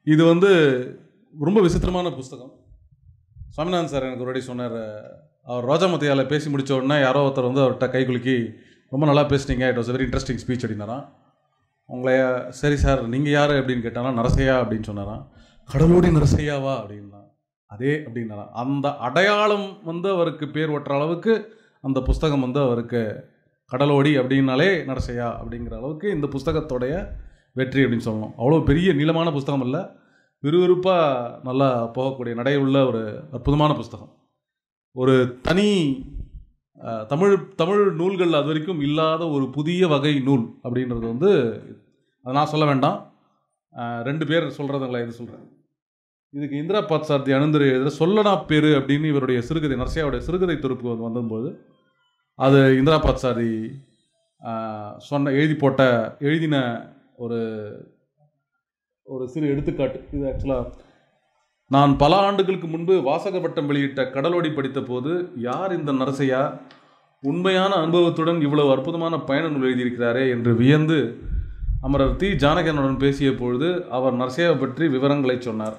இது வந்து ரொம்ப விசித்திரமான புஸ்தகம் சுவாமிநாதன் சார் எனக்கு ஒரு வாட்டி சொன்னார் அவர் ரோஜாமத்தியால் பேசி முடிச்ச உடனே யாரோ ஒருத்தர் வந்து அவர்கிட்ட கை குலுக்கி ரொம்ப நல்லா பேசுனீங்க it was very interesting speech அப்படின்னாராம் உங்களை சரி சார் நீங்கள் யார் அப்படின்னு கேட்டாலும் நரசையா அப்படின்னு சொன்னாராம் கடலோடி நரசையாவா அப்படின்னா அதே அப்படின்னாராம் அந்த அடையாளம் வந்து அவருக்கு பேர் ஒட்டுற அளவுக்கு அந்த புஸ்தகம் வந்து அவருக்கு கடலோடி அப்படின்னாலே நரசையா அப்படிங்கிற அளவுக்கு இந்த புஸ்தகத்தோடைய வெற்றி அப்படின்னு சொல்லணும் அவ்வளோ பெரிய நீளமான புஸ்தகம் இல்லை விறுவிறுப்பாக நல்லா போகக்கூடிய நடையுள்ள ஒரு அற்புதமான புஸ்தகம் ஒரு தனி அஹ், தமிழ் தமிழ் நூல்கள் அது வரைக்கும் இல்லாத ஒரு புதிய வகை நூல் அப்படின்றது வந்து அதை நான் சொல்ல வேண்டாம் அஹ், ரெண்டு பேர் சொல்கிறதுங்களா இது சொல்கிறேன் இதுக்கு இந்திரா பாத்சாரதி அணுந்தர் எழுதுகிற சொல்லனா பேரு அப்படின்னு இவருடைய சிறுகதை நரசியாவுடைய சிறுகதை தொகுப்பு வந்து வந்தபோது அது இந்திரா பாத்சாரி அஹ், சொன்ன எழுதி போட்ட எழுதின ஒரு ஒரு சிறு எடுத்துக்காட்டு இது ஆக்சுவலாக நான் பல ஆண்டுகளுக்கு முன்பு வாசக வட்டம் வெளியிட்ட கடலோடி படித்த போது யார் இந்த நரசையா உண்மையான அனுபவத்துடன் இவ்வளவு அற்புதமான பயண நூல் எழுதியிருக்கிறாரே என்று வியந்து அமரர் தி ஜானகனுடன் பேசிய பொழுது அவர் நரசையாவை பற்றி விவரங்களை சொன்னார்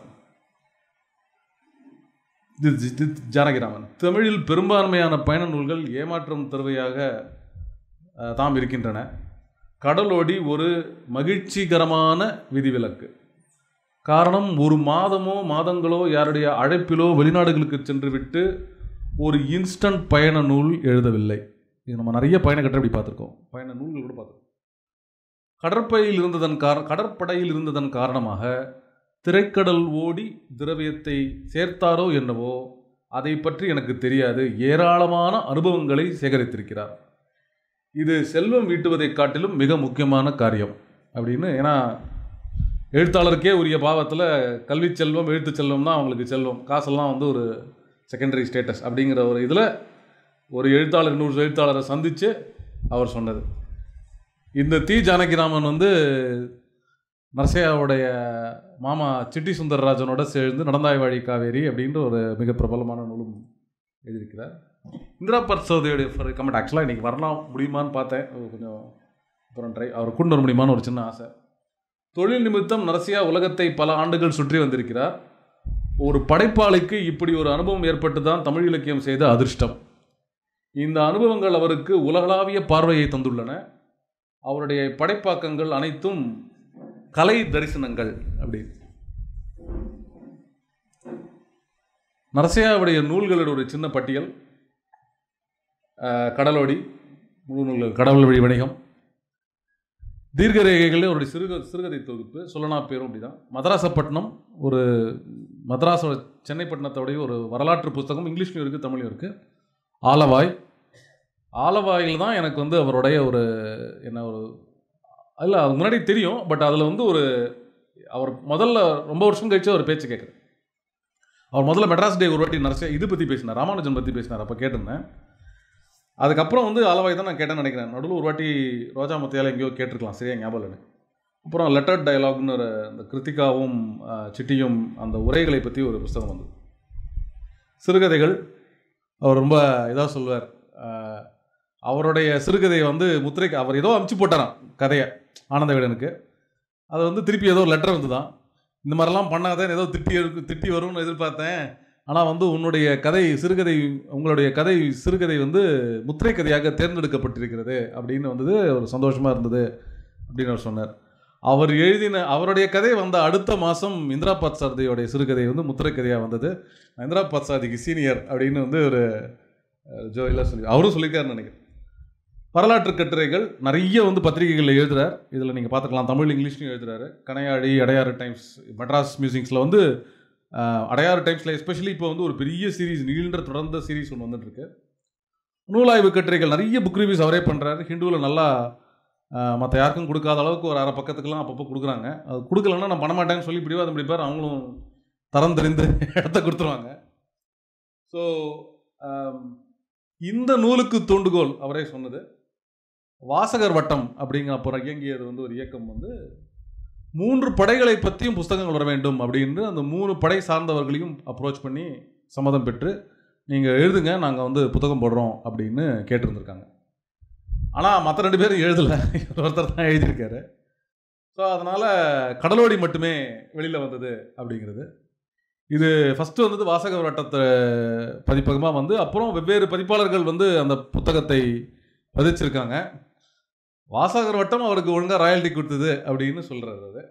இது ஜி- இது ஜானகிராமன் தமிழில் பெரும்பான்மையான பயண நூல்கள் ஏமாற்றம் தருவையாக அஹ், தாம் இருக்கின்றன கடலோடி ஒரு மகிழ்ச்சிகரமான விதிவிலக்கு காரணம் ஒரு மாதமோ மாதங்களோ யாருடைய அழைப்பிலோ வெளிநாடுகளுக்கு சென்று விட்டு ஒரு இன்ஸ்டன்ட் பயண நூல் எழுதவில்லை இது நம்ம நிறைய பயண கட்டுரை இப்படி பார்த்துருக்கோம் பயண நூல்கள் கூட பார்த்துருக்கோம் கடற்படையில் இருந்ததன் கார கடற்படையில் இருந்ததன் காரணமாக திரைக்கடல் ஓடி திரவியத்தை சேர்த்தாரோ என்னவோ அதை பற்றி எனக்கு தெரியாது ஏராளமான அனுபவங்களை சேகரித்திருக்கிறார் இது செல்வம் ஈட்டுவதைக் காட்டிலும் மிக முக்கியமான காரியம் அப்படின்னு ஏன்னா எழுத்தாளருக்கே உரிய பாவத்தில் கல்வி செல்வம் எழுத்து செல்வம் தான் அவங்களுக்கு செல்வம் காசெல்லாம் வந்து ஒரு செகண்டரி ஸ்டேட்டஸ் அப்படிங்கிற ஒரு இதில் ஒரு எழுத்தாளர் இன்னொரு எழுத்தாளரை சந்தித்து அவர் சொன்னது இந்த தி ஜானகிராமன் வந்து நரசையாவுடைய மாமா சிட்டி சுந்தரராஜனோட சேர்ந்து நடந்தாய் வாழி காவேரி அப்படின்ற ஒரு மிக பிரபலமான நூலும் எழுதியிருக்கிறார் இந்திரா பர்சோதையுடைய கமெண்ட் ஆக்சுவலாக இன்றைக்கி வரலாம் முடியுமான்னு பார்த்தேன் அது கொஞ்சம் அப்புறம் ட்ரை அவர் கொண்டு வர முடியுமான்னு ஒரு சின்ன ஆசை தொழில் நிமித்தம் நரசியா உலகத்தை பல ஆண்டுகள் சுற்றி வந்திருக்கிறார் ஒரு படைப்பாளிக்கு இப்படி ஒரு அனுபவம் ஏற்பட்டு தான் தமிழ் இலக்கியம் செய்த அதிர்ஷ்டம் இந்த அனுபவங்கள் அவருக்கு உலகளாவிய பார்வையை தந்துள்ளன அவருடைய படைப்பாக்கங்கள் அனைத்தும் கலை தரிசனங்கள் அப்படி நரசியாவுடைய நூல்களோட ஒரு சின்ன பட்டியல் அஹ், கடலோடி முழு நூல்கள் கடவுள் வழி வணிகம் தீர்க்கரேகைகளில் அவருடைய சிறுக சிறுகதை தொகுப்பு சொல்லனா பேரும் அப்படிதான் மதராசப்பட்டினம் ஒரு மதராஸோட சென்னைப்பட்டினத்தோடைய ஒரு வரலாற்று புஸ்தகம் இங்கிலீஷ்லையும் இருக்குது தமிழ்லையும் இருக்குது ஆலவாய் ஆலவாயில் தான் எனக்கு வந்து அவருடைய ஒரு என்ன ஒரு இல்லை அது முன்னாடி தெரியும் பட் அதில் வந்து ஒரு அவர் முதல்ல ரொம்ப வருஷம் கழிச்சு அவர் பேச்சு கேட்குறேன் அவர் முதல்ல மெட்ராஸ் டே ஒரு வாட்டி நரசியா இது பற்றி பேசினார் ராமானுஜன் பற்றி பேசினார் அப்போ கேட்டிருந்தேன் அதுக்கப்புறம் வந்து ஆலவாய் தான் நான் கேட்டேன்னு நினைக்கிறேன் நடுவில் ஒரு வாட்டி ரோஜா மத்தியால எங்கேயோ கேட்டிருக்கலாம் சரியா ஞாபகம் இல்லை அப்புறம் லெட்டர் டயலாக்னு ஒரு அந்த கிருத்திகாவும் அஹ், சிட்டியும் அந்த உரைகளை பற்றி ஒரு புஸ்தகம் வந்தது சிறுகதைகள் அவர் ரொம்ப இதாக சொல்லுவார் அஹ், அவருடைய சிறுகதையை வந்து முத்திரைக்கு அவர் ஏதோ அமுச்சு போட்டாராம் கதையை ஆனந்த விடனுக்கு அது வந்து திருப்பி ஏதோ லெட்டர் வந்து தான் இந்த மாதிரிலாம் பண்ணாதேன் ஏதோ திட்டி இருக்கு- திட்டி வரும்னு எதிர்பார்த்தேன் ஆனால் வந்து உன்னுடைய கதை சிறுகதை உங்களுடைய கதை சிறுகதை வந்து முத்திரை கதையாக தேர்ந்தெடுக்கப்பட்டிருக்கிறது அப்படின்னு வந்தது ஒரு சந்தோஷமாக இருந்தது அப்படின்னு அவர் சொன்னார் அவர் எழுதின அவருடைய கதை வந்த அடுத்த மாதம் இந்திரா பாத்சாரதியோடைய சிறுகதை வந்து முத்திரை கதையாக வந்தது இந்திரா பாத்சாரதிக்கு சீனியர் அப்படின்னு வந்து ஒரு ஜோயிலாக சொல்லி அவரும் சொல்லியிருக்காருன்னு நினைக்கிறேன் வரலாற்று கட்டுரைகள் நிறைய வந்து பத்திரிகைகளில் எழுதுறார் இதில் நீங்கள் பார்த்துக்கலாம் தமிழ் இங்கிலீஷ்லையும் எழுதுறாரு கனையாழி அடையாறு டைம்ஸ் மெட்ராஸ் மியூசிக்ஸில் வந்து அஹ், அடையாறு டைம்ஸில் எஸ்பெஷலி இப்போ வந்து ஒரு பெரிய சீரீஸ் நீண்ட தொடர்ந்த சீரீஸ் ஒன்று வந்துட்டுருக்கு நூலாய்வு கட்டுரைகள் நிறைய புக் ரிவ்யூஸ் அவரே பண்ணுறாரு ஹிந்துவில் நல்லா மற்ற யாருக்கும் கொடுக்காத அளவுக்கு ஒரு அரை பக்கத்துக்கெல்லாம் அப்பப்போ கொடுக்குறாங்க அது கொடுக்கலன்னா நான் பண்ண மாட்டேன்னு சொல்லி பிடிவாதம் பிடிப்பார் அவங்களும் தரம் தெரிந்து இடத்த கொடுத்துருவாங்க ஸோ இந்த நூலுக்கு தூண்டுகோல் அவரே சொன்னது வாசகர் வட்டம் அப்படிங்கிற அப்புறம் இயங்கியது வந்து ஒரு இயக்கம் வந்து மூன்று படைகளை பற்றியும் புஸ்தகங்கள் வர வேண்டும் அப்படின்னு அந்த மூணு படை சார்ந்தவர்களையும் அப்ரோச் பண்ணி சம்மதம் பெற்று நீங்கள் எழுதுங்க நாங்கள் வந்து புத்தகம் போடுறோம் அப்படின்னு கேட்டிருந்திருக்காங்க ஆனால் மற்ற ரெண்டு பேரும் எழுதலை ஒருத்தர் தான் எழுதியிருக்காரு ஸோ அதனால் கடலோடி மட்டுமே வெளியில் வந்தது அப்படிங்கிறது இது ஃபஸ்ட்டு வந்தது வாசகர் வட்டத்தை பதிப்பகமாக வந்து அப்புறம் வெவ்வேறு பதிப்பாளர்கள் வந்து அந்த புத்தகத்தை பதிச்சிருக்காங்க வாசகர் வட்டம் அவருக்கு ஒழுங்காக ராயல்ட்டி கொடுத்தது அப்படின்னு சொல்கிறாரு அது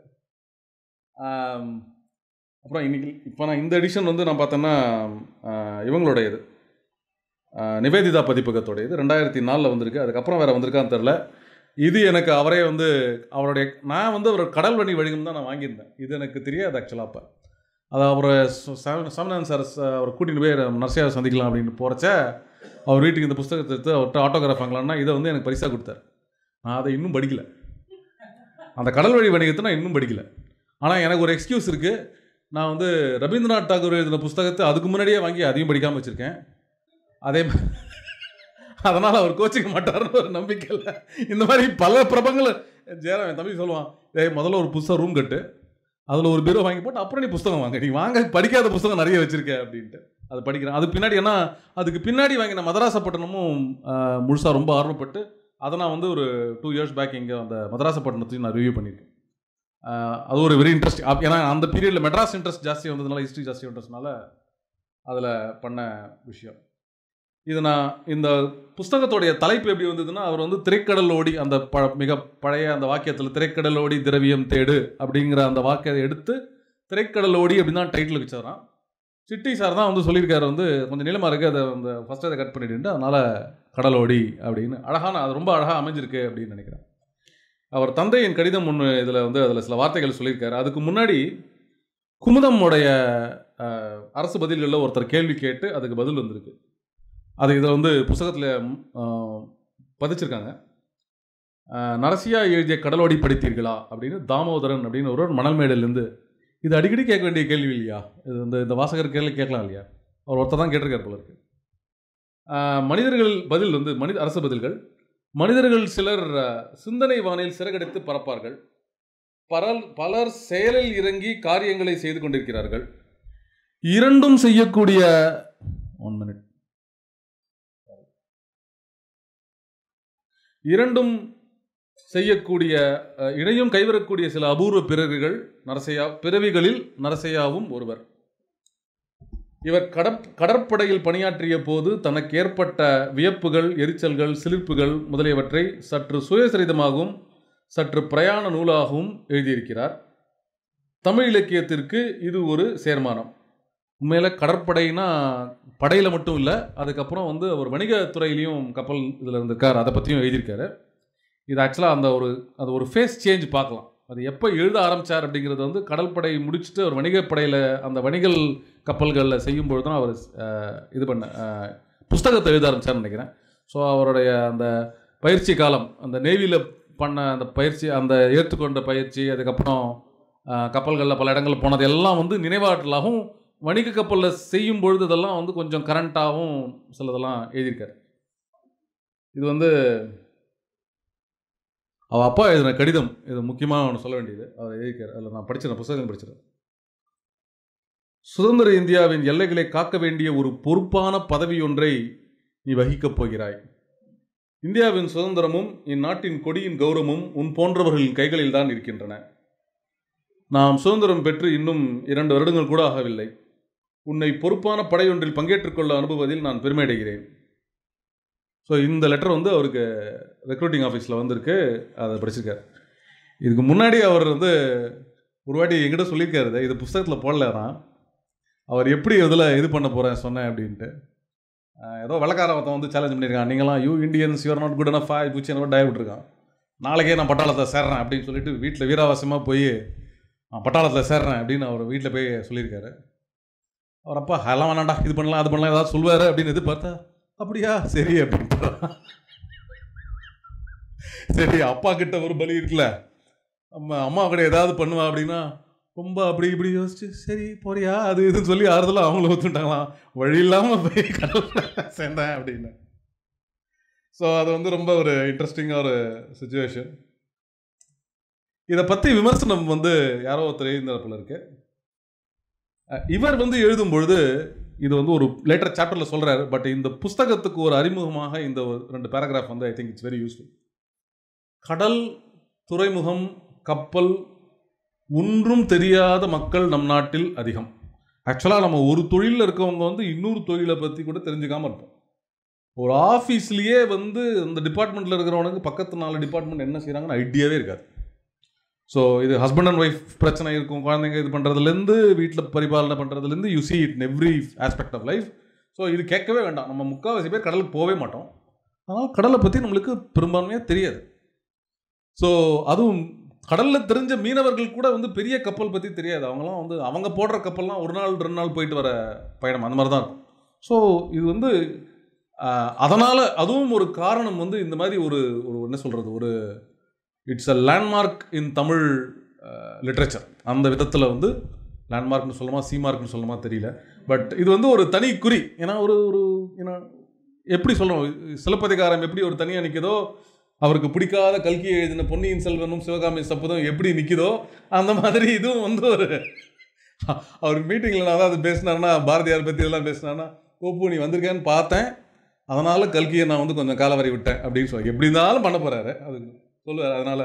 ஆம், அப்புறம் இன்னைக்கு இப்போ நான் இந்த எடிஷன் வந்து நான் பார்த்தேன்னா ஆஹ், இவங்களுடைய இது ஆஹ், நிவேதிதா பதிப்பகத்தோட இது ரெண்டாயிரத்தி நாலில் வந்திருக்கு அதுக்கப்புறம் வேறு வந்திருக்கான்னு தெரில இது எனக்கு அவரே வந்து அவருடைய நான் வந்து அவர் கடல் வழி வழிகம் தான் நான் வாங்கியிருந்தேன் இது எனக்கு தெரியாது ஆக்சுவலாக அப்போ அது அவரை சமணன் சார் அவரை கூட்டிகிட்டு போய் நர்சியாவை சந்திக்கலாம் அப்படின்னு போகிறச்ச அவர் வீட்டுக்கு இந்த புஸ்தகத்தை எடுத்து அவர்கிட்ட ஆட்டோகிராஃப் வாங்கலாம்னா இதை வந்து எனக்கு பரிசாக கொடுத்தாரு நான் அதை இன்னும் படிக்கல அந்த கடல் வழி வணிகத்தை நான் இன்னும் படிக்கல ஆனால் எனக்கு ஒரு எக்ஸ்கியூஸ் இருக்குது நான் வந்து ரவீந்திரநாத் தாகூர் எழுதின புஸ்தகத்தை அதுக்கு முன்னாடியே வாங்கி அதையும் படிக்காமல் வச்சுருக்கேன் அதே மாதிரி அதனால் அவர் கோச்சிக்க மாட்டார்னு ஒரு நம்பிக்கை இல்லை இந்த மாதிரி பல பிரபங்களை ஜெயராம் என் தம்பி சொல்லுவான் ஏய் முதல்ல ஒரு புதுசாக ரூம் கட்டு அதில் ஒரு பீரோ வாங்கி போட்டு அப்புறம் நீ புஸ்தகம் வாங்க நீ வாங்க படிக்காத புஸ்தகம் நிறைய வச்சிருக்க அப்படின்ட்டு அது படிக்கிறேன் அதுக்கு பின்னாடி ஏன்னா அதுக்கு பின்னாடி வாங்கின மதராசப்பட்டினமும் முழுசாக ரொம்ப ஆர்வப்பட்டு அதை நான் வந்து ஒரு டூ இயர்ஸ் பேக் இங்கே அந்த மதராசப்பட்டினத்தையும் நான் ரிவ்யூ பண்ணியிருக்கேன் ஆஹ் அது ஒரு வெரி இன்ட்ரெஸ்ட் ஏன்னா அந்த பீரியடில் மெட்ராஸ் இன்ட்ரெஸ்ட் ஜாஸ்தி வந்ததுனால ஹிஸ்ட்ரி ஜாஸ்தி இன்ட்ரெஸ்ட்னால அதில் பண்ண விஷயம் இது நான் இந்த புஸ்தகத்துடைய தலைப்பு எப்படி வந்ததுன்னா அவர் வந்து திரைக்கடல் ஓடி அந்த ப மிக பழைய அந்த வாக்கியத்தில் திரைக்கடல் ஓடி திரவியம் தேடு அப்படிங்கிற அந்த வாக்கியத்தை எடுத்து திரைக்கடல் ஓடி அப்படின்னு தான் டைட்டில் வச்சாராம் சிட்டி சார் தான் வந்து சொல்லியிருக்காரு வந்து கொஞ்சம் நீளமாக இருக்குது அதை அந்த ஃபஸ்ட்டு அதை கட் பண்ணிட்டு அதனால் கடலோடி அப்படின்னு அழகான அது ரொம்ப அழகாக அமைஞ்சிருக்கு அப்படின்னு நினைக்கிறேன் அவர் தந்தையின் கடிதம் ஒன்று இதில் வந்து அதில் சில வார்த்தைகள் சொல்லியிருக்காரு அதுக்கு முன்னாடி குமுதமுடைய அஹ், அரசு பதில்களில் ஒருத்தர் கேள்வி கேட்டு அதுக்கு பதில் வந்திருக்கு அது இதை வந்து புஸ்தகத்தில் பதிச்சிருக்காங்க அஹ், நரசியா எழுதிய கடலோடி படித்தீர்களா அப்படின்னு தாமோதரன் அப்படின்னு ஒரு மணல்மேடிலேருந்து இது அடிக்கடி கேட்க வேண்டிய கேள்வி இல்லையா இது இந்த இந்த வாசகர் கேள்வி கேட்கலாம் இல்லையா அவர் ஒருத்தர் தான் கேட்டிருக்கார் போல இருக்கு அஹ், மனிதர்கள் பதில் வந்து மனித அரசு பதில்கள் மனிதர்கள் சிலர் அஹ், சிந்தனை வானில் சிறகடித்து பறப்பார்கள் பலர் பலர் செயலில் இறங்கி காரியங்களை செய்து கொண்டிருக்கிறார்கள் இரண்டும் செய்யக்கூடிய ஒன் மினிட் இரண்டும் செய்யக்கூடிய அஹ், இணையும் கைவரக்கூடிய சில அபூர்வ பிறவிகள் நரசையா பிறவிகளில் நரசையாவும் ஒருவர் இவர் கடற் கடற்படையில் பணியாற்றிய போது தனக்கு ஏற்பட்ட வியப்புகள் எரிச்சல்கள் சிலிர்ப்புகள் முதலியவற்றை சற்று சுயசரிதமாகவும் சற்று பிரயாண நூலாகவும் எழுதியிருக்கிறார் தமிழ் இலக்கியத்திற்கு இது ஒரு சேர்மானம் உண்மையில் கடற்படைனா படையில் மட்டும் இல்லை அதுக்கப்புறம் வந்து அவர் வணிகத்துறையிலையும் கப்பல் இதில் இருந்திருக்கார் அதை பற்றியும் எழுதியிருக்காரு இது ஆக்சுவலாக அந்த ஒரு அது ஒரு ஃபேஸ் சேஞ்ச் பார்க்கலாம் அது எப்போ எழுத ஆரம்பித்தார் அப்படிங்கிறது வந்து கடற்படை முடிச்சுட்டு அவர் வணிகப்படையில் அந்த வணிகல் கப்பல்களில் செய்யும்பொழுது தான் அவர் அஹ், இது பண்ண அஹ், புஸ்தகத்தை எழுத ஆரம்பித்தார்னு நினைக்கிறேன் ஸோ அவருடைய அந்த பயிற்சி காலம் அந்த நேவியில் பண்ண அந்த பயிற்சி அந்த ஏற்றுக்கொண்ட பயிற்சி அதுக்கப்புறம் அஹ், கப்பல்களில் பல இடங்கள் போனது எல்லாம் வந்து நினைவாற்றலாகவும் வணிக கப்பலில் செய்யும் பொழுது இதெல்லாம் வந்து கொஞ்சம் கரண்ட்டாகவும் சிலதெல்லாம் எழுதியிருக்காரு இது வந்து அவள் அப்பா எழுதின கடிதம் இது முக்கியமாக ஒன்று சொல்ல வேண்டியது அவர் எழுதியிருக்காரு அதில் நான் படிச்சிருக்கேன் புத்தகம் படிச்சிருக்கேன் சுதந்திர இந்தியாவின் எல்லைகளை காக்க வேண்டிய ஒரு பொறுப்பான பதவி ஒன்றை நீ வகிக்கப் போகிறாய் இந்தியாவின் சுதந்திரமும் இந்நாட்டின் கொடியின் கௌரவமும் உன் போன்றவர்களின் கைகளில் தான் இருக்கின்றன நாம் சுதந்திரம் பெற்று இன்னும் இரண்டு வருடங்கள் கூட ஆகவில்லை உன்னை பொறுப்பான படையொன்றில் பங்கேற்றுக் கொள்ள அனுப்புவதில் நான் பெருமை அடைகிறேன் ஸோ இந்த லெட்டர் வந்து அவருக்கு ரெக்ரூட்டிங் ஆஃபீஸில் வந்திருக்கு அதை படிச்சிருக்காரு இதுக்கு முன்னாடி அவர் வந்து ஒரு வாட்டி என்கிட்ட சொல்லியிருக்காரு இதை. இது புஸ்தகத்தில் போடல தான் அவர் எப்படி இதில் இது பண்ண போகிறேன் சொன்னேன் அப்படின்ட்டு ஆஹ் ஏதோ வெள்ளக்கார ஒருத்தன் வந்து சேலஞ்ச் பண்ணியிருக்கான் நீங்களாம் you Indians you are not good enough ஆகி பூச்சி என்ன டய விட்டுருக்கான் நாளைக்கே நான் பட்டாளத்தை சேர்றேன் அப்படின்னு சொல்லிட்டு வீட்டில் வீராவாசியமாக போய் நான் பட்டாளத்தில் சேர்றேன் அப்படின்னு அவர் வீட்டில் போய் சொல்லியிருக்காரு அவர் அப்பா அதெல்லாம் வேணாண்டா இது பண்ணலாம் அது பண்ணலாம் ஏதாவது சொல்லுவார் அப்படின்னு எதிர்பார்த்தா அப்படியா சரி அப்படின்ட்டு சரி அப்பா கிட்ட ஒரு பலி இருக்குல்ல அம்மா அம்மா கூட ஏதாவது பண்ணுவா அப்படின்னா ரொம்ப அப்படி இப்படி யோசிச்சு சரி போறியா அது இதுன்னு சொல்லி ஆறுதலாக அவங்கள ஒத்துட்டாங்களாம் வழி இல்லாமல் போய் கடவுள சேர்ந்தேன் அப்படின்னு ஸோ அது வந்து ரொம்ப ஒரு இன்ட்ரெஸ்டிங்காக ஒரு சுச்சுவேஷன் இதை பற்றி விமர்சனம் வந்து யாரோ ஒருத்தர் எழுதினார் போல இருக்கு அஹ் இவர் வந்து எழுதும் பொழுது இது வந்து ஒரு லேட்டர் சாப்டரில் சொல்கிறாரு பட் இந்த புஸ்தகத்துக்கு ஒரு அறிமுகமாக இந்த ஒரு ரெண்டு பேராகிராஃப் வந்து I think it's very useful கடல் துறைமுகம் கப்பல் ஒன்றும் தெரியாத மக்கள் நம் நாட்டில் அதிகம் ஆக்சுவலாக நம்ம ஒரு தொழிலில் இருக்கவங்க வந்து இன்னொரு தொழிலை பற்றி கூட தெரிஞ்சுக்காம இருப்போம் ஒரு ஆஃபீஸ்லேயே வந்து அந்த டிபார்ட்மெண்ட்டில் இருக்கிறவனுக்கு பக்கத்து நாலு டிபார்ட்மெண்ட் என்ன செய்கிறாங்கன்னு ஐடியாவே இருக்காது ஸோ இது ஹஸ்பண்ட் அண்ட் ஒய்ஃப் பிரச்சனை இருக்கும் குழந்தைங்க இது பண்ணுறதுலேருந்து வீட்டில் பரிபாலனை பண்ணுறதுலேருந்து you see it in every aspect of life so இது கேட்கவே வேண்டாம் நம்ம முக்கால்வாசி பேர் கடலுக்கு போகவே மாட்டோம் அதனால் கடலை பற்றி நம்மளுக்கு பெரும்பான்மையாக தெரியாது ஸோ அதுவும் கடலில் தெரிஞ்ச மீனவர்கள் கூட வந்து பெரிய கப்பல் பற்றி தெரியாது அவங்களாம் வந்து அவங்க போடுற கப்பல்லாம் ஒரு நாள் ரெண்டு நாள் போயிட்டு வர பயணம் அந்த மாதிரி தான் இருக்கும் ஸோ இது வந்து அதனால் அதுவும் ஒரு காரணம் வந்து இந்த மாதிரி ஒரு ஒரு என்ன சொல்கிறது ஒரு it's a landmark in Tamil literature அந்த விதத்தில் வந்து லேண்ட்மார்க்னு சொல்லணுமா சீமார்க்னு சொல்லணுமா தெரியல பட் இது வந்து ஒரு தனி குறி ஏன்னா ஒரு ஒரு ஏன்னா எப்படி சொல்லணும் சிலப்பதிகாரம் எப்படி ஒரு தனியாக நிற்குதோ அவருக்கு பிடிக்காத கல்கி எழுதின பொன்னியின் செல்வனும் சிவகாமி சப்பதும் எப்படி நிற்குதோ அந்த மாதிரி இதுவும் வந்து ஒரு அவர் மீட்டிங்கில் நான் தான் அது பேசினாருன்னா பாரதியார் பற்றி இதெல்லாம் பேசினாருன்னா ஓப்பு நீ வந்திருக்கேன்னு பார்த்தேன் அதனால் கல்கியை நான் வந்து கொஞ்சம் காலவரை விட்டேன் அப்படின்னு சொல்லி எப்படி இருந்தாலும் பண்ண போகிறாரு அது சொல்லுவார் அதனால்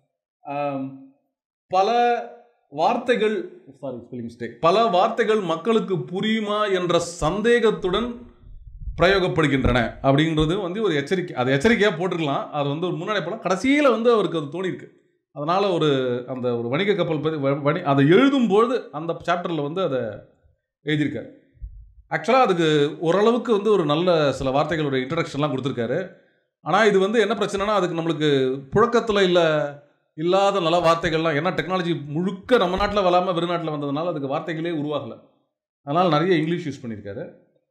பல வார்த்தைகள் சாரி ஸ்பெல்லிங் மிஸ்டேக் பல வார்த்தைகள் மக்களுக்கு புரியுமா என்ற சந்தேகத்துடன் பிரயோகப்படுகின்றன அப்படின்றது வந்து ஒரு எச்சரிக்கை அது எச்சரிக்கையாக போட்டிருக்கலாம் அது வந்து ஒரு முன்னாடி போல கடைசியில் வந்து அவருக்கு அது தோணியிருக்கு அதனால் ஒரு அந்த ஒரு வணிக கப்பல் பற்றி வ- வணி அதை எழுதும்போது அந்த சாப்டரில் வந்து அதை எழுதியிருக்காரு ஆக்சுவலாக அதுக்கு ஓரளவுக்கு வந்து ஒரு நல்ல சில வார்த்தைகளோட இன்ட்ரடக்ஷன்லாம் கொடுத்துருக்காரு ஆனால் இது வந்து என்ன பிரச்சனைனா அதுக்கு நம்மளுக்கு புழக்கத்தில் இல்லை இல்லாத நல்ல வார்த்தைகள்லாம் ஏன்னா டெக்னாலஜி முழுக்க நம்ம நாட்டில் வராமல் வெளிநாட்டில் வந்ததுனால அதுக்கு வார்த்தைகளே உருவாகலை அதனால் நிறைய இங்கிலீஷ் யூஸ் பண்ணியிருக்காரு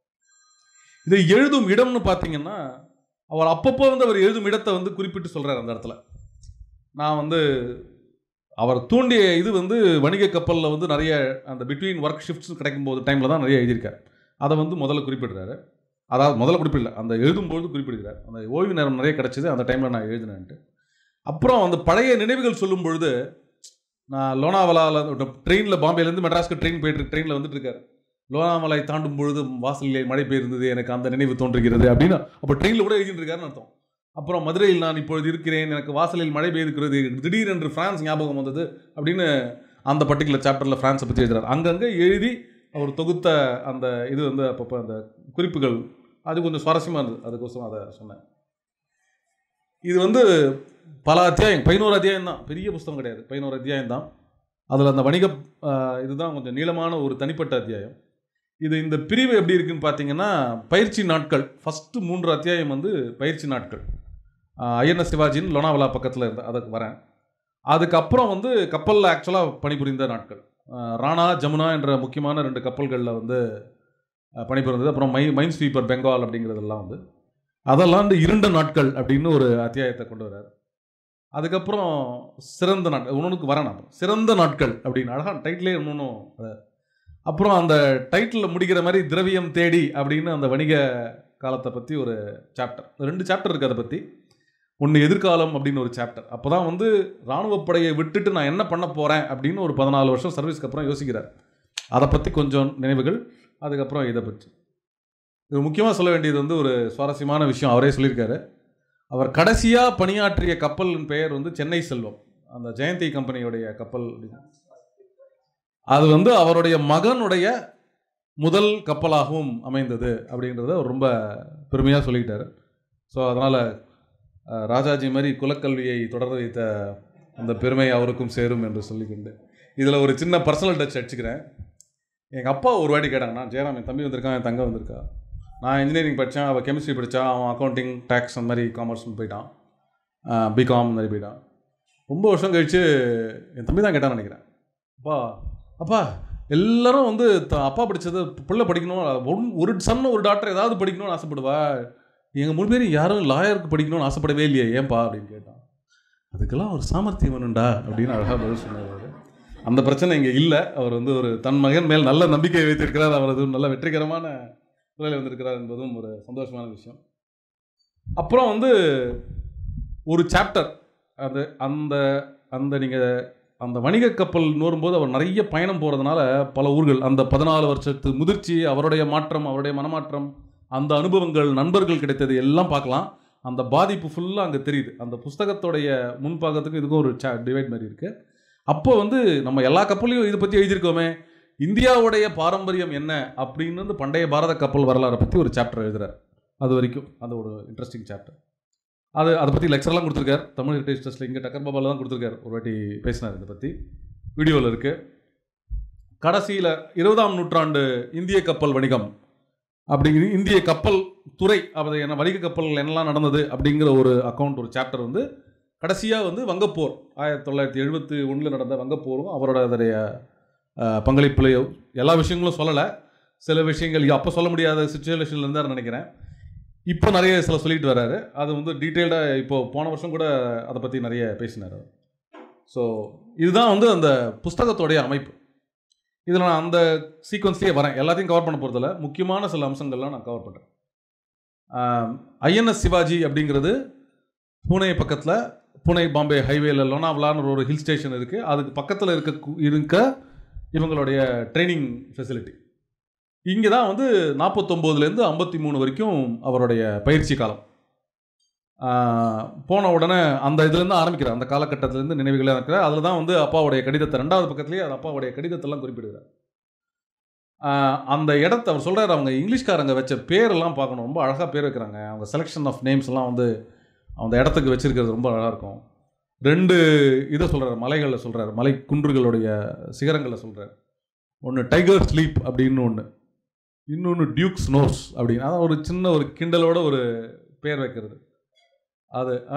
இதை எழுதும் இடம்னு பார்த்தீங்கன்னா அவர் அப்பப்போ வந்து அவர் எழுதும் இடத்தை வந்து குறிப்பிட்டு சொல்கிறார் அந்த இடத்துல நான் வந்து அவர் தூண்டிய இது வந்து வணிக கப்பலில் வந்து நிறைய அந்த பிட்வீன் ஒர்க் ஷிஃப்ட்ஸ் கிடைக்கும் போது டைமில் தான் நிறைய எழுதியிருக்காரு அதை வந்து முதல்ல குறிப்பிடுறாரு அதாவது முதல்ல குறிப்பிடல அந்த எழுதும்போது குறிப்பிடுகிறார் அந்த ஓய்வு நேரம் நிறைய கிடச்சிது அந்த டைமில் நான் எழுதினேன்ட்டு அப்புறம் அந்த பழைய நினைவுகள் சொல்லும் பொழுது நான் லோனாவலாவில் ட்ரெயினில் பாம்பேலேருந்து மெட்ராஸ்க்கு ட்ரெயின் போயிட்டு ட்ரெயினில் வந்துட்டு இருக்காரு லோனாமலை தாண்டும் பொழுது வாசலிலே மழை பெய்திருந்தது எனக்கு அந்த நினைவு தோன்றுகிறது அப்படின்னு அப்போ ட்ரெயினில் கூட எழுதிட்டு இருக்காருன்னு அர்த்தம் அப்புறம் மதுரையில் நான் இப்பொழுது இருக்கிறேன் எனக்கு வாசலில் மழை பெய்திருக்கிறது திடீரென்று பிரான்ஸ் ஞாபகம் வந்தது அப்படின்னு அந்த பர்டிகுலர் சாப்டரில் ஃப்ரான்ஸை பற்றி எழுதுறாரு அங்கங்கே எழுதி அவர் தொகுத்த அந்த இது வந்து அப்பப்போ அந்த குறிப்புகள் அது கொஞ்சம் சுவாரஸ்யமாக இருந்தது அதுக்கோசரம் அதை சொன்னேன் இது வந்து பல அத்தியாயம் பதினோரு அத்தியாயம் தான் பெரிய புஸ்தகம் கிடையாது பதினோரு அத்தியாயம் தான் அதில் அந்த வணிக ஆஹ், இதுதான் கொஞ்சம் நீளமான ஒரு தனிப்பட்ட அத்தியாயம் இது இந்த பிரிவு எப்படி இருக்குன்னு பார்த்தீங்கன்னா பயிற்சி நாட்கள் ஃபஸ்ட்டு மூன்று அத்தியாயம் வந்து பயிற்சி நாட்கள் ஐஎன்எஸ் சிவாஜின்னு லோனாவலா பக்கத்தில் இருந்த அதுக்கு வரேன் அதுக்கப்புறம் வந்து கப்பலில் ஆக்சுவலாக பணிபுரிந்த நாட்கள் ஆஹ், ராணா ஜமுனா என்ற முக்கியமான ரெண்டு கப்பல்களில் வந்து ஆஹ், பணிபுரிந்தது அப்புறம் மை மைன் ஸ்வீப்பர் பெங்கால் அப்படிங்கிறதெல்லாம் வந்து அதெல்லாம் வந்து இருண்ட நாட்கள் அப்படின்னு ஒரு அத்தியாயத்தை கொண்டு வர்றாரு அதுக்கப்புறம் சிறந்த நாட்கள் இன்னொன்றுக்கு வரேன் நான் சிறந்த நாட்கள் அப்படின்னு அழகான டைட்டிலே இன்னொன்றும் அப்புறம் அந்த டைட்டிலில் முடிக்கிற மாதிரி திரவியம் தேடி அப்படின்னு அந்த வணிக காலத்தை பற்றி ஒரு சாப்டர் ரெண்டு சாப்டர் இருக்குது அதை பற்றி ஒன்று எதிர்காலம் அப்படின்னு ஒரு சாப்டர் அப்போ தான் வந்து இராணுவப் படையை விட்டுட்டு நான் என்ன பண்ண போகிறேன் அப்படின்னு ஒரு பதினாலு வருஷம் சர்வீஸ்க்கு அப்புறம் யோசிக்கிறார் அதை பற்றி கொஞ்சம் நினைவுகள் அதுக்கப்புறம் இதை பற்றி இது முக்கியமாக சொல்ல வேண்டியது வந்து ஒரு சுவாரஸ்யமான விஷயம் அவரே சொல்லியிருக்காரு அவர் கடைசியாக பணியாற்றிய கப்பலின் பெயர் வந்து சென்னை செல்வம் அந்த ஜெயந்தி கம்பெனியுடைய கப்பல் அப்படின்னு. அது வந்து அவருடைய மகனுடைய முதல் கப்பலாகவும் அமைந்தது அப்படின்றத அவர் ரொம்ப பெருமையாக சொல்லிக்கிட்டாரு ஸோ அதனால் ராஜாஜி மாதிரி குலக்கல்வியை தொடர வைத்த அந்த பெருமை அவருக்கும் சேரும் என்று சொல்லிக்கொண்டு இதில் ஒரு சின்ன பர்சனல் டச் அடிச்சுக்கிறேன் எங்கள் அப்பா ஒரு வாட்டி கேட்டாங்க நான் ஜெயராம் என் தம்பி வந்திருக்கான் என் தங்க வந்திருக்கா நான் இன்ஜினியரிங் படித்தேன் அவள் கெமிஸ்ட்ரி படித்தா அவன் அக்கௌண்டிங் டேக்ஸ் அந்த மாதிரி காமர்ஸ்னு போயிட்டான் பிகாம் அந்த மாதிரி போயிட்டான் ரொம்ப வருஷம் கழித்து என் தம்பி தான் கேட்டான்னு நினைக்கிறேன் அப்பா அப்பா எல்லாரும் வந்து த அப்பா படித்தது பிள்ளை படிக்கணும் ஒன் ஒரு சன் ஒரு டாக்டர் ஏதாவது படிக்கணும்னு ஆசைப்படுவா எங்கள் மூணு பேரும் யாரும் லாயருக்கு படிக்கணும்னு ஆசைப்படவே இல்லையே ஏன்பா அப்படின்னு கேட்டான் அதுக்கெல்லாம் ஒரு சாமர்த்தியம் வேணும்டா அப்படின்னு அழகாக பதில் சொன்னார் அவரு. அந்த பிரச்சனை இங்கே இல்லை அவர் வந்து ஒரு தன் மகன் மேல் நல்ல நம்பிக்கை வைத்திருக்கிறார் அவர் அது நல்ல வெற்றிகரமான நிலையில் வந்திருக்கிறார் என்பதும் ஒரு சந்தோஷமான விஷயம் அப்புறம் வந்து ஒரு சாப்டர் அது அந்த அந்த நீங்கள் அந்த வணிக கப்பல் நூறும்போது அவர் நிறைய பயணம் போகிறதுனால பல ஊர்கள் அந்த பதினாலு வருஷத்து முதிர்ச்சி அவருடைய மாற்றம் அவருடைய மனமாற்றம் அந்த அனுபவங்கள் நண்பர்கள் கிடைத்தது எல்லாம் பார்க்கலாம் அந்த பாதிப்பு ஃபுல்லாக அங்கே தெரியுது அந்த புஸ்தகத்தோடைய முன்பாகத்துக்கும் இதுக்கும் ஒரு சா டிவைட் மாதிரி இருக்குது அப்போ வந்து நம்ம எல்லா கப்பலையும் இதை பற்றி எழுதியிருக்கோமே இந்தியாவுடைய பாரம்பரியம் என்ன அப்படின்னு வந்து பண்டைய பாரத கப்பல் வரலாறை பற்றி ஒரு சாப்டர் எழுதுறார் அது வரைக்கும் அது ஒரு இன்ட்ரெஸ்டிங் சாப்டர் அது அதை பற்றி லெக்சர்லாம் கொடுத்துருக்கார் தமிழ் ஹெரிட்டேஜ் ட்ரஸ்ட்டில் இங்கே டக்கர் பாபாவில் தான் கொடுத்துருக்காரு ஒரு வாட்டி பேசினார் இதை பற்றி வீடியோவில் இருக்குது கடைசியில் இருபதாம் நூற்றாண்டு இந்திய கப்பல் வணிகம் அப்படிங்கிற இந்திய கப்பல் துறை அது என்ன வணிக கப்பல் என்னெல்லாம் நடந்தது அப்படிங்கிற ஒரு அக்கௌண்ட் ஒரு சாப்டர் வந்து கடைசியாக வந்து வங்கப்போர் ஆயிரத்தி தொள்ளாயிரத்தி எழுபத்தி ஒன்றில் நடந்த வங்கப்போரும் அவரோட அதோடைய அஹ், பங்களிப்புல எல்லா விஷயங்களும் சொல்லலை சில விஷயங்கள் அப்போ சொல்ல முடியாத சுச்சுவேஷனில் இருந்தார் நினைக்கிறேன் இப்போ நிறைய சில சொல்லிட்டு வர்றாரு அது வந்து டீட்டெயில்டாக இப்போ போன வருஷம் கூட அதை பற்றி நிறைய பேசினார் ஸோ இதுதான் வந்து அந்த புஸ்தகத்தோடைய அமைப்பு இதில் நான் அந்த சீக்வன்ஸ்லேயே வரேன் எல்லாத்தையும் கவர் பண்ண போகிறதில்ல முக்கியமான சில அம்சங்கள்லாம் நான் கவர் பண்ணுறேன் ஐஎன்எஸ் சிவாஜி அப்படிங்கிறது பூனே பக்கத்தில் பூனே பாம்பே ஹைவேல லோனாவலான்னு ஒரு ஹில் ஸ்டேஷன் இருக்குது அதுக்கு பக்கத்தில் இருக்க கு- இருக்க இவங்களுடைய ட்ரைனிங் ஃபெசிலிட்டி இங்கே தான் வந்து நாற்பத்தொம்போதுலேருந்து ஐம்பத்தி மூணு வரைக்கும் அவருடைய பயிற்சி காலம் ஆஹ், போன உடனே அந்த இதுலேருந்து ஆரம்பிக்கிறார் அந்த காலகட்டத்திலேருந்து நினைவுகளே இருக்கிறார் அதில் தான் வந்து அப்பாவுடைய கடிதத்தை ரெண்டாவது பக்கத்துலேயே அது அப்பாவுடைய கடிதத்தெல்லாம் குறிப்பிடுகிறார் ஆஹ், அந்த இடத்த அவர் சொல்கிறார் அவங்க இங்கிலீஷ்காரங்க வச்ச பேரெல்லாம் பார்க்கணும் ரொம்ப அழகாக பேர் வைக்கிறாங்க அவங்க செலெக்ஷன் ஆஃப் நேம்ஸ் எல்லாம் வந்து அந்த இடத்துக்கு வச்சிருக்கிறது ரொம்ப அழகாக இருக்கும் ரெண்டு இதை சொல்கிறார் மலைகளில் சொல்கிறார் மலை குன்றுகளுடைய சிகரங்களில் சொல்கிறார் ஒன்று டைகர் ஸ்லீப் அப்படின்னு ஒன்று இன்னொன்று டியூக்ஸ் நோஸ் அப்படின்னு அதான் ஒரு சின்ன ஒரு கிண்டலோட ஒரு பேர் வைக்கிறது அது ஆ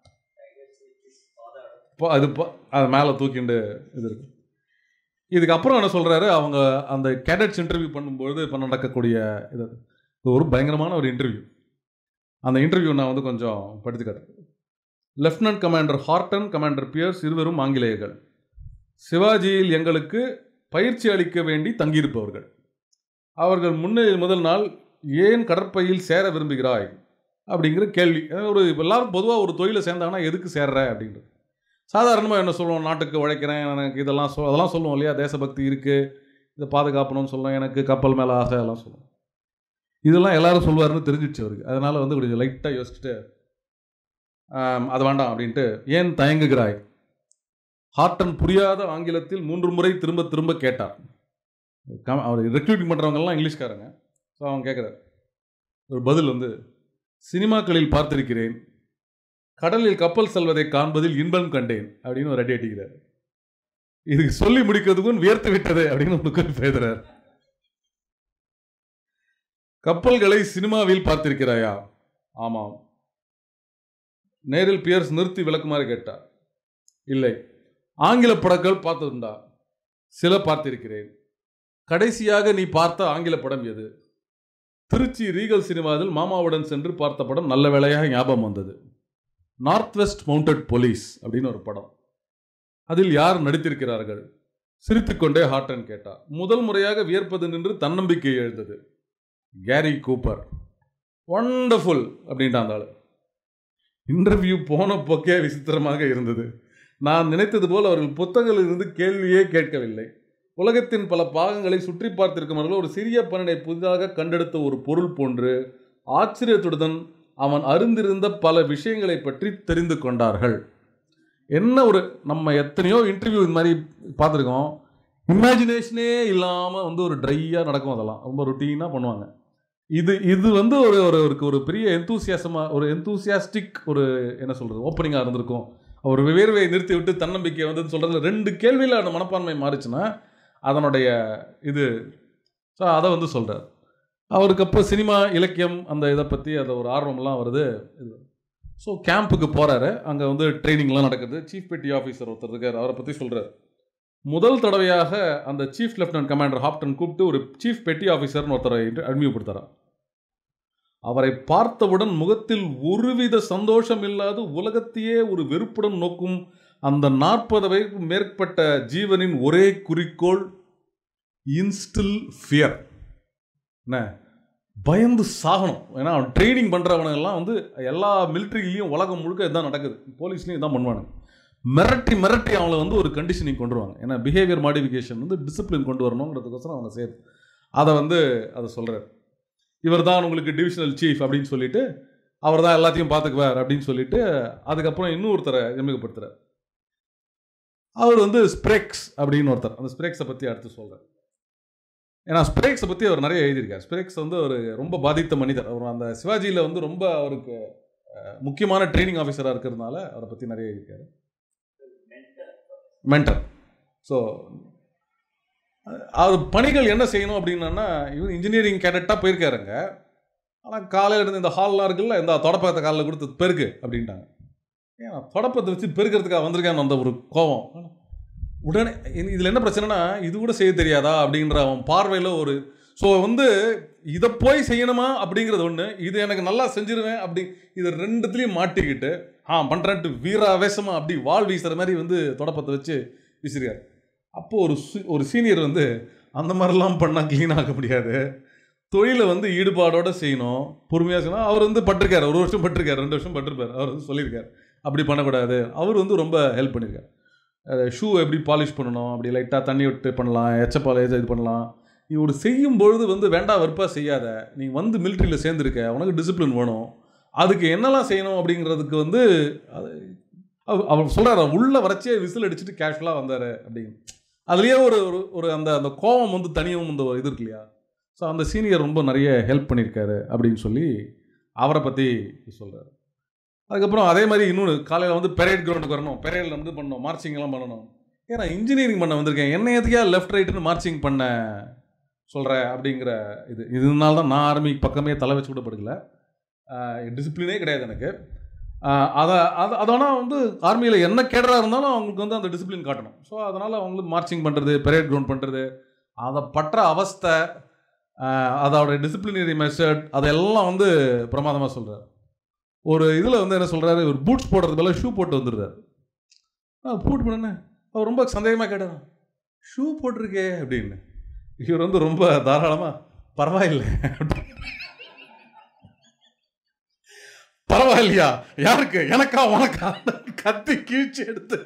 இப்போ அது ப- அது மேலே தூக்கிண்டு இது இருக்கு இதுக்கப்புறம் என்ன சொல்கிறாரு அவங்க அந்த கேடட்ஸ் இன்டர்வியூ பண்ணும்பொழுது இப்போ நடக்கக்கூடிய இது இது ஒரு பயங்கரமான ஒரு இன்டர்வியூ அந்த இன்டர்வியூ நான் வந்து கொஞ்சம் படித்து காட்டுறேன் lieutenant commander Horton commander Pierce இருவரும் ஆங்கிலேயர்கள் சிவாஜியில் எங்களுக்கு பயிற்சி அளிக்க வேண்டி தங்கியிருப்பவர்கள் அவர்கள் முன்னே முதல் நாள் ஏன் கடற்பையில் சேர விரும்புகிறாய் அப்படிங்கிற கேள்வி அதாவது ஒரு இப்ப எல்லாரும் பொதுவாக ஒரு தொழிலை சேர்ந்தாங்கன்னா எதுக்கு சேர்ற அப்படின்றது சாதாரணமாக என்ன சொல்லுவோம் நாட்டுக்கு உழைக்கிறேன் எனக்கு இதெல்லாம் சொல் அதெல்லாம் சொல்லுவோம் இல்லையா தேசபக்தி இருக்குது இதை பாதுகாப்பணும்னு சொல்லுவோம் எனக்கு கப்பல் மேலே ஆசை எல்லாம் சொல்லுவோம் இதெல்லாம் எல்லாரும் சொல்லுவாருன்னு தெரிஞ்சிடுச்சு அவருக்கு அதனால் வந்து கொஞ்சம் லைட்டாக யோசிச்சுட்டு ஆம், அது வேண்டாம் அப்படின்ட்டு ஏன் தயங்குகிறாய் ஹார்டன் புரியாத ஆங்கிலத்தில் மூன்று முறை திரும்ப திரும்ப கேட்டார் கம்- அவர் ரெக்ரூட்டிங் பண்ணுறவங்கெல்லாம் இங்கிலீஷ்காரங்க ஸோ அவன் கேட்குறாரு ஒரு பதில் வந்து சினிமாக்களில் பார்த்திருக்கிறேன் கடலில் கப்பல் செல்வதை காண்பதில் இன்பம் கண்டேன் அப்படின்னு ஒரு அடி அடிக்கிறார் இதுக்கு சொல்லி முடிக்கிறதுக்கும் வியர்த்து விட்டது அப்படின்னு ஒரு குறிப்பு எழுதுறார் கப்பல்களை சினிமாவில் பார்த்திருக்கிறாயா ஆமாம் நேரில் பியர்ஸ் நிறுத்தி விளக்குமாறு கேட்டார் இல்லை ஆங்கில படங்கள் பார்த்ததுண்டா சில பார்த்திருக்கிறேன் கடைசியாக நீ பார்த்த ஆங்கில படம் எது திருச்சி ரீகல் சினிமாவில் மாமாவுடன் சென்று பார்த்த படம் நல்ல வேளையாக ஞாபகம் வந்தது நார்த் வெஸ்ட் மவுண்டட் போலீஸ் அப்படின்னு ஒரு படம் அதில் யார் நடித்திருக்கிறார்கள் சிரித்துக்கொண்டே ஹார்டன் கேட்டார் முதல் முறையாக வியர்ப்பது நின்று தன்னம்பிக்கை எழுந்தது கேரி கூப்பர் ஒண்டர்ஃபுல் அப்படின்ட்டு அந்த ஆளு இன்டர்வியூ போன போக்கே விசித்திரமாக இருந்தது நான் நினைத்தது போல் அவர்கள் புத்தகங்களிலிருந்து கேள்வியே கேட்கவில்லை உலகத்தின் பல பாகங்களை சுற்றி பார்த்திருக்கும் ஒரு சிறிய பலனை புதிதாக கண்டெடுத்த ஒரு பொருள் போன்று ஆச்சரியத்துடன் அவன் அறிந்திருந்த பல விஷயங்களை பற்றி தெரிந்து கொண்டார்கள் என்ன ஒரு நம்ம எத்தனையோ இன்டர்வியூ இந்த மாதிரி பார்த்துருக்கோம் இமேஜினேஷனே இல்லாமல் வந்து ஒரு ட்ரையாக நடக்கும் அதெல்லாம் ரொம்ப ருட்டீனாக பண்ணுவாங்க இது இது வந்து ஒரு ஒரு ஒரு- ஒரு பெரிய எந்தூசியாசமாக ஒரு எந்தூசியாஸ்டிக் ஒரு என்ன சொல்கிறது ஓப்பனிங்காக இருந்திருக்கும் அவர் வேர்வையை நிறுத்தி விட்டு தன்னம்பிக்கை வந்து சொல்கிறதுல ரெண்டு கேள்வியில் அந்த மனப்பான்மை மாறிச்சுன்னா அதனுடைய இது ஸோ அதை வந்து சொல்கிறார் அவருக்கு அப்போ சினிமா இலக்கியம் அந்த இதை பற்றி அந்த ஒரு ஆர்வம்லாம் வருது இது ஸோ கேம்புக்கு போகிறாரு அங்கே வந்து ட்ரைனிங்லாம் நடக்குது சீஃப் பெட்டி ஆஃபீஸர் ஒருத்தர் இருக்கார் அவரை பற்றி சொல்கிறார் முதல் தடவையாக அந்த சீஃப் லெஃப்டினன்ட் கமாண்டர் ஹாப்டன் கூப்பிட்டு ஒரு சீஃப் பெட்டி ஆஃபீஸர்னு ஒருத்தரை அறிமுகப்படுத்துறார் அவரை பார்த்தவுடன் முகத்தில் ஒருவித சந்தோஷம் இல்லாது உலகத்தையே ஒரு வெறுப்புடன் நோக்கும் அந்த நாற்பது வயதுக்கு மேற்பட்ட ஜீவனின் ஒரே குறிக்கோள் இன்ஸ்டில் ஃபியர் என்ன பயந்து சாகணும் ஏன்னா அவன் ட்ரைனிங் பண்ணுறவனுங்கெல்லாம் வந்து எல்லா மிலிட்ரிலையும் உலகம் முழுக்க இதான் நடக்குது போலீஸ்லையும் இதான் பண்ணுவானுங்க மிரட்டி மிரட்டி அவங்கள வந்து ஒரு கண்டிஷனிங் கொண்டு வருவாங்க ஏன்னா பிஹேவியர் மாடிஃபிகேஷன் வந்து டிசிப்ளின் கொண்டு வரணுங்கிறதுக்கோசரம் அவங்க செய்யுது அதை வந்து அதை சொல்கிறார் இவர் தான் உங்களுக்கு டிவிஷனல் சீஃப் அப்படின்னு சொல்லிட்டு அவர் தான் எல்லாத்தையும் பார்த்துக்குவார் அப்படின்னு சொல்லிட்டு அதுக்கப்புறம் இன்னொருத்தரை அறிமுகப்படுத்துறார் அவர் வந்து ஸ்ப்ரெக்ஸ் அப்படின்னு ஒருத்தர் அந்த ஸ்ப்ரெக்ஸை பற்றி அடுத்து சொல்கிறார் ஏன்னா ஸ்ப்ரெக்ஸை பற்றி அவர் நிறைய எழுதியிருக்கார் ஸ்ப்ரெக்ஸ் வந்து ஒரு ரொம்ப பாதித்த மனிதர் அவர் அந்த சிவாஜியில் வந்து ரொம்ப அவருக்கு அஹ், முக்கியமான ட்ரைனிங் ஆஃபீஸராக இருக்கிறதுனால அவரை பற்றி நிறைய எழுதியிருக்காரு மென்டர் ஸோ அவர் பணிகள் என்ன செய்யணும் அப்படின்னா இவர் இன்ஜினியரிங் கேடட்டாக போயிருக்காருங்க ஆனால் காலையில் இருந்து இந்த ஹால்லாம் இருக்குல்ல இந்த தொடப்பத்தை காலில் கொடுத்து பெருக்கு அப்படின்ட்டாங்க ஏன் தொடப்பத்தை வச்சு பெருக்கிறதுக்காக வந்திருக்கான்னு அந்த ஒரு கோபம் உடனே இதில் என்ன பிரச்சனைனா இது கூட செய்ய தெரியாதா அப்படின்ற அவன் பார்வையில் ஒரு ஸோ வந்து இதை போய் செய்யணுமா அப்படிங்கிறது ஒன்று இது எனக்கு நல்லா செஞ்சிருவேன் அப்படி இதை ரெண்டுத்துலேயும் மாட்டிக்கிட்டு ஆ பண்ணுறேன்ட்டு வீராவேசமாக அப்படி வால் வீசுகிற மாதிரி வந்து தொடப்பத்தை வச்சு வீசிருக்காரு அப்போது ஒரு சு- ஒரு சீனியர் வந்து அந்த மாதிரிலாம் பண்ணால் க்ளீன் ஆக முடியாது தொழிலை வந்து ஈடுபாடோட செய்யணும் பொறுமையாக செய்யணும் அவர் வந்து பட்டிருக்காரு ஒரு வருஷம் பட்டிருக்காரு ரெண்டு வருஷம் பட்டிருப்பார் அவர் வந்து சொல்லியிருக்காரு அப்படி பண்ணக்கூடாது அவர் வந்து ரொம்ப ஹெல்ப் பண்ணியிருக்காரு ஷூ எப்படி பாலிஷ் பண்ணணும் அப்படி லைட்டாக தண்ணி விட்டு பண்ணலாம் எச்ச பாலேஜ் இது பண்ணலாம் நீ ஒரு செய்யும் பொழுது வந்து வேண்டாம் வெறுப்பாக செய்யாத நீ வந்து மிலிட்ரியில் சேர்ந்துருக்க உனக்கு டிசிப்ளின் வேணும் அதுக்கு என்னெல்லாம் செய்யணும் அப்படிங்கிறதுக்கு வந்து அது அவர் அவர் சொல்கிறார் உள்ளே வரைச்சே விசில் அடிச்சுட்டு கேஷுவலாக வந்தார் அப்படின்னு அதுலேயே ஒரு ஒரு ஒரு அந்த அந்த கோபம் வந்து தனியும் இந்த ஒரு இது இருக்கு இல்லையா ஸோ அந்த சீனியர் ரொம்ப நிறைய ஹெல்ப் பண்ணியிருக்காரு அப்படின்னு சொல்லி அவரை பற்றி சொல்கிறார் அதுக்கப்புறம் அதே மாதிரி இன்னொன்று காலையில் வந்து பெரேட் கிரவுண்டுக்கு வரணும் பெரேடில் வந்து பண்ணணும் மார்ச்சிங் எல்லாம் பண்ணணும் ஏன்னா இன்ஜினியரிங் பண்ண வந்திருக்கேன் என்ன எதுக்கே லெஃப்ட் ரைட்டுன்னு மார்ச்சிங் பண்ண சொல்கிற அப்படிங்கிற இது இதனால தான் நான் ஆர்மி பக்கமே தலை வச்சு கூட படுக்கல டிசிப்ளினே கிடையாது எனக்கு ஆஹ் அதை அது அதனால் வந்து ஆர்மியில் என்ன கேடராக இருந்தாலும் அவங்களுக்கு வந்து அந்த டிசிப்ளின் காட்டணும் ஸோ அதனால் அவங்களுக்கு மார்ச்சிங் பண்ணுறது பெரேட் கிரவுண்ட் பண்ணுறது அதை பற்ற அவஸ்தை ஆஹ் அதோட டிசிப்ளினரி மெஷர்ட் அதெல்லாம் வந்து பிரமாதமாக சொல்கிறார் ஒரு இதில் வந்து என்ன சொல்கிறாரு ஒரு பூட்ஸ் போடுறது பதிலா ஷூ போட்டு வந்துடுறாரு ஆ பூட் பண்ணு அவர் ரொம்ப சந்தேகமாக கேட்டார் ஷூ போட்டிருக்கே அப்படின்னு இவர் வந்து ரொம்ப தாராளமாக பரவாயில்லை பரவாயில்லையா யாருக்கு எனக்கா உனக்கா கத்தி கீழ்ச்சி எடுத்து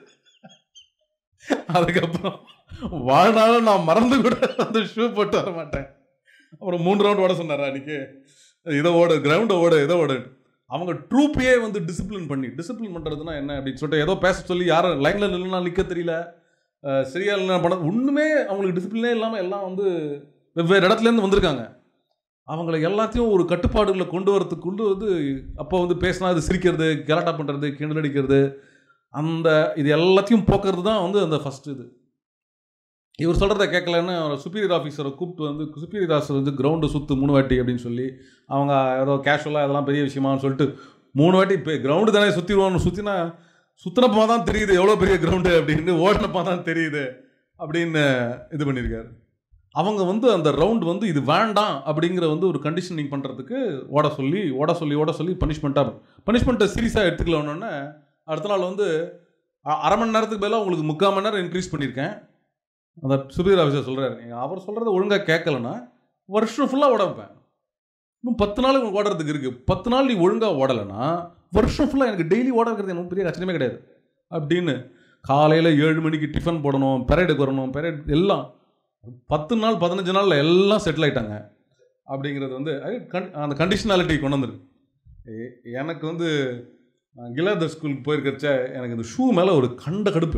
அதுக்கப்புறம் வாழ்நாளும் நான் மறந்து கூட அந்த ஷூ போட்டு வர மாட்டேன் அப்புறம் மூணு ரவுண்ட் ஓட சொன்னாரா அன்னைக்கு இதை ஓடு கிரவுண்டை ஓடு இதை ஓடு அவங்க ட்ரூப்பையே வந்து டிசிப்ளின் பண்ணி டிசிப்ளின் பண்ணுறதுனா என்ன அப்படின்னு சொல்லிட்டு ஏதோ பேச சொல்லி யாரும் லைனில் நில்லுனா நிற்க தெரியல அஹ் சரியா இல்லைனா பண்ண ஒன்றுமே அவங்களுக்கு டிசிப்ளினே இல்லாமல் எல்லாம் வந்து வெவ்வேறு இடத்துலேருந்து வந்திருக்காங்க அவங்கள எல்லாத்தையும் ஒரு கட்டுப்பாடுகளை கொண்டு வரதுக்கு கொண்டு வந்து அப்போ வந்து பேசினா அது சிரிக்கிறது கலாட்டா பண்ணுறது கிண்டல் அடிக்கிறது அந்த இது எல்லாத்தையும் போக்குறது தான் வந்து அந்த ஃபஸ்ட் இது இவர் சொல்கிறத கேட்கலன்னு அவர் சுப்பீரியர் ஆஃபீஸரை கூப்பிட்டு வந்து சுப்பீரியர் ஆஃபீஸர் வந்து கிரவுண்டு சுற்று மூணு வாட்டி அப்படின்னு சொல்லி அவங்க ஏதோ கேஷுவலாக அதெல்லாம் பெரிய விஷயமான்னு சொல்லிட்டு மூணு வாட்டி இப்போ கிரவுண்டு தானே சுற்றிடுவோம்னு சுற்றினா சுற்றினப்பா தான் தெரியுது எவ்வளோ பெரிய கிரவுண்டு அப்படின்னு ஓடினப்பா தான் தெரியுது அப்படின்னு இது பண்ணியிருக்காரு அவங்க வந்து அந்த ரவுண்ட் வந்து இது வேண்டாம் அப்படிங்கிற வந்து ஒரு கண்டிஷனிங் பண்ணுறதுக்கு ஓட சொல்லி ஓட சொல்லி ஓட சொல்லி பனிஷ்மெண்ட்டாக பனிஷ்மெண்ட்டை சீரியஸாக எடுத்துக்கலன்னொன்னே அடுத்த நாள் வந்து அ- அரை மணி நேரத்துக்கு பதிலாக உங்களுக்கு முக்கால் மணி நேரம் இன்க்ரீஸ் பண்ணியிருக்கேன் அந்த சுபீர் ஆஃபீஸர் சொல்கிறாரு நீங்கள் அவர் சொல்கிறத ஒழுங்காக கேட்கலன்னா வருஷம் ஃபுல்லாக ஓட வைப்பேன் இன்னும் பத்து நாள் உங்களுக்கு ஓடுறதுக்கு இருக்குது பத்து நாள் நீ ஒழுங்காக ஓடலைன்னா வருஷம் ஃபுல்லாக எனக்கு டெய்லி ஓட இருக்கிறது எனக்கு பெரிய கஷ்டமே கிடையாது அப்படின்னு காலையில் ஏழு மணிக்கு டிஃபன் போடணும் பெரேடுக்கு வரணும் பெரேட் எல்லாம் பத்து நாள் பதினஞ்சு நாளில் எல்லாம் செட்டில் ஆயிட்டாங்க அப்படிங்கிறது வந்து அது கண்- அந்த கண்டிஷனாலிட்டி கொண்டு வந்துருக்கு எ- எனக்கு வந்து நான் கிலாதர் ஸ்கூலுக்கு போயிருக்கிறச்ச எனக்கு இந்த ஷூ மேலே ஒரு கண்ட கடுப்பு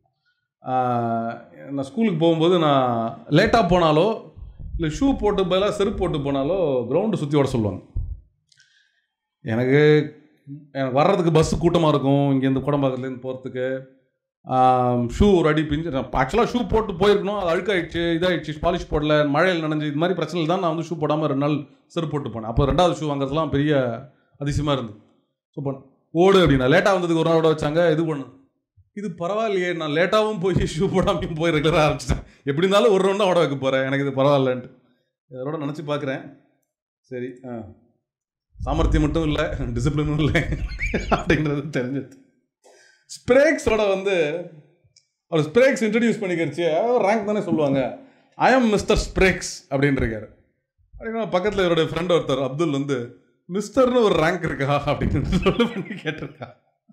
ஆஹ், நான் ஸ்கூலுக்கு போகும்போது நான் லேட்டாக போனாலோ இல்லை ஷூ போட்டு பதிலாக செருப்பு போட்டு போனாலோ கிரவுண்டு சுற்றி ஓட சொல்லுவாங்க எனக்கு எனக்கு வர்றதுக்கு பஸ்ஸு கூட்டமாக இருக்கும் இங்கேருந்து குடம்பாக்கத்துலேருந்து போகிறதுக்கு ஷூ ஒரு அடி பிஞ்சு ஆக்சுவலாக ஷூ போட்டு போயிருக்கணும் அது அழுக்காயிடுச்சு இதாகிடுச்சு பாலிஷ் போடல மழையில் நனைஞ்சு இது மாதிரி பிரச்சனை தான் நான் வந்து ஷூ போடாமல் ரெண்டு நாள் செருப்பு போட்டு போனேன் அப்போ ரெண்டாவது ஷூ வாங்குறதுலாம் பெரிய அதிசயமாக இருந்தது ஸோ பண்ண ஓடு அப்படின்னா லேட்டாக வந்ததுக்கு ஒரு நாள் விட வச்சாங்க இது பண்ணு இது பரவாயில்லையே நான் லேட்டாகவும் போய் ஷூ போடாமையும் போய் ரெகுலராக ஆரம்பிச்சிட்டேன் எப்படி இருந்தாலும் ஒரு ரவுண்டாக ஓட வைக்க போகிறேன் எனக்கு இது பரவாயில்லன்ட்டு இதோட நினச்சி பார்க்குறேன் சரி ஆ சாமர்த்தியம் மட்டும் இல்லை டிசிப்ளினும் இல்லை அப்படிங்கிறது தெரிஞ்சது ஸ்ப்ரேக்ஸோட வந்து அவர் ஸ்ப்ரேக்ஸ் இன்ட்ரடியூஸ் பண்ணிக்கிறச்சு ரேங்க் தானே சொல்லுவாங்க ஐ எம் மிஸ்டர் ஸ்ப்ரேக்ஸ் அப்படின்னு இருக்காரு அப்படின்னா பக்கத்தில் இவருடைய ஃப்ரெண்ட் ஒருத்தர் அப்துல் வந்து மிஸ்டர்னு ஒரு ரேங்க் இருக்கா அப்படின்னு சொல்லி பண்ணி கேட்டிருக்கா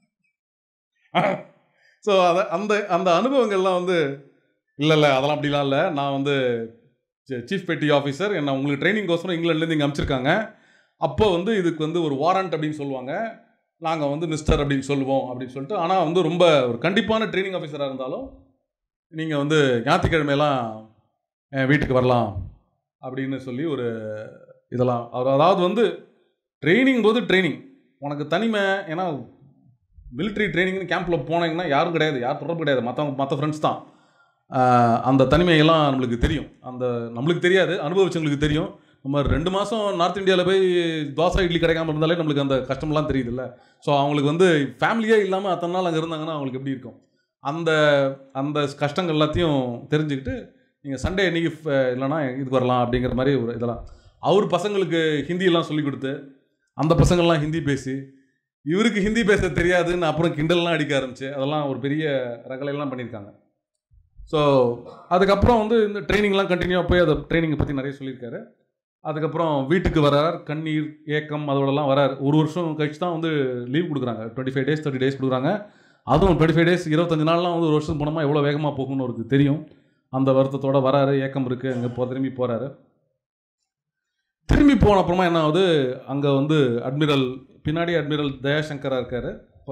ஸோ அதை அந்த அந்த அனுபவங்கள்லாம் வந்து இல்லை இல்லை அதெல்லாம் அப்படிலாம் இல்லை நான் வந்து சீஃப் பெட்டி ஆஃபீஸர் என்ன உங்களுக்கு ட்ரைனிங் கோசரம் இங்கிலாந்துலேருந்து இங்கே அனுப்பிச்சிருக்காங்க அப்போ வந்து இதுக்கு வந்து ஒரு வாரண்ட் அப்படின்னு சொல்லுவாங்க நாங்கள் வந்து மிஸ்டர் அப்படின்னு சொல்லுவோம் அப்படின்னு சொல்லிட்டு ஆனால் வந்து ரொம்ப ஒரு கண்டிப்பான ட்ரைனிங் ஆஃபீஸராக இருந்தாலும் நீங்கள் வந்து ஞாயிற்றுக்கிழமையெல்லாம் என் வீட்டுக்கு வரலாம் அப்படின்னு சொல்லி ஒரு இதெல்லாம் அவர் அதாவது வந்து ட்ரைனிங் போது ட்ரைனிங் உனக்கு தனிமை ஏன்னா military ட்ரைனிங்னு கேம்பில் போனீங்கன்னா யாரும் கிடையாது யார் தொடர்பு கிடையாது மற்றவங்க மற்ற ஃப்ரெண்ட்ஸ் தான் ஆஹ் அந்த தனிமையெல்லாம் நம்மளுக்கு தெரியும் அந்த நம்மளுக்கு தெரியாது அனுபவிச்சவங்களுக்கு தெரியும் நம்ம ரெண்டு மாதம் நார்த் இந்தியாவில் போய் தோசை இட்லி கிடைக்காம இருந்தாலே நம்மளுக்கு அந்த கஷ்டம்லாம் தெரியுதுல்ல ஸோ அவங்களுக்கு வந்து ஃபேமிலியே இல்லாமல் அத்தனை நாள் அங்கே இருந்தாங்கன்னா அவங்களுக்கு எப்படி இருக்கும் அந்த அந்த கஷ்டங்கள் எல்லாத்தையும் தெரிஞ்சுக்கிட்டு நீங்கள் சண்டே இன்னைக்கு ஃப- இல்லைன்னா இதுக்கு வரலாம் அப்படிங்கிற மாதிரி ஒரு இதெல்லாம் அவர் பசங்களுக்கு ஹிந்தியெல்லாம் சொல்லி கொடுத்து அந்த பசங்கள்லாம் ஹிந்தி பேசி இவருக்கு ஹிந்தி பேச தெரியாதுன்னு அப்புறம் கிண்டல்லாம் அடிக்க ஆரம்பிச்சு அதெல்லாம் ஒரு பெரிய ரகலையெல்லாம் பண்ணியிருக்காங்க ஸோ அதுக்கப்புறம் வந்து இந்த ட்ரைனிங்லாம் கண்டினியூவாக போய் அதை ட்ரைனிங்கை பற்றி நிறைய சொல்லியிருக்காரு அதுக்கப்புறம் வீட்டுக்கு வரார் கண்ணீர் ஏக்கம் அதோடலாம் வரார் ஒரு வருஷம் கழிச்சு தான் வந்து லீவ் கொடுக்குறாங்க twenty five days thirty days கொடுக்குறாங்க அதுவும் டுவெண்ட்டி ஃபைவ் டேஸ் இருபத்தஞ்சு நாள்லாம் வந்து ஒரு வருஷம் போனோமா எவ்வளோ வேகமாக போகும்னு அவருக்கு தெரியும் அந்த வருத்தத்தோட வராரு ஏக்கம் இருக்குது அங்கே போ திரும்பி போகிறாரு திரும்பி போன அப்புறமா என்ன ஆகுது அங்கே வந்து அட்மிரல் பின்னாடி அட்மிரல் தயாசங்கரா இருக்காரு இப்போ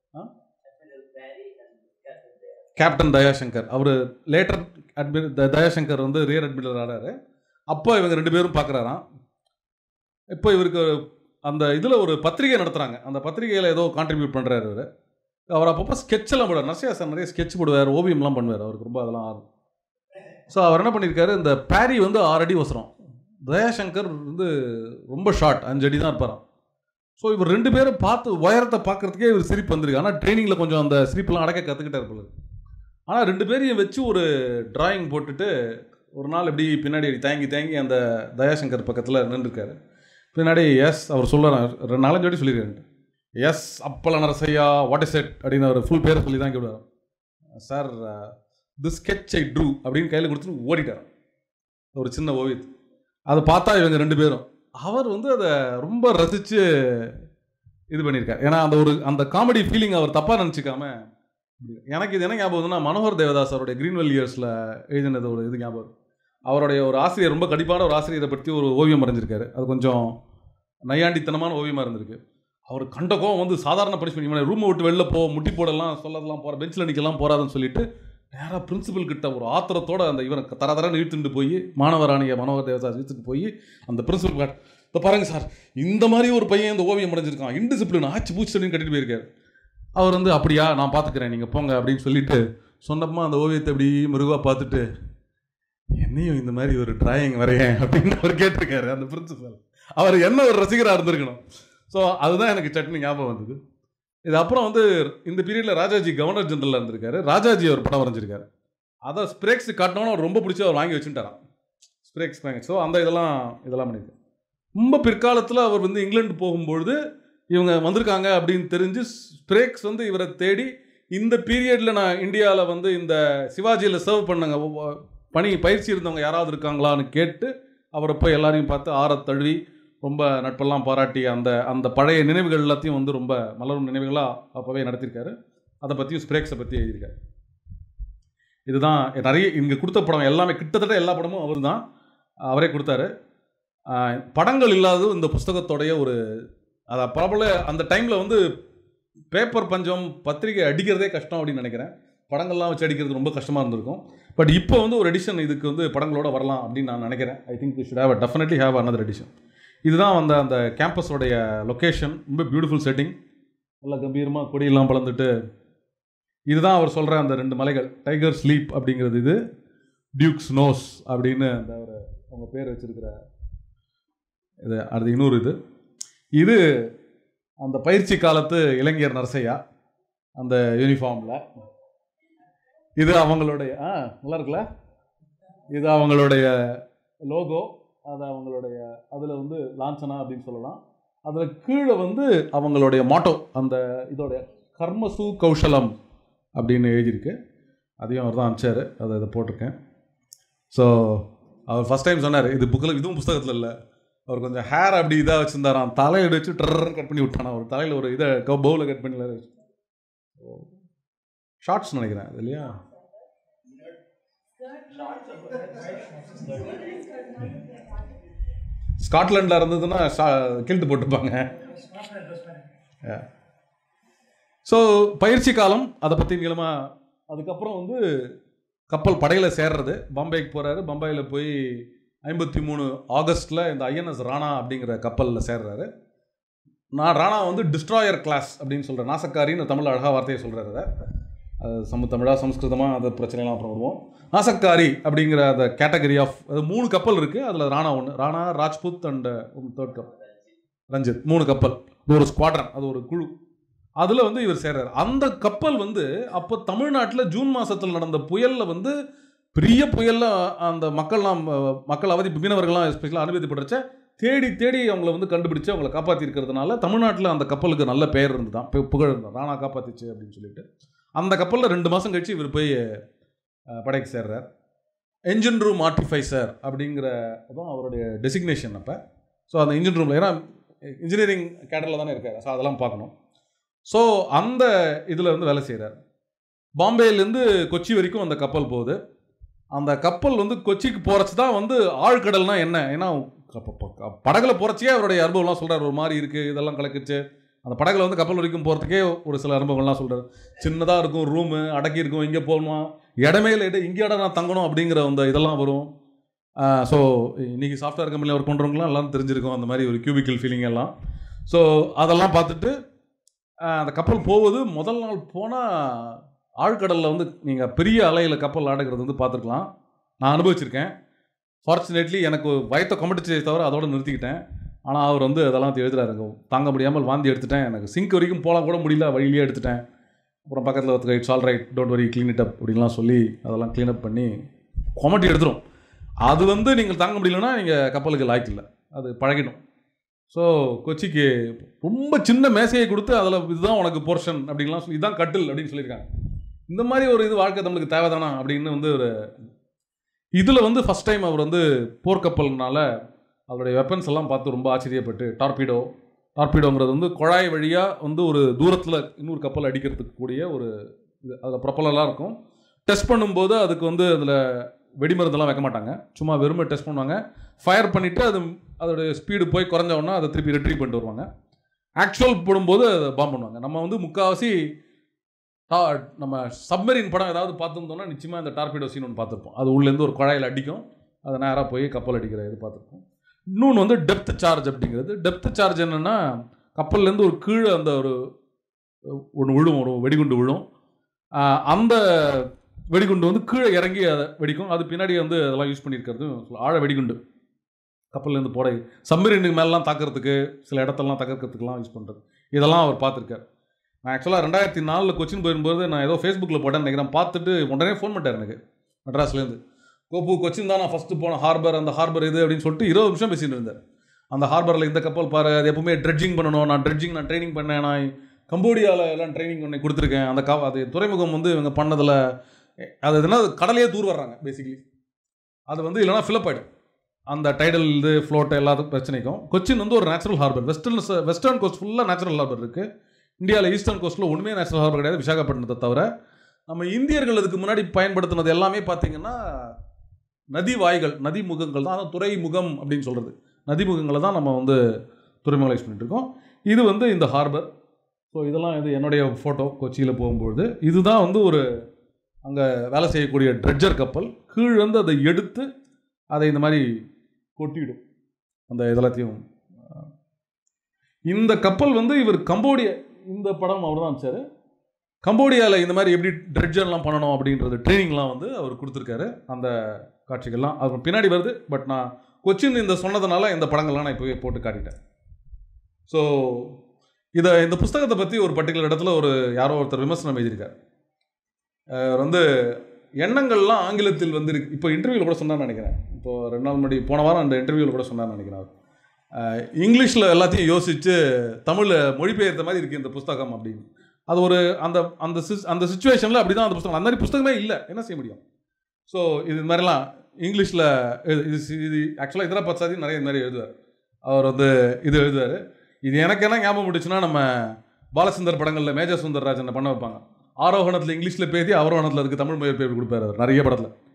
கேப்டன் தயாசங்கர் அவர் லேட்டர் அட்மிரல் த- தயாசங்கர் வந்து ரியர் அட்மிரல் ஆடாரு அப்போ இவங்க ரெண்டு பேரும் பார்க்குறாராம் இப்போ இவருக்கு அந்த இதில் ஒரு பத்திரிகை நடத்துகிறாங்க அந்த பத்திரிகையில் ஏதோ கான்ட்ரிபியூட் பண்ணுறாரு இவர் அவர் அப்பப்போ ஸ்கெட்செல்லாம் போடுவார் நர்சியா சார் நிறைய ஸ்கெட்ச் போடுவார் ஓவியம்லாம் பண்ணுவார் அவருக்கு ரொம்ப அதெல்லாம் ஆர்வம் ஸோ அவர் என்ன பண்ணியிருக்காரு இந்த பேரி வந்து ஆறு அடி வசரம் தயாசங்கர் வந்து ரொம்ப ஷார்ட் அஞ்சு அடி தான் இருப்பாராம் ஸோ இவர் ரெண்டு பேரும் பார்த்து உயரத்தை பார்க்கறதுக்கே இவர் சிரிப்பு வந்திருக்கு ஆனால் ட்ரைனிங்கில் கொஞ்சம் அந்த சிரிப்பெல்லாம் அடக்க கற்றுக்கிட்டார் போல ஆனால் ரெண்டு பேரையும் வச்சு ஒரு டிராயிங் போட்டுட்டு ஒரு நாள் இப்படி பின்னாடி இப்படி தேங்கி தேங்கி அந்த தயாசங்கர் பக்கத்தில் நின்றுருக்காரு பின்னாடி எஸ் அவர் சொல்லுறாரு ரெண்டு நாலஞ்சு வாட்டி சொல்லியிருக்காரு எஸ் அப்பல நரசையா வாட் இஸ் இட் அப்படின்னு அவர் ஃபுல் பேரை சொல்லி தான் கேட்பார் sir the sketch I drew அப்படின்னு கையில் கொடுத்துட்டு ஓடிட்டார் ஒரு சின்ன ஓவியத்து அதை பார்த்தா இவங்க ரெண்டு பேரும் அவர் வந்து அதை ரொம்ப ரசித்து இது பண்ணியிருக்கார் ஏன்னா அந்த ஒரு அந்த காமெடி ஃபீலிங் அவர் தப்பாக நினச்சிக்காம எனக்கு இது என்ன ஞாபகம் வருதுன்னா மனோகர் தேவதாஸ் அவருடைய கிரீன்வெல் இயர்ஸில் எழுதினது ஒரு இது ஞாபகம் வருது. அவருடைய ஒரு ஆசிரியர் ரொம்ப கடிப்பான ஒரு ஆசிரியரை பற்றி ஒரு ஓவியம் வரைஞ்சிருக்காரு அது கொஞ்சம் நையாண்டித்தனமான ஓவியமாக இருந்திருக்கு அவர் கண்ட கோவம் வந்து சாதாரண பனிஷ்மெண்ட் இவனை ரூமை விட்டு வெளில போ முட்டி போடலாம் சொல்லதெல்லாம் போகிற பெஞ்சில் நிற்கலாம் போறாதுன்னு சொல்லிட்டு நேராக பிரின்சிபல் கிட்ட ஒரு ஆத்திரத்தோட அந்த இவனை தர தரன்னு இழுத்துட்டு போய் மாணவராணிய மனோகர் தேவதாஸ் இழுத்துட்டு போய் அந்த பிரின்சிபல் காட் இப்போ பாருங்க சார் இந்த மாதிரி ஒரு பையன் இந்த ஓவியம் அடைஞ்சிருக்கான் இன்டிசிப்ளின் ஆச்சு பூச்சின்னு கட்டிட்டு போயிருக்காரு அவர் வந்து அப்படியா நான் பார்த்துக்கிறேன் நீங்கள் போங்க அப்படின்னு சொல்லிட்டு சொன்னப்பமா அந்த ஓவியத்தை இப்படி மெருகாக பார்த்துட்டு என்னையும் இந்த மாதிரி ஒரு டிராயிங் வரையேன் அப்படின்னு அவர் கேட்டிருக்காரு அந்த பிரின்சிபல் அவர் என்ன ஒரு ரசிகராக இருந்திருக்கணும் ஸோ அதுதான் எனக்கு சட்னி ஞாபகம் வந்தது இது அப்புறம் வந்து இந்த பீரியடில் ராஜாஜி கவர்னர் ஜெனரலாக இருந்திருக்காரு ராஜாஜி ஒரு படம் வரைஞ்சிருக்காரு அதை ஸ்ப்ரேக்ஸ் காட்டினோன்னு அவர் ரொம்ப பிடிச்சி அவர் வாங்கி வச்சுட்டாராம் ஸ்ப்ரேக்ஸ் வாங்கி ஸோ அந்த இதெல்லாம் இதெல்லாம் பண்ணியிருக்காரு ரொம்ப பிற்காலத்தில் அவர் வந்து இங்கிலாந்து போகும்பொழுது இவங்க வந்திருக்காங்க அப்படின்னு தெரிஞ்சு ஸ்ப்ரேக்ஸ் வந்து இவரை தேடி இந்த பீரியடில் நான் இந்தியாவில் வந்து இந்த சிவாஜியில் சர்வ் பண்ணங்க ஒவ்வொ- பணி பயிற்சி இருந்தவங்க யாராவது இருக்காங்களான்னு கேட்டு அவரை போய் எல்லாரையும் பார்த்து ஆறத் தழுவி ரொம்ப நட்பெல்லாம் பாராட்டி அந்த அந்த பழைய நினைவுகள் எல்லாத்தையும் வந்து ரொம்ப மலரும் நினைவுகளாக அப்போவே நடத்தியிருக்காரு அதை பற்றியும் ஸ்ப்ரேக்ஸை பற்றி எழுதியிருக்காரு இதுதான் நிறைய இங்கே கொடுத்த படம் எல்லாமே கிட்டத்தட்ட எல்லா படமும் அவர் தான் அவரே கொடுத்தாரு ஆஹ் படங்கள் இல்லாதது இந்த புஸ்தகத்தோடைய ஒரு அதை பிரபல அந்த டைமில் வந்து பேப்பர் பஞ்சம் பத்திரிகை அடிக்கிறதே கஷ்டம் அப்படின்னு நினைக்கிறேன் படங்கள்லாம் வச்சு அடிக்கிறது ரொம்ப கஷ்டமாக இருந்திருக்கும் பட் இப்போ வந்து ஒரு எடிஷன் இதுக்கு வந்து படங்களோட வரலாம் அப்படின்னு நான் நினைக்கிறேன் I think we should have definitely have another edition இதுதான் வந்து அந்த கேம்பஸோடைய லொக்கேஷன் ரொம்ப பியூட்டிஃபுல் செட்டிங் நல்லா கம்பீரமாக கொடியெல்லாம் பளந்துட்டு இதுதான் அவர் சொல்கிற அந்த ரெண்டு மலைகள் டைகர் ஸ்லீப் அப்படிங்கிறது இது டியூக்ஸ் நோஸ் அப்படின்னு அந்த ஒரு அவங்க பேர் வச்சிருக்கிற இது அது இன்னொரு இது இது அந்த பயிற்சி காலத்து இளைஞர் நரசையா அந்த யூனிஃபார்மில் இது அவங்களுடைய ஆ நல்லா இருக்குல்ல இது அவங்களுடைய லோகோ அது அவங்களுடைய அதில் வந்து லாஞ்சனா அப்படின்னு சொல்லலாம் அதில் கீழே வந்து அவங்களுடைய மாட்டோ அந்த இதோடைய கர்மசு கௌஷலம் அப்படின்னு எழுதியிருக்கு அதையும் அவர் தான் அனுப்பிச்சார் அதை இதை போட்டிருக்கேன் ஸோ அவர் ஃபஸ்ட் டைம் சொன்னார் இது புக்கில் இதுவும் புஸ்தகத்தில் இல்லை அவர் கொஞ்சம் ஹேர் அப்படி இதாக வச்சுருந்தாராம் தலையை வச்சு டர்ன்னு கட் பண்ணி விட்டானா அவர் தலையில் ஒரு இதை பவுலில் கட் பண்ணி ஷார்ட்ஸ் நினைக்கிறேன் அது இல்லையா ஸ்காட்லாண்டில் இருந்ததுன்னா கில்ட்டு போட்டுப்பாங்க ஸோ பயிற்சி காலம் அதை பற்றி நீளமாக அதுக்கப்புறம் வந்து கப்பல் படையில் சேர்றது பாம்பேக்கு போகிறாரு பம்பாயில் போய் ஐம்பத்தி மூணு ஆகஸ்ட்டில் இந்த ஐஎன்எஸ் ராணா அப்படிங்கிற கப்பலில் சேர்றாரு நான் ராணா வந்து டிஸ்ட்ராயர் கிளாஸ் அப்படின்னு சொல்கிறேன் நாசக்காரின்னு தமிழ் அழகாக வார்த்தையை சொல்கிறாரு அதை அது சம தமிழாக சம்ஸ்கிருதமாக அந்த பிரச்சனைலாம் அப்புறம் வருவோம் நாசக்காரி அப்படிங்கிற அந்த கேட்டகரி ஆஃப் அது மூணு கப்பல் இருக்குது அதில் ராணா ஒன்று ராணா ராஜ்புத் அண்ட் தேர்ட் கப் ரஞ்சித் மூணு கப்பல் இது ஒரு ஸ்குவாட்ரன் அது ஒரு குழு அதில் வந்து இவர் சேர்றாரு அந்த கப்பல் வந்து அப்போ தமிழ்நாட்டில் ஜூன் மாதத்தில் நடந்த புயலில் வந்து பெரிய புயலில் அந்த மக்கள்லாம் அஹ், மக்கள் அவதி மீனவர்கள்லாம் எஸ்பெஷலாக அனுமதிப்படுறச்ச தேடி தேடி அவங்கள வந்து கண்டுபிடிச்சு அவங்கள காப்பாற்றி இருக்கிறதுனால தமிழ்நாட்டில் அந்த கப்பலுக்கு நல்ல பெயர் இருந்துதான் பு- புகழ் இருந்தான் ராணா காப்பாத்திச்சு அப்படின்னு சொல்லிட்டு அந்த கப்பலில் ரெண்டு மாதம் கழிச்சு இவர் போய் அஹ், படைக்கு சேர்றார் என்ஜின் ரூம் ஆர்டிஃபைசர் அப்படிங்கிற அதான் அவருடைய டெசிக்னேஷன் அப்போ ஸோ அந்த இன்ஜின் ரூமில் ஏன்னா இன்ஜினியரிங் கேடரில் தானே இருக்காரு ஸோ அதெல்லாம் பார்க்கணும் ஸோ அந்த இதில் வந்து வேலை செய்கிறார் பாம்பேலேருந்து கொச்சி வரைக்கும் அந்த கப்பல் போகுது அந்த கப்பல் வந்து கொச்சிக்கு போகிறச்சு தான் வந்து ஆழ்கடல்னா என்ன ஏன்னா கப்ப- ப- படகுல போகிறச்சே அவருடைய அனுபவம்லாம் சொல்கிறார் ஒரு மாதிரி இருக்குது இதெல்லாம் கலக்குச்சு அந்த படகுல வந்து கப்பல் வரைக்கும் போகிறதுக்கே ஒரு சில அனுபவங்கள்லாம் சொல்கிறார் சின்னதாக இருக்கும் ரூமு அடக்கி இருக்கும் இங்கே போகணும் இடமே இல்லை இங்கே இடம் நான் தங்கணும் அப்படிங்கிற அந்த இதெல்லாம் வரும் ஸோ இன்னைக்கு சாஃப்ட்வேர் கம்பெனியில் ஒர்க் பண்ணுறவங்களாம் எல்லாம் தெரிஞ்சிருக்கும் அந்த மாதிரி ஒரு கியூபிக்கல் ஃபீலிங் எல்லாம் ஸோ அதெல்லாம் பார்த்துட்டு ஆஹ், அந்த கப்பல் போவது முதல் நாள் போனால் ஆழ்கடலில் வந்து நீங்கள் பெரிய அலையில் கப்பல் ஆடுகிறது வந்து பார்த்துருக்கலாம் நான் அனுபவிச்சிருக்கேன் ஃபார்ச்சுனேட்லி எனக்கு வயத்தை கொமட்டிச்சே தவிர அதோட நிறுத்திக்கிட்டேன் ஆனால் அவர் வந்து அதெல்லாம் எழுதுறாருங்க தாங்க முடியாமல் வாந்தி எடுத்துட்டேன் எனக்கு சிங்க் வரைக்கும் போகலாம் கூட முடியல வழியிலேயே எடுத்துட்டேன் அப்புறம் பக்கத்தில் ஒருத்தர் it's all right don't worry clean it up அப்படின்லாம் சொல்லி அதெல்லாம் க்ளீன் அப் பண்ணி கொமட்டி எடுத்துரும் அது வந்து நீங்கள் தாங்க முடியலன்னா நீங்கள் கப்பலுக்கு லாய்க்கு இல்லை அது பழகிடும் ஸோ கொச்சிக்கு ரொம்ப சின்ன மேசையை கொடுத்து அதில் இதுதான் உனக்கு போர்ஷன் அப்படின்லாம் சொல்லி இதுதான் கட்டில் அப்படின்னு சொல்லியிருக்காங்க இந்த மாதிரி ஒரு இது வாழ்க்கை நம்மளுக்கு தேவைதானா அப்படின்னு வந்து ஒரு இதில் வந்து ஃபஸ்ட் டைம் அவர் வந்து போர்க்கப்பல்னால அவருடைய வெப்பன்ஸ் எல்லாம் பார்த்து ரொம்ப ஆச்சரியப்பட்டு டார்பிடோ டார்பிடோங்கிறது வந்து குழாய் வழியாக வந்து ஒரு தூரத்தில் இன்னொரு கப்பல் அடிக்கிறதுக்கு கூடிய ஒரு இது அதில் ப்ரொப்பலெல்லாம் இருக்கும் டெஸ்ட் பண்ணும்போது அதுக்கு வந்து அதில் வெடிமருந்தெல்லாம் வைக்க மாட்டாங்க சும்மா வெறுமை டெஸ்ட் பண்ணுவாங்க ஃபயர் பண்ணிவிட்டு அது அதோடைய ஸ்பீடு போய் குறைஞ்ச உடனே அதை திருப்பி ரிட்ரீவ் பண்ணிட்டு வருவாங்க ஆக்சுவல் போடும்போது அதை பாம் பண்ணுவாங்க நம்ம வந்து முக்கால்வாசி டா- நம்ம சப்மரீன் படம் ஏதாவது பார்த்துருந்தோம்னா நிச்சயமாக இந்த டார்பிடோ சீன் ஒன்று பார்த்துருப்போம் அது உள்ளேருந்து ஒரு குழாயில் அடிக்கும் அது நேராக போய் கப்பல் அடிக்கிற இது பார்த்துருப்போம் இன்னொன்று வந்து டெப்த் சார்ஜ் அப்படிங்கிறது டெப்த் சார்ஜ் என்னென்னா கப்பல்லேருந்து ஒரு கீழே அந்த ஒரு ஒன்று விழும் ஒரு வெடிகுண்டு விழும் ஆஹ் அந்த வெடிகுண்டு வந்து கீழே இறங்கி அதை வெடிக்கும் அது பின்னாடி வந்து அதெல்லாம் யூஸ் பண்ணியிருக்கிறது ஆழ வெடிகுண்டு கப்பல்லேருந்து போட சப்மரீனுக்கு மேலெலாம் தாக்கிறதுக்கு சில இடத்தெல்லாம் தகர்க்கிறதுக்கெல்லாம் யூஸ் பண்ணுறது இதெல்லாம் அவர் பார்த்துருக்காரு நான் ஆக்சுவலாக ரெண்டாயிரத்தி நாலில் கொச்சின் போயிருக்கும்போது நான் ஏதோ ஃபேஸ்புக்கில் போட்டேன் நினைக்கிறேன் பார்த்துட்டு உடனே ஃபோன் பண்ணிட்டார் எனக்கு மெட்ராஸ்லேருந்து கோப்பு கொச்சின் தான் நான் ஃபஸ்ட்டு போன ஹார்பர் அந்த ஹார்பர் இது அப்படின்னு சொல்லிட்டு இருபது நிமிஷம் பேசிட்டு இருந்தார் அந்த ஹார்பரில் இந்த கப்பல் பாரு அது எப்பவுமே ட்ரெட்ஜிங் பண்ணணும் நான் ட்ரெட்ஜிங் நான் ட்ரைனிங் பண்ணேன் நான் கம்போடியாவில் எல்லாம் ட்ரைனிங் பண்ணி கொடுத்துருக்கேன் அந்த கா அது துறைமுகம் வந்து இவங்க பண்ணதில் அது எதுனா கடலையே தூர் வர்றாங்க பேசிக்கலி அது வந்து இல்லைனா ஃபில்லப் ஆகிடும் அந்த டைடல் இது ஃப்ளோட் எல்லாத்துக்கும் பிரச்சனைக்கும் கொச்சின் வந்து ஒரு natural harbour western western coast ஃபுல்லாக நேச்சுரல் ஹார்பர் இருக்குது இந்தியாவில் ஈஸ்டர்ன் கோஸ்ட்டில் ஒன்றுமே நேச்சுரல் ஹார்பர் கிடையாது விசாகப்பட்டினத்தை தவிர நம்ம இந்தியர்கள் அதுக்கு முன்னாடி பயன்படுத்தினது எல்லாமே பார்த்தீங்கன்னா நதி வாய்கள் நதி முகங்கள் தான் அதான் துறைமுகம் அப்படின்னு சொல்கிறது நதிமுகங்களை தான் நம்ம வந்து துறைமுகம் யூஸ் பண்ணிட்டு இருக்கோம் இது வந்து இந்த ஹார்பர் ஸோ இதெல்லாம் இது என்னுடைய ஃபோட்டோ கொச்சியில் போகும்பொழுது இதுதான் வந்து ஒரு அங்கே வேலை செய்யக்கூடிய ட்ரெட்ஜர் கப்பல் கீழேருந்து அதை எடுத்து அதை இந்த மாதிரி கொட்டிடும் அந்த இதெல்லாத்தையும் இந்த கப்பல் வந்து இவர் கம்போடியா இந்த படம் அவர் தான் அனுப்பிச்சாரு கம்போடியாவில் இந்த மாதிரி எப்படி ட்ரெட்ஜர்லாம் பண்ணணும் அப்படின்றது ட்ரைனிங்லாம் வந்து அவர் கொடுத்துருக்காரு அந்த காட்சிகள்லாம் அது பின்னாடி வருது பட் நான் கொச்சின் இந்த சொன்னதுனால இந்த படங்கள்லாம் நான் இப்போவே போட்டு காட்டிட்டேன் ஸோ இதை இந்த புஸ்தகத்தை பற்றி ஒரு பர்டிகுலர் இடத்துல ஒரு யாரோ ஒருத்தர் விமர்சனம் எழுதியிருக்கார் அவர் வந்து எண்ணங்கள்லாம் ஆங்கிலத்தில் வந்து இருக்கு இப்போ இன்டர்வியூவில் கூட சொன்னார்னு நினைக்கிறேன் இப்போ ரெண்டு நாள் முன்னாடி போன வாரம் அந்த இன்டர்வியூவில் கூட சொன்னார்னு நினைக்கிறேன் அவர் அஹ், இங்கிலீஷில் எல்லாத்தையும் யோசித்து தமிழில் மொழிபெயர்த்த மாதிரி இருக்குது இந்த புஸ்தகம் அப்படின்னு அது ஒரு அந்த அந்த சிஸ் அந்த சுச்சுவேஷனில் அப்படி தான் அந்த புஸ்தகம் அந்த மாதிரி புஸ்தகமே இல்லை என்ன செய்ய முடியும் ஸோ இது மாதிரிலாம் இங்கிலீஷில் இது சி- இது ஆக்சுவலாக இதர பச்சாதி நிறைய இது மாதிரி எழுதுவார் அவர் வந்து இது எழுதுவார் இது எனக்கு என்ன ஞாபகம் முடிச்சுன்னா நம்ம பாலசுந்தர் படங்களில் மேஜர் சுந்தர்ராஜன் பண்ண வைப்பாங்க ஆரோகணத்தில் இங்கிலீஷில் பேசி அவரோகணத்தில் அதுக்கு தமிழ் மொழிபெயர்ப்பு கொடுப்பாரு அவர் நிறைய படத்தில்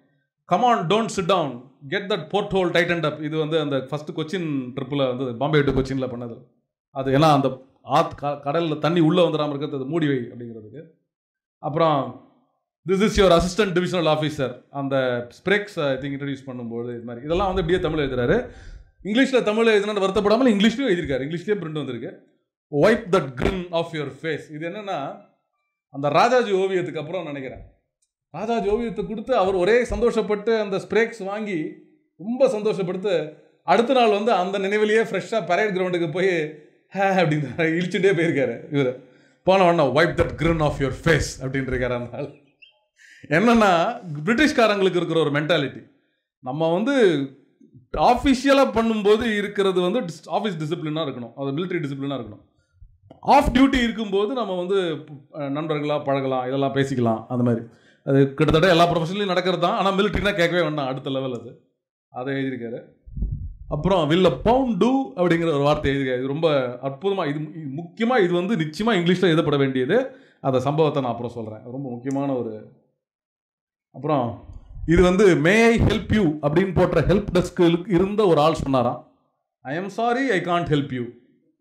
come on don't sit down get that porthole tighten up இது வந்து அந்த ஃபர்ஸ்ட் கொச்சின் ட்ரிப்பில் வந்து பாம்பே டு கொச்சினில் பண்ணது அது ஏன்னா அந்த ஆத் கடலில் தண்ணி உள்ளே வந்துடாமல் இருக்கிறது அது மூடி வை அப்படிங்கிறதுக்கு அப்புறம் this is your assistant divisional officer அந்த ஸ்ப்ரெக்ஸ் ஐ திங்க் இன்ட்ரடியூஸ் பண்ணும்போது இது மாதிரி இதெல்லாம் வந்து இப்படியே தமிழ் எழுதுறாரு இங்கிலீஷில் தமிழ் எழுதுனா வருத்தப்படாமல் இங்கிலீஷ்லையும் எழுதியிருக்காரு இங்கிலீஷ்லேயே பிரிண்ட் வந்திருக்கு wipe that grin off your face இது என்னன்னா அந்த ராஜாஜி ஓவியத்துக்கு அப்புறம் நினைக்கிறேன் ராஜாஜி ஓவியத்தை கொடுத்து அவர் ஒரே சந்தோஷப்பட்டு அந்த ஸ்ப்ரேக்ஸ் வாங்கி ரொம்ப சந்தோஷப்படுத்து அடுத்த நாள் வந்து அந்த நினைவிலேயே ஃப்ரெஷ்ஷாக பரேட் கிரவுண்டுக்கு போய் ஹே அப்படின்னு இழிச்சுட்டே போயிருக்காரு இவர் போன உடனே wipe that grin off your face அப்படின்னு இருக்காரு அந்த ஆள் என்னன்னா பிரிட்டிஷ்காரங்களுக்கு இருக்கிற ஒரு மென்டாலிட்டி நம்ம வந்து ஆஃபிஷியலாக பண்ணும்போது இருக்கிறது வந்து ஆஃபீஸ் டிசிப்ளினாக இருக்கணும் அது மிலிட்ரி டிசிப்ளினாக இருக்கணும் ஆஃப் டியூட்டி இருக்கும்போது நம்ம வந்து அஹ், நண்பர்களா பழகலாம் இதெல்லாம் பேசிக்கலாம் அந்த மாதிரி அது கிட்டத்தட்ட எல்லா ப்ரொஃபஷன்லையும் நடக்கிறது தான் ஆனால் மிலிட்ரினா கேட்கவே வேண்டாம் அடுத்த லெவல் அது அதை எழுதியிருக்காரு அப்புறம் வில்ல பவுண்ட் டூ அப்படிங்கிற ஒரு வார்த்தை எழுதியிருக்காரு இது ரொம்ப அற்புதமாக இது முக்கியமாக இது வந்து நிச்சயமாக இங்கிலீஷில் எழுதப்பட வேண்டியது அந்த சம்பவத்தை நான் அப்புறம் சொல்கிறேன் ரொம்ப முக்கியமான ஒரு அப்புறம் இது வந்து மே ஐ ஹெல்ப் யூ அப்படின்னு போட்ட ஹெல்ப் டெஸ்க்கு இருந்த ஒரு ஆள் சொன்னாராம் I am sorry I can't help you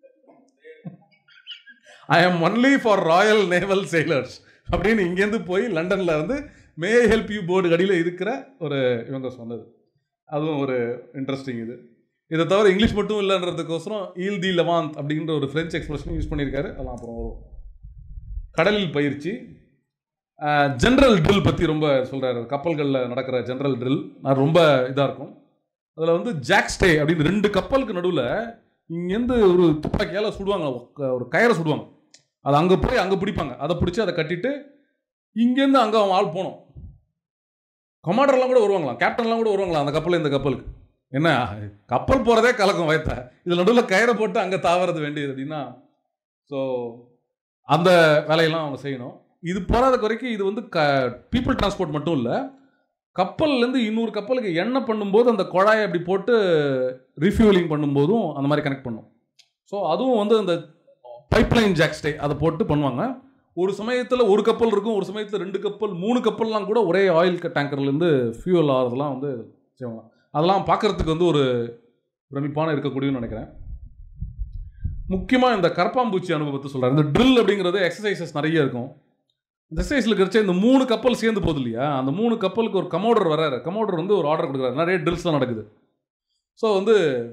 I am only for Royal naval sailors அப்படின்னு இங்கேருந்து போய் லண்டனில் வந்து மே ஐ ஹெல்ப் யூ போர்டு அடியில் இருக்கிற ஒரு இவங்க சொன்னது அதுவும் ஒரு இன்ட்ரெஸ்டிங் இது இதை தவிர இங்கிலீஷ் மட்டும் இல்லைன்றதுக்கோசரம் ஈல் தி லெவாந்த் அப்படின்ற ஒரு ஃப்ரெஞ்ச் எக்ஸ்பிரஷன் யூஸ் பண்ணியிருக்காரு அதெல்லாம் அப்புறம் வரும் கடலில் பயிற்சி ஜென்ரல் ட்ரில் பற்றி ரொம்ப சொல்கிறாரு கப்பல்களில் நடக்கிற ஜென்ரல் ட்ரில் அது ரொம்ப இதாக இருக்கும் அதில் வந்து ஜாக் ஸ்டே அப்படின்னு ரெண்டு கப்பலுக்கு நடுவில் இங்கேருந்து ஒரு துப்பாக்கியால் சுடுவாங்க ஒக்க- ஒரு கயரை சுடுவாங்க அது அங்கே போய் அங்கே பிடிப்பாங்க அதை பிடிச்சி அதை கட்டிட்டு இங்கேருந்து அங்கே அவன் ஆள் போனோம் கமாண்டர்லாம் கூட வருவாங்களாம் கேப்டன்லாம் கூட வருவாங்களாம் அந்த கப்பல் இந்த கப்பலுக்கு என்ன கப்பல் போகிறதே கலக்கம் வயத்த இதில் நடுவில் கயிறை போட்டு அங்கே தாவறது வேண்டியது அப்படின்னா ஸோ அந்த வேலையெல்லாம் அவங்க செய்யணும் இது போகாத குறைக்கும் இது வந்து க பீப்புள் டிரான்ஸ்போர்ட் மட்டும் இல்லை கப்பல்லேருந்து இன்னொரு கப்பலுக்கு எண்ணெய் பண்ணும்போது அந்த குழாயை அப்படி போட்டு ரீஃபியூலிங் பண்ணும்போதும் அந்த மாதிரி கனெக்ட் பண்ணும் ஸோ அதுவும் வந்து அந்த பைப்லைன் ஜாக்ஸ்டே அதை போட்டு பண்ணுவாங்க ஒரு சமயத்தில் ஒரு கப்பல் இருக்கும் ஒரு சமயத்தில் ரெண்டு கப்பல் மூணு கப்பல்லாம் கூட ஒரே ஆயில் டேங்கர்லேருந்து ஃபியூல் ஆகிறதுலாம் வந்து செய்வாங்க அதெல்லாம் பார்க்கறதுக்கு வந்து ஒரு பிரமிப்பான இருக்கக்கூடியன்னு நினைக்கிறேன் முக்கியமாக இந்த கரப்பாம்பூச்சி அனுபவத்தை சொல்கிறார் இந்த ட்ரில் அப்படிங்கிறது எக்ஸசைசஸ் நிறைய இருக்கும் இந்த எக்ஸசைஸில் கிடைச்ச இந்த மூணு கப்பல் சேர்ந்து போகுது இல்லையா அந்த மூணு கப்பலுக்கு ஒரு கமோடர் வராரு கமோடர் வந்து ஒரு ஆர்டர் கொடுக்குறாரு நிறைய ட்ரில்ஸ் தான் நடக்குது ஸோ வந்து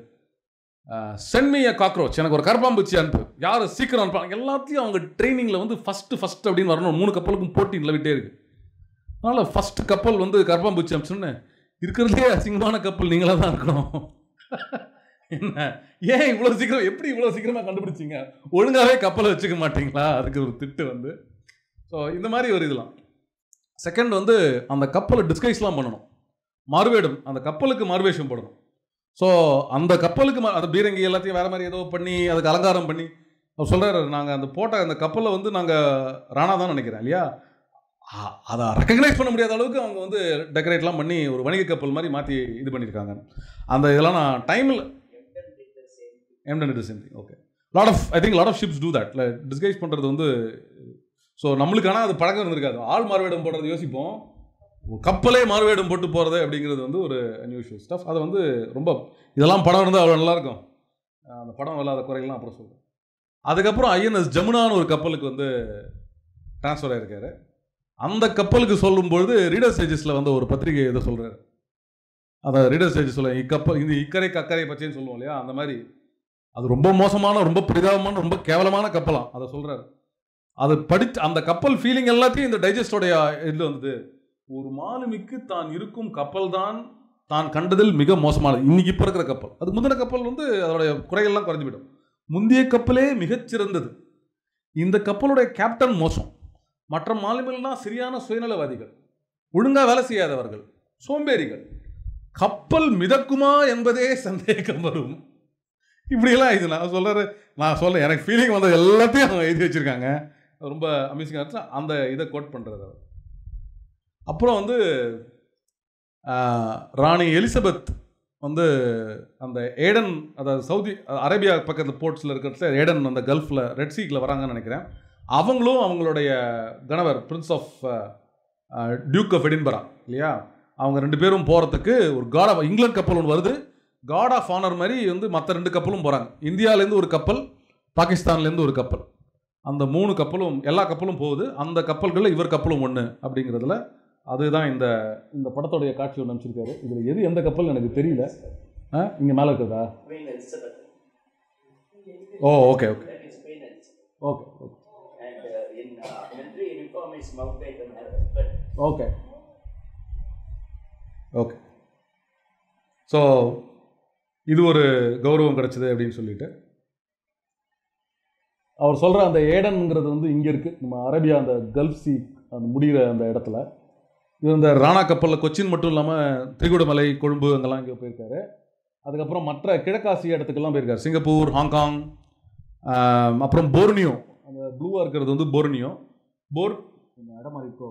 சென்மிய காக்ரோச் எனக்கு ஒரு கரப்பாம்பூச்சி அனுப்பு யார் சீக்கிரம் அனுப்பாங்க எல்லாத்தையும் அவங்க ட்ரைனிங்கில் வந்து ஃபஸ்ட்டு ஃபஸ்ட் அப்படின்னு வரணும் மூணு கப்பலுக்கும் போட்டி நிலவிட்டே இருக்கு அதனால் ஃபஸ்ட்டு கப்பல் வந்து கரப்பாம்பூச்சி அனுப்பிச்சோன்னு இருக்கிறதுலே அசிங்கமான கப்பல் நீங்களாக தான் இருக்கணும் என்ன ஏன் இவ்வளோ சீக்கிரம் எப்படி இவ்வளோ சீக்கிரமாக கண்டுபிடிச்சிங்க ஒழுங்காகவே கப்பலை வச்சுக்க மாட்டீங்களா அதுக்கு ஒரு திட்டு வந்து ஸோ இந்த மாதிரி ஒரு இதெல்லாம் செகண்ட் வந்து அந்த கப்பலை டிஸ்கைஸ்லாம் பண்ணணும் மார்வேடம் அந்த கப்பலுக்கு மார்வேஷம் போடணும் ஸோ அந்த கப்பலுக்கு மா- அந்த பீரங்கி எல்லாத்தையும் வேறு மாதிரி ஏதோ பண்ணி அதுக்கு அலங்காரம் பண்ணி அவர் சொல்கிறாரு நாங்கள் அந்த போட்ட அந்த கப்பலை வந்து நாங்கள் ராணா தான் நினைக்கிறேன் இல்லையா அ- அதை ரெக்கக்னைஸ் பண்ண முடியாத அளவுக்கு அவங்க வந்து டெக்கரேட்லாம் பண்ணி ஒரு வணிக கப்பல் மாதிரி மாற்றி இது பண்ணியிருக்காங்க அந்த இதெல்லாம் நான் டைமில் Emden it same thing okay lot of I think lot of ships do that disguise பண்ணுறது வந்து ஸோ நம்மளுக்கு ஆனால் அது பழக்கம் இருந்திருக்காது ஆள் மார்வேடம் போடுறது யோசிப்போம் ஒரு கப்பலே மார்வேடம் போட்டு போகிறது அப்படிங்கிறது வந்து ஒரு அன்யூஷுவல் ஸ்டஃப் அதை வந்து ரொம்ப இதெல்லாம் படம் இருந்தால் அவ்வளோ நல்லாயிருக்கும் அஹ் அந்த படம் இல்லாத குறைகள்லாம் அப்புறம் சொல்கிறேன் அதுக்கப்புறம் ஐஎன்எஸ் ஜமுனான்னு ஒரு கப்பலுக்கு வந்து ட்ரான்ஸ்ஃபர் ஆயிருக்காரு அந்த கப்பலுக்கு சொல்லும்பொழுது ரீடர் ஸ்டேஜஸில் வந்து ஒரு பத்திரிகை இதை சொல்கிறாரு அதை ரீடர் ஸ்டேஜ் சொல்ல இக்கப்பல் இந்த இக்கரை கக்கரை பச்சைன்னு சொல்லுவோம் இல்லையா அந்த மாதிரி அது ரொம்ப மோசமான ரொம்ப பரிதாபமான ரொம்ப கேவலமான கப்பலாம் அதை சொல்கிறாரு அது படித்து அந்த கப்பல் ஃபீலிங் எல்லாத்தையும் இந்த டைஜஸ்டோடைய இதில் வந்தது ஒரு மாலுமிக்கு தான் இருக்கும் கப்பல் தான் தான் கண்டதில் மிக மோசமானது இன்னைக்கு இப்போ இருக்கிற கப்பல் அது முந்தின கப்பல் வந்து அதோடைய குறைகள்லாம் குறைஞ்சு போயிடும் முந்தைய கப்பலே மிகச்சிறந்தது இந்த கப்பலுடைய கேப்டன் மோசம் மற்ற மாலுமிகள்லாம் சரியான சுயநலவாதிகள் ஒழுங்காக வேலை செய்யாதவர்கள் சோம்பேறிகள் கப்பல் மிதக்குமா என்பதே சந்தேகம் வரும் இப்படியெல்லாம் இது நான் சொல்கிறேன் நான் சொல்ல எனக்கு ஃபீலிங் வந்தது எல்லாத்தையும் அவங்க எழுதி வச்சுருக்காங்க ரொம்ப அமேசிங்காக இருந்துச்சு அந்த இதை கோட் பண்ணுறது அவர் அப்புறம் வந்து ஆஹ், ராணி எலிசபெத் வந்து அந்த ஏடன் அதாவது சவுதி அரேபியா பக்கத்தில் போர்ட்ஸில் இருக்கிறதுல ஏடன் அந்த கல்ஃபில் ரெட் சீக்கில் வராங்கன்னு நினைக்கிறேன் அவங்களும் அவங்களுடைய கணவர் prince of duke of Edinburgh இல்லையா அவங்க ரெண்டு பேரும் போகிறதுக்கு ஒரு காட் ஆஃப் இங்கிலாந்து கப்பல் ஒன்று வருது காட் ஆஃப் ஆனர் மாதிரி வந்து மற்ற ரெண்டு கப்பலும் போகிறாங்க இந்தியாவிலேருந்து ஒரு கப்பல் பாகிஸ்தான்லேருந்து ஒரு கப்பல் அந்த மூணு கப்பலும் எல்லா கப்பலும் போகுது அந்த கப்பல்களில் இவர் கப்பலும் ஒன்று அப்படிங்கிறதுல அதுதான் இந்த இந்த படத்தோடைய காட்சி ஒன்று அமைச்சிருக்காரு இதில் எது எந்த கப்பல் எனக்கு தெரியல ஆ இங்கே மேலே இருக்குதா Queen Elizabeth. Oh okay okay That is Queen Elizabeth. Okay okay And uh, in uh, military uniform is Mountbatten her husband. Okay okay so இது ஒரு கௌரவம் கிடைச்சது அப்படின்னு சொல்லிட்டு அவர் சொல்கிற அந்த ஏடன்ங்கிறது வந்து இங்கே இருக்குது நம்ம அரேபியா அந்த கல்ஃப் சி அந்த முடிகிற அந்த இடத்துல இது இந்த ராணா கப்பலில் கொச்சின் மட்டும் இல்லாமல் திரிகுடமலை கொழும்பு அங்கெல்லாம் இங்கே போயிருக்காரு அதுக்கப்புறம் மற்ற கிழக்காசிய இடத்துக்கெல்லாம் போயிருக்காரு சிங்கப்பூர் ஹாங்காங் ஆம், அப்புறம் போர்னியோ அந்த ப்ளூவாக இருக்கிறது வந்து போர்னியோ போர் இந்த இடம் மாதிரி இருக்கோ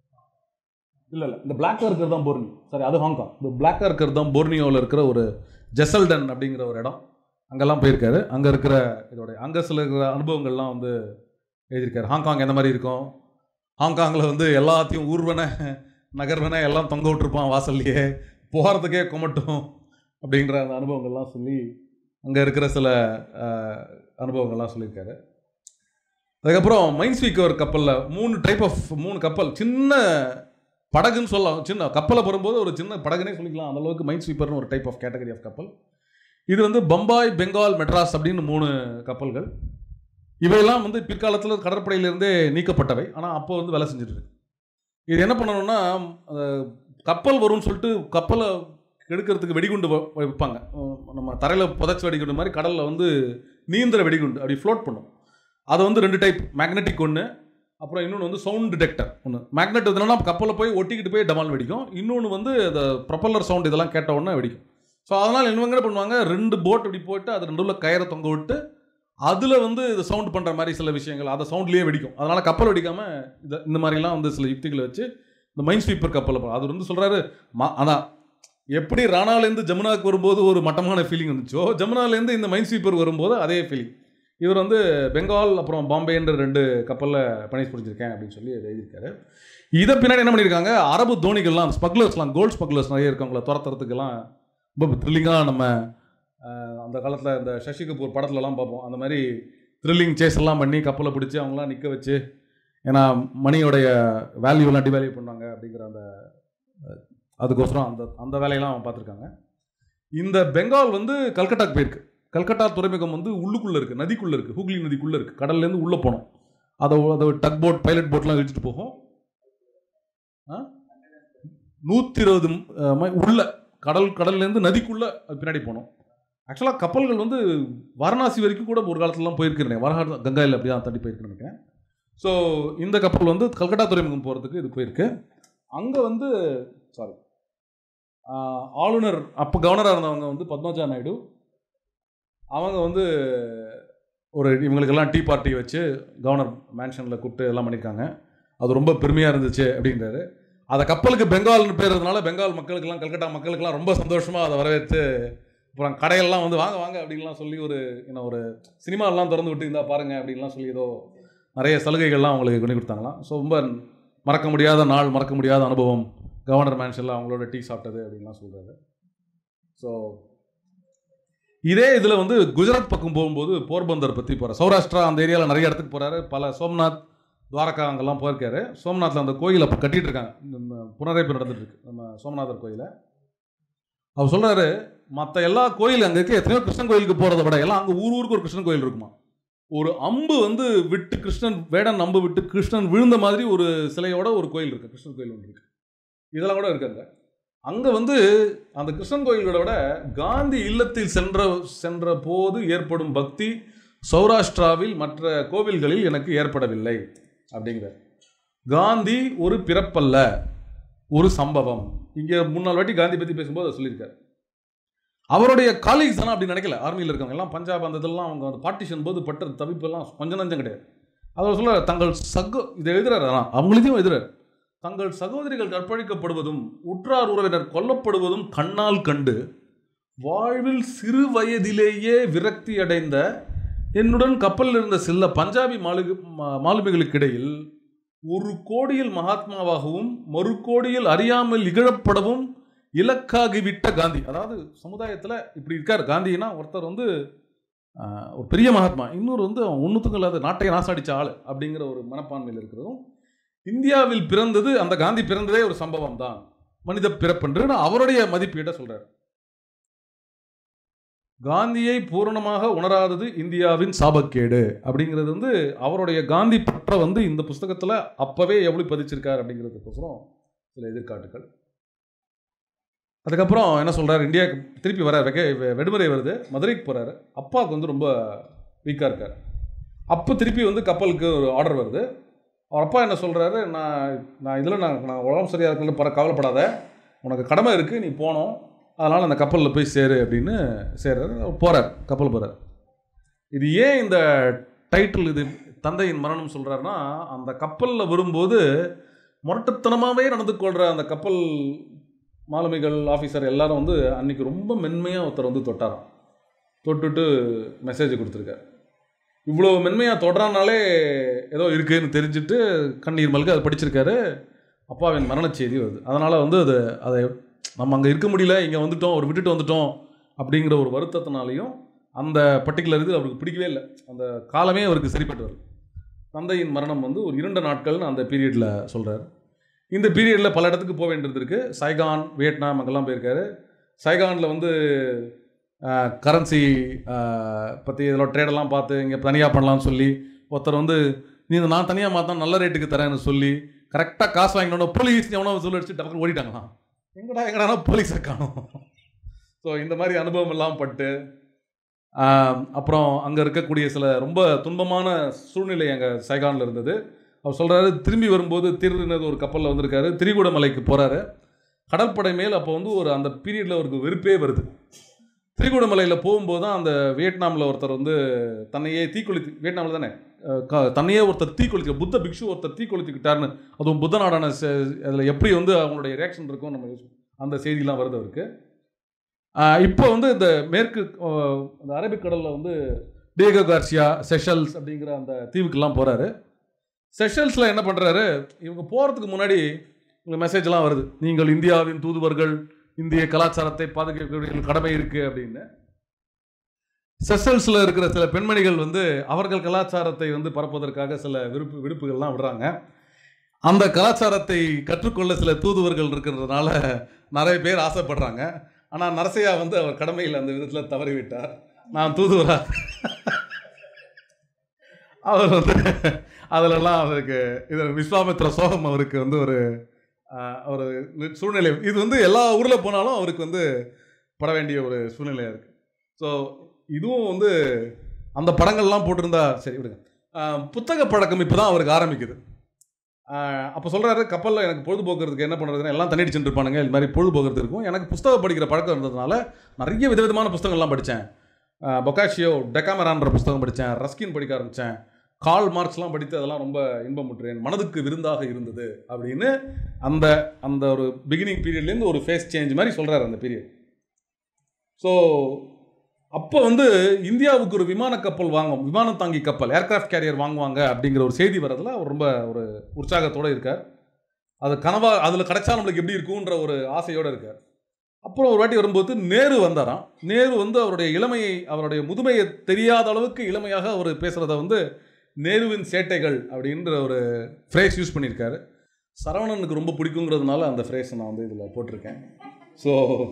இல்லை இல்லை இந்த பிளாக்காக இருக்கிறது தான் போர்னியோ சாரி அது ஹாங்காங் இந்த பிளாக்காக இருக்கிறது தான் போர்னியோவில் இருக்கிற ஒரு ஜெசல்டன் அப்படிங்கிற ஒரு இடம் அங்கெல்லாம் போயிருக்காரு அங்கே இருக்கிற இதோட அங்கே சில இருக்கிற அனுபவங்கள்லாம் வந்து எழுதியிருக்காரு ஹாங்காங் எந்த மாதிரி இருக்கும் ஹாங்காங்கில் வந்து எல்லாத்தையும் ஊர்வன நகர்வன எல்லாம் தொங்க விட்டுருப்பான் வாசல்லையே போகிறதுக்கே குமட்டும் அப்படிங்கிற அந்த அனுபவங்கள்லாம் சொல்லி அங்கே இருக்கிற சில அஹ், அனுபவங்கள்லாம் சொல்லியிருக்காரு அதுக்கப்புறம் மைன்ஸ் வீக்கர் கப்பலில் மூணு டைப் ஆஃப் மூணு கப்பல் சின்ன படகுன்னு சொல்லலாம் சின்ன கப்பலை வரும்போது ஒரு சின்ன படகுனே சொல்லிக்கலாம் அந்த அளவுக்கு மைண்ட் ஸ்வீப்பர்னு ஒரு டைப் ஆஃப் கேட்டகரி ஆஃப் கப்பல் இது வந்து பம்பாய் பெங்கால் மெட்ராஸ் அப்படின்னு மூணு கப்பல்கள் இவையெல்லாம் வந்து பிற்காலத்தில் கடற்படையிலிருந்தே நீக்கப்பட்டவை ஆனால் அப்போ வந்து வேலை செஞ்சுட்டு இருக்கு இது என்ன பண்ணணும்னா அந்த கப்பல் வரும்னு சொல்லிட்டு கப்பலை எடுக்கிறதுக்கு வெடிகுண்டு வ- வைப்பாங்க உம், நம்ம தரையில் புதைச்ச வெடிகுண்டு மாதிரி கடலில் வந்து நீந்திர வெடிகுண்டு அப்படி ஃப்ளோட் பண்ணும் அது வந்து ரெண்டு டைப் மேக்னெட்டிக் ஒன்று அப்புறம் இன்னொன்று வந்து சவுண்ட் டிடெக்டர் ஒன்று மேக்னெட் எதுனா கப்பலில் போய் ஒட்டிக்கிட்டு போய் டமால் வெடிக்கும் இன்னொன்று வந்து அந்த ப்ரொப்பல்லர் சவுண்ட் இதெல்லாம் கேட்ட உடனே வெடிக்கும் ஸோ அதனால் இவங்க என்ன பண்ணுவாங்க ரெண்டு போட் இப்படி போட்டு அது நடுவில் கயிறை தொங்க விட்டு அதில் வந்து இது சவுண்ட் பண்ணுற மாதிரி சில விஷயங்கள் அதை சவுண்ட்லேயே வெடிக்கும் அதனால் கப்பல் வெடிக்காமல் இந்த இந்த மாதிரிலாம் வந்து சில யுக்திகளை வச்சு இந்த மைன் ஸ்வீப்பர் கப்பலில் போ- அது வந்து சொல்கிறாரு மா அதான் எப்படி ராணாலேருந்து ஜமுனாவுக்கு வரும்போது ஒரு மட்டமான ஃபீலிங் இருந்துச்சோ ஜமுனாலேருந்து இந்த மைன் ஸ்வீப்பர் வரும்போது அதே ஃபீலிங் இவர் வந்து பெங்கால் அப்புறம் பாம்பேன்ற ரெண்டு கப்பலில் பணி புரிஞ்சிருக்கேன் அப்படின்னு சொல்லி இதை எழுதியிருக்காரு இதை பின்னாடி என்ன பண்ணியிருக்காங்க அரபு தோணிகள்லாம் ஸ்மக்லர்ஸ்லாம் கோல்ட் ஸ்மக்லர்ஸ் நிறைய இருக்கவங்கள துரத்துறதுக்கெல்லாம் ரொம்ப த்ரில்லிங்காக நம்ம அஹ், அந்த காலத்தில் இந்த சசி கபூர் படத்துலலாம் பார்ப்போம் அந்த மாதிரி த்ரில்லிங் சேஸ் எல்லாம் பண்ணி கப்பலை பிடிச்சி அவங்களாம் நிற்க வச்சு ஏன்னா மணியோடைய வேல்யூலாம் டிவேல்யூ பண்ணாங்க அப்படிங்கிற அந்த அஹ், அதுக்கோசரம் அந்த அந்த வேலையெல்லாம் அவன் பார்த்துருக்காங்க இந்த பெங்கால் வந்து கல்கட்டாக்கு போயிருக்கு கல்கட்டா துறைமுகம் வந்து உள்ளுக்குள்ளே இருக்குது நதிக்குள்ளே இருக்குது ஹூக்ளி நதிக்குள்ளே இருக்குது கடல்லேருந்து உள்ளே போனோம் அதை அதை டக் போட் பைலட் போட்லாம் இழுத்துட்டு போகும் நூற்றி இருபது உள்ள கடல் கடல்லேருந்து நதிக்குள்ளே பின்னாடி போனோம் ஆக்சுவலாக கப்பல்கள் வந்து வாரணாசி வரைக்கும் கூட ஒரு காலத்துலலாம் போயிருக்கிறேன் வரஹா கங்காயில் அப்படி தான் தள்ளி போயிருக்குன்னு நினைக்கிறேன் ஸோ இந்த கப்பல் வந்து கல்கட்டா துறைமுகம் போகிறதுக்கு இது போயிருக்கு அங்கே வந்து சாரி ஆளுநர் அப்போ கவர்னராக இருந்தவங்க வந்து பத்மஜா நாயுடு அவங்க வந்து ஒரு இவங்களுக்கெல்லாம் டீ பார்ட்டி வச்சு கவர்னர் மேன்ஷனில் கூப்பிட்டு எல்லாம் பண்ணியிருக்காங்க அது ரொம்ப பெருமையாக இருந்துச்சு அப்படின்றாரு அதை கப்பலுக்கு பெங்கால்னு பேர் இருந்தனால பெங்கால் மக்களுக்கெல்லாம் கல்கட்டா மக்களுக்கெல்லாம் ரொம்ப சந்தோஷமாக அதை வரவேற்று அப்புறம் கடையெல்லாம் வந்து வாங்க வாங்க அப்படின்லாம் சொல்லி ஒரு என்ன ஒரு சினிமாலாம் திறந்து விட்டு இருந்தா பாருங்க அப்படின்லாம் சொல்லி ஏதோ நிறைய சலுகைகள்லாம் அவங்களுக்கு பண்ணி கொடுத்தாங்களாம் ஸோ ரொம்ப மறக்க முடியாத நாள் மறக்க முடியாத அனுபவம் கவர்னர் மேன்ஷனில் அவங்களோட டீ சாப்பிட்டது அப்படின்லாம் சொல்கிறாரு ஸோ இதே இதில் வந்து குஜராத் பக்கம் போகும்போது போர்பந்தர் பற்றி போகிறார் சௌராஷ்டிரா அந்த ஏரியாவில் நிறைய இடத்துக்கு போகிறாரு பல சோம்நாத் துவாரகா அங்கெல்லாம் போயிருக்காரு சோம்நாத்தில் அந்த கோயில் அப்போ கட்டிட்டு இருக்காங்க நம்ம புனரைப்பு நடந்துட்டு இருக்கு நம்ம சோமநாதர் கோயிலை அவர் சொல்கிறாரு மற்ற எல்லா கோயில் அங்கே இருக்க எத்தனையோ கிருஷ்ணன் கோயிலுக்கு போகிறத விட எல்லாம் அங்கே ஊர் ஊருக்கு ஒரு கிருஷ்ணன் கோயில் இருக்குமா ஒரு அம்பு வந்து விட்டு கிருஷ்ணன் வேடன் அம்பு விட்டு கிருஷ்ணன் விழுந்த மாதிரி ஒரு சிலையோட ஒரு கோயில் இருக்குது கிருஷ்ணன் கோயில் ஒன்று இருக்குது இதெல்லாம் கூட இருக்கு அங்கே அங்கே வந்து அந்த கிருஷ்ணன் கோயில்களோட விட காந்தி இல்லத்தில் சென்ற சென்ற போது ஏற்படும் பக்தி சௌராஷ்டிராவில் மற்ற கோவில்களில் எனக்கு ஏற்படவில்லை அப்படிங்கிறார் காந்தி ஒரு பிறப்பல்ல ஒரு சம்பவம் இங்கே முன்னாள் வாட்டி காந்தி பற்றி பேசும்போது அதை சொல்லியிருக்காரு அவருடைய காலீக்ஸ் எல்லாம் அப்படி நினைக்கல ஆர்மியில் இருக்கவங்க எல்லாம் பஞ்சாப் அந்த இதெல்லாம் அவங்க அந்த பார்ட்டிஷன் போது பட்ட தவிப்பெல்லாம் கொஞ்சம் நஞ்சம் கிடையாது அதை சொல்ல தங்கள் சகோ இதை எழுதுறாரு ஆனால் அவங்களையும் எழுதுறாரு தங்கள் சகோதரிகள் கற்பழிக்கப்படுவதும் உற்றார் உறவினர் கொல்லப்படுவதும் கண்ணால் கண்டு வாழ்வில் சிறு வயதிலேயே விரக்தி அடைந்த என்னுடன் கப்பலில் இருந்த சில பஞ்சாபி மாலுகு மா- மாலுமிகளுக்கு இடையில் ஒரு கோடியில் மகாத்மாவாகவும் மறு கோடியில் அறியாமல் இகழப்படவும் இலக்காகிவிட்ட காந்தி அதாவது சமுதாயத்தில் இப்படி இருக்கார் காந்தினா ஒருத்தர் வந்து ஆஹ், ஒரு பெரிய மகாத்மா இன்னொரு வந்து அவன் ஒன்றுத்துக்கும் இல்லாத நாட்டை நாசாடிச்ச ஆள் அப்படிங்கிற ஒரு மனப்பான்மையில் இருக்கிறதும் இந்தியாவில் பிறந்தது அந்த காந்தி பிறந்ததே ஒரு சம்பவம் தான் மனித பிறப்பென்று அவருடைய மதிப்பீட்டை சொல்றார் காந்தியை பூரணமாக உணராதது இந்தியாவின் சாபக்கேடு அப்படிங்கிறது வந்து அவருடைய காந்தி பற்ற வந்து இந்த புஸ்தகத்தில் அப்பவே எப்படி பதிச்சிருக்கார் அப்படிங்கிறதுக்கோசரம் சில எதிர்காட்டுகள் அதுக்கப்புறம் என்ன சொல்றாரு இந்தியாவுக்கு திருப்பி வர வெக வெ- விடுமுறை வருது மதுரைக்கு போறாரு அப்பாவுக்கு வந்து ரொம்ப வீக்காக இருக்கார் அப்போ திருப்பி வந்து கப்பலுக்கு ஒரு ஆர்டர் வருது அவர் அப்பா என்ன சொல்றாரு நான் நான் இதில் நான் நான் உடம்பு சரியாக இருக்குன்னு பர கவலைப்படாத உனக்கு கடமை இருக்குது நீ போகணும் அதனால் அந்த கப்பலில் போய் சேரு அப்படின்னு சேர்றாரு அவர் போகிறார் கப்பல் போகிறார் இது ஏன் இந்த டைட்டில் இது தந்தையின் மரணம் சொல்கிறாருன்னா அந்த கப்பலில் வரும்போது முரட்டுத்தனமாகவே நடந்து கொள்கிற அந்த கப்பல் மாலுமிகள் ஆஃபீஸர் எல்லாரும் வந்து அன்னைக்கு ரொம்ப மென்மையாக ஒருத்தர் வந்து தொட்டாராம் தொட்டுட்டு மெசேஜ் கொடுத்துருக்காரு இவ்வளோ மென்மையாக தொடரானாலே ஏதோ இருக்குன்னு தெரிஞ்சுட்டு கண்ணீர் மல்க அதை படிச்சிருக்காரு அப்பாவின் மரண செய்தி வருது அதனால் வந்து அது அதை நம்ம அங்கே இருக்க முடியல இங்கே வந்துட்டோம் ஒரு விட்டுட்டு வந்துட்டோம் அப்படிங்கிற ஒரு வருத்தத்தினாலையும் அந்த பர்டிகுலர் இது அவருக்கு பிடிக்கவே இல்லை அந்த காலமே அவருக்கு சரிப்பட்டு வருது தந்தையின் மரணம் வந்து ஒரு இரண்டு நாட்கள்னு அந்த பீரியடில் சொல்கிறார் இந்த பீரியடில் பல இடத்துக்கு போக வேண்டியது இருக்குது சைகான் வியட்நாம் அங்கெல்லாம் போயிருக்காரு சைகானில் வந்து கரன்சி பற்றி இதில் ட்ரேடெல்லாம் பார்த்து இங்கே தனியாக பண்ணலாம்னு சொல்லி ஒருத்தர் வந்து நீ இந்த நான் தனியாக மாற்றா நல்ல ரேட்டுக்கு தரேன்னு சொல்லி கரெக்டாக காசு வாங்கினோட போலீஸ் எவனோ சொல்லி அடிச்சு டக்குனு ஓடிட்டாங்களாம் எங்கடா எங்கடா போலீஸை காணும் ஸோ இந்த மாதிரி அனுபவம் எல்லாம் பட்டு ஆஹ், அப்புறம் அங்கே இருக்கக்கூடிய சில ரொம்ப துன்பமான சூழ்நிலை அங்கே சைகானில் இருந்தது அவர் சொல்கிறாரு திரும்பி வரும்போது திருநது ஒரு கப்பலில் வந்திருக்காரு திரிகூடமலைக்கு போகிறாரு கடற்படை மேல் அப்போ வந்து ஒரு அந்த பீரியடில் அவருக்கு வெறுப்பே வருது திரிகூடமலையில் போகும்போது தான் அந்த வியட்நாமில் ஒருத்தர் வந்து தன்னையே தீக்குளித்து வியட்நாமில் தானே அஹ் க- தன்னையே ஒருத்தர் தீக்குளிக்க புத்த பிக்ஷு ஒருத்தர் தீக்குளித்துக்கிட்டாருன்னு அதுவும் புத்த நாடான அதில் எப்படி வந்து அவங்களுடைய ரியாக்ஷன் இருக்கும் நம்ம யோசி- அந்த செய்திலாம் வருது அவருக்கு ஆஹ் இப்போ வந்து இந்த மேற்கு ஆஹ் அந்த அரபிக்கடலில் வந்து டியகோ கார்சியா செஷல்ஸ் அப்படிங்கிற அந்த தீவுக்கெல்லாம் போகிறாரு செஷல்ஸில் என்ன பண்ணுறாரு இவங்க போகிறதுக்கு முன்னாடி உங்களுக்கு மெசேஜ்லாம் வருது நீங்கள் இந்தியாவின் தூதுவர்கள் இந்திய கலாச்சாரத்தை பாதுகாக்க வேண்டிய கடமை இருக்குது அப்படின்னு செஷல்ஸில் இருக்கிற சில பெண்மணிகள் வந்து அவர்கள் கலாச்சாரத்தை வந்து பரப்புவதற்காக சில விருப்பு விடுப்புகள்லாம் விடுறாங்க அந்த கலாச்சாரத்தை கற்றுக்கொள்ள சில தூதுவர்கள் இருக்கிறதுனால நிறைய பேர் ஆசைப்படுறாங்க ஆனால் நரசையா வந்து அவர் கடமையில் அந்த விதத்தில் தவறிவிட்டார் நான் தூதுவரா அவர் வந்து அதிலெல்லாம் அவருக்கு இது விஸ்வாமித்ர சோகம் அவருக்கு வந்து ஒரு ஆஹ், ஒரு சூழ்நிலை இது வந்து எல்லா ஊரில் போனாலும் அவருக்கு வந்து பட வேண்டிய ஒரு சூழ்நிலையாக இருக்குது ஸோ இதுவும் வந்து அந்த படங்கள்லாம் போட்டிருந்தா சரி விடுங்க ஆஹ், புத்தக பழக்கம் இப்போ தான் அவருக்கு ஆரம்பிக்குது அப்போ சொல்கிறாரு கப்பலில் எனக்கு பொழுதுபோக்குறதுக்கு என்ன பண்ணுறதுன்னு எல்லாம் தண்ணி அடிச்சுட்டு இருப்பானுங்க இது மாதிரி பொழுதுபோக்குறது இருக்கும் எனக்கு புத்தகம் படிக்கிற பழக்கம் இருந்ததுனால நிறைய விதவிதமான புத்தகங்கள்லாம் படித்தேன் பொக்காஷியோ டெக்காமரான்ற புத்தகம் படித்தேன் ரஸ்கின் படிக்க ஆரம்பித்தேன் கால் மார்க்ஸ்லாம் படித்து அதெல்லாம் ரொம்ப இன்பமுற்றேன் மனதுக்கு விருந்தாக இருந்தது அப்படின்னு அந்த அந்த ஒரு பிகினிங் பீரியட்லேருந்து ஒரு ஃபேஸ் சேஞ்ச் மாதிரி சொல்கிறார் அந்த பீரியட் ஸோ அப்போ வந்து இந்தியாவுக்கு ஒரு விமான கப்பல் வாங்கும் விமானம் தாங்கி கப்பல் ஏர்கிராஃப்ட் கேரியர் வாங்குவாங்க அப்படிங்கிற ஒரு செய்தி வரதுல அவர் ரொம்ப ஒரு உற்சாகத்தோடு இருக்கார் அது கனவா அதில் கிடைச்சா நம்மளுக்கு எப்படி இருக்கும்ன்ற ஒரு ஆசையோடு இருக்கார் அப்புறம் ஒரு வாட்டி வரும்போது நேரு வந்தாராம் நேரு வந்து அவருடைய இளமையை அவருடைய முதுமையை தெரியாத அளவுக்கு இளமையாக அவர் பேசுகிறத வந்து நேருவின் சேட்டைகள் அப்படின்ற ஒரு ஃப்ரேஸ் யூஸ் பண்ணியிருக்காரு சரவணனுக்கு ரொம்ப பிடிக்குங்கிறதுனால அந்த ஃப்ரேஸை நான் வந்து இதில் போட்டிருக்கேன் ஸோ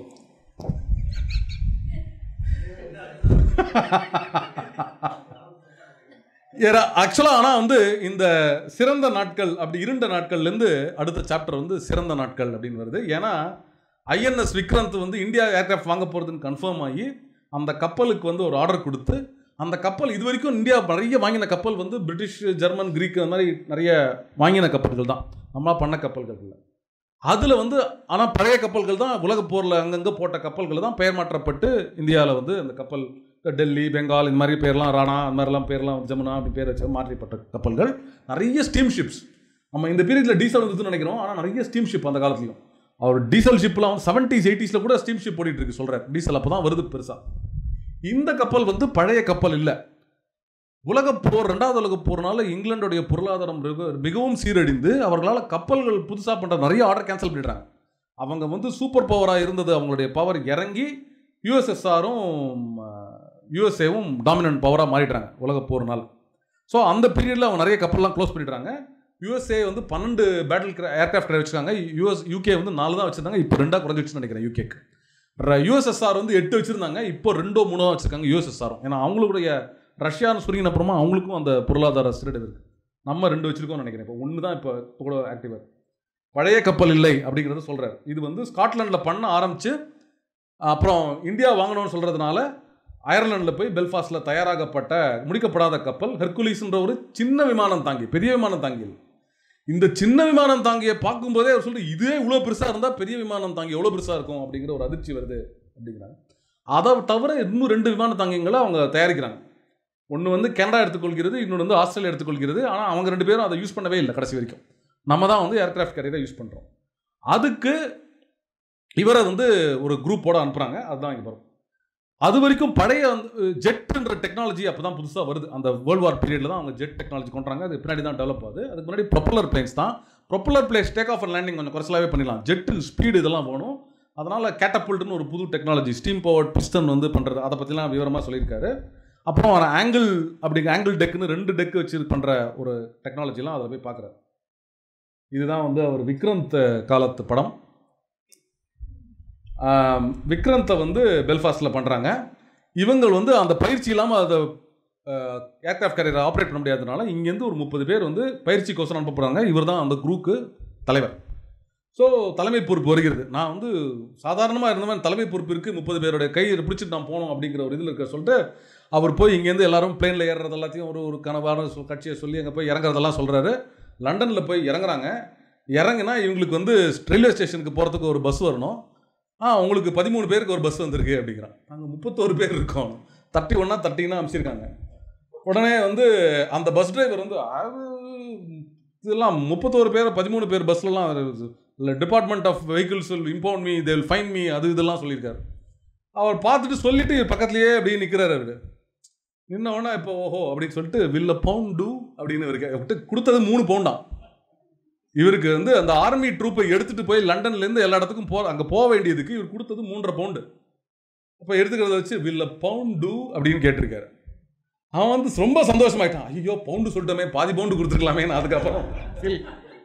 ஏன்னா ஆக்சுவலாக ஆனால் வந்து இந்த சிறந்த நாட்கள் அப்படி இருண்ட நாட்கள்லேருந்து அடுத்த சாப்டர் வந்து சிறந்த நாட்கள் அப்படின்னு வருது ஏன்னா ஐஎன்எஸ் விக்ராந்த் வந்து இந்தியா ஏர்கிராஃப்ட் வாங்க போகிறதுன்னு கன்ஃபார்ம் ஆகி அந்த கப்பலுக்கு வந்து ஒரு ஆர்டர் கொடுத்து அந்த கப்பல் இது வரைக்கும் இந்தியா நிறைய வாங்கின கப்பல் வந்து பிரிட்டிஷ் ஜெர்மன் கிரீக் அந்த மாதிரி நிறைய வாங்கின கப்பல்கள் தான் நம்மளா பண்ண கப்பல்கள் இல்லை அதில் வந்து ஆனால் பழைய கப்பல்கள் தான் உலகப் போரில் அங்கங்கே போட்ட கப்பல்கள் தான் பெயர் மாற்றப்பட்டு இந்தியாவில் வந்து அந்த கப்பல் டெல்லி பெங்கால் இந்த மாதிரி பேர்லாம் ராணா அந்த மாதிரிலாம் பேர்லாம் ஜமுனா அப்படி பேர் வச்சு மாற்றிப்பட்ட கப்பல்கள் நிறைய ஸ்டீம் ஷிப்ஸ் நம்ம இந்த பீரியடில் டீசல் வந்ததுன்னு நினைக்கிறோம் ஆனால் நிறைய ஸ்டீம் ஷிப் அந்த காலத்துலையும் அவர் டீசல் ஷிப்லாம் வந்து செவன்ட்டீஸ் எயிட்டிஸில் கூட ஸ்டீம் ஷிப் ஓடிட்டு இருக்கு சொல்கிறார் டீசல் அப்போ தான் வருது பெருசாக இந்த கப்பல் வந்து பழைய கப்பல் இல்லை உலகப் போர் ரெண்டாவது உலகப் போர்னால இங்கிலாந்துடைய பொருளாதாரம் மிக- மிகவும் சீரழிந்து அவர்களால் கப்பல்கள் புதுசாக பண்ணுற நிறைய ஆர்டர் கேன்சல் பண்ணிடுறாங்க அவங்க வந்து சூப்பர் பவராக இருந்தது அவங்களுடைய பவர் இறங்கி யுஎஸ்எஸ்ஆரும் யுஎஸ்ஏவும் டாமினன்ட் பவராக மாறிடுறாங்க உலகப் போர்னால ஸோ அந்த பீரியடில் அவங்க நிறைய கப்பல்லாம் க்ளோஸ் பண்ணிடுறாங்க யூஎஸ்ஏ வந்து பன்னெண்டு பேட்டில் ஏர்கிராஃப்ட் வச்சுருக்காங்க யூஎஸ் யூகே வந்து நாலு தான் வச்சுருந்தாங்க இப்போ ரெண்டாக குறைஞ்சிடுச்சுன்னு நினைக்கிறேன் யூகேக்கு யூஎஸ்எஸ்ஆர் வந்து எட்டு வச்சுருந்தாங்க இப்போ ரெண்டோ மூணோ தான் வச்சுருக்காங்க யூஎஸ்எஸ்ஆரும் ஏன்னா அவங்களுடைய ரஷ்யான்னு சுருங்கின அப்புறமா அவங்களுக்கும் அந்த பொருளாதார சிறடு இருக்குது நம்ம ரெண்டு வச்சிருக்கோம்னு நினைக்கிறேன் இப்போ ஒன்று தான் இப்போ இப்போ கூட ஆக்டிவாக பழைய கப்பல் இல்லை அப்படிங்கிறத சொல்கிறார் இது வந்து ஸ்காட்லாண்டில் பண்ண ஆரம்பித்து அப்புறம் இந்தியா வாங்கணும்னு சொல்கிறதுனால அயர்லாண்டில் போய் பெல்ஃபாஸ்டில் தயாராகப்பட்ட முடிக்கப்படாத கப்பல் ஹெர்குலிஸ்ன்ற ஒரு சின்ன விமானம் தாங்கி பெரிய விமானம் தாங்கி இல்லை. இந்த சின்ன விமானம் தாங்கியை பார்க்கும்போதே அவர் சொல்லிட்டு இதே இவ்வளோ பெருசாக இருந்தால் பெரிய விமானம் தாங்கி எவ்வளோ பெருசாக இருக்கும் அப்படிங்கிற ஒரு அதிர்ச்சி வருது அப்படிங்கிறாங்க அதை தவிர இன்னும் ரெண்டு விமான தாங்கியங்களை அவங்க தயாரிக்கிறாங்க ஒன்று வந்து கனடா எடுத்துக்கொள்கிறது இன்னொன்று வந்து ஆஸ்திரேலியா எடுத்துக்கொள்கிறது ஆனால் அவங்க ரெண்டு பேரும் அதை யூஸ் பண்ணவே இல்லை கடைசி வரைக்கும் நம்ம தான் வந்து ஏர்கிராஃப்ட் கேரியரை யூஸ் பண்ணுறோம் அதுக்கு இவரை வந்து ஒரு குரூப்போட அனுப்புகிறாங்க அதுதான் இங்கே வரும் அது வரைக்கும் பழைய வந்து ஜெட்ன்ற டெக்னாலஜி அப்போ தான் புதுசாக வருது அந்த வேர்ல்டு வார் பீரியடில் தான் அவங்க ஜெட் டெக்னாலஜி கொண்டுறாங்க அது பின்னாடி தான் டெவலப் ஆகுது அதுக்கு முன்னாடி ப்ரொப்பலர் பிளேன்ஸ் தான் propeller planes take off and landing கொஞ்சம் குறைச்சலாவே பண்ணிடலாம் ஜெட்டு ஸ்பீடு இதெல்லாம் வேணும் அதனால் கேட்டபுல்ட்னு ஒரு புது டெக்னாலஜி ஸ்டீம் பவர்ட் பிஸ்டன் வந்து பண்ணுறது அதை பற்றிலாம் விவரமாக சொல்லியிருக்காரு அப்புறம் ஒரு ஆங்கிள் அப்படிங்கிற ஆங்கிள் டெக்குன்னு ரெண்டு டெக் வச்சு பண்ணுற ஒரு டெக்னாலஜிலாம் அதில் போய் பார்க்குறாரு இதுதான் வந்து அவர் விக்ரந்த் காலத்து படம் ஆம், விக்ரந்தை வந்து பெல்ஃபாஸ்டில் பண்ணுறாங்க இவங்க வந்து அந்த பயிற்சி இல்லாமல் அதை ஏர்கிராஃப்ட் கேரியரை ஆப்ரேட் பண்ண முடியாததுனால இங்கேருந்து ஒரு முப்பது பேர் வந்து பயிற்சிக்கோசரம் அனுப்பப்படுறாங்க இவர் தான் அந்த குரூக்கு தலைவர் ஸோ தலைமை பொறுப்பு வருகிறது நான் வந்து சாதாரணமாக இருந்தவன் தலைமை பொறுப்பு இருக்குது முப்பது பேருடைய கை பிடிச்சிட்டு நான் போகணும் அப்படிங்கிற ஒரு இதில் இருக்க சொல்லிட்டு அவர் போய் இங்கேருந்து எல்லாரும் பிளேனில் ஏறுறது எல்லாத்தையும் ஒரு ஒரு கனவான சொ- கட்சியை சொல்லி அங்கே போய் இறங்குறதெல்லாம் சொல்கிறாரு லண்டனில் போய் இறங்குறாங்க இறங்குனா இவங்களுக்கு வந்து ரயில்வே ஸ்டேஷனுக்கு போகிறதுக்கு ஒரு பஸ் வரணும் ஆ உங்களுக்கு பதிமூணு பேருக்கு ஒரு பஸ் வந்திருக்கு அப்படிங்கிறான் நாங்கள் முப்பத்தோரு பேர் இருக்கோம் தட்டி ஒன்றா தட்டிங்கன்னா அனுப்பிச்சிருக்காங்க உடனே வந்து அந்த பஸ் டிரைவர் வந்து அது இதெல்லாம் முப்பத்தோரு பேர் பதிமூணு பேர் பஸ்லலாம் இல்லை department of vehicles impound me they will fine me அது இதெல்லாம் சொல்லியிருக்காரு அவர் பார்த்துட்டு சொல்லிட்டு பக்கத்துலேயே அப்படியே நிற்கிறாரு அவர் நின்ன உடனே இப்போ ஓஹோ அப்படின்னு சொல்லிட்டு வில்ல பவுண்ட் டூ அப்படின்னு இவருக்கு அவர்கிட்ட கொடுத்தது மூணு பவுண்டாம் இவருக்கு வந்து அந்த ஆர்மி ட்ரூப்பை எடுத்துட்டு போய் லண்டன்லேருந்து எல்லா இடத்துக்கும் போ அங்கே போக வேண்டியதுக்கு இவர் கொடுத்தது மூன்றரை பவுண்டு அப்போ எடுத்துக்கிறத வச்சு வில்ல பவுண்ட் டூ அப்படின்னு கேட்டிருக்காரு அவன் வந்து ரொம்ப சந்தோஷமாயிட்டான் ஐயோ பவுண்டு சொல்லிட்டோமே பாதி பவுண்டு கொடுத்துருக்கலாமேன்னு அதுக்கப்புறம் feel.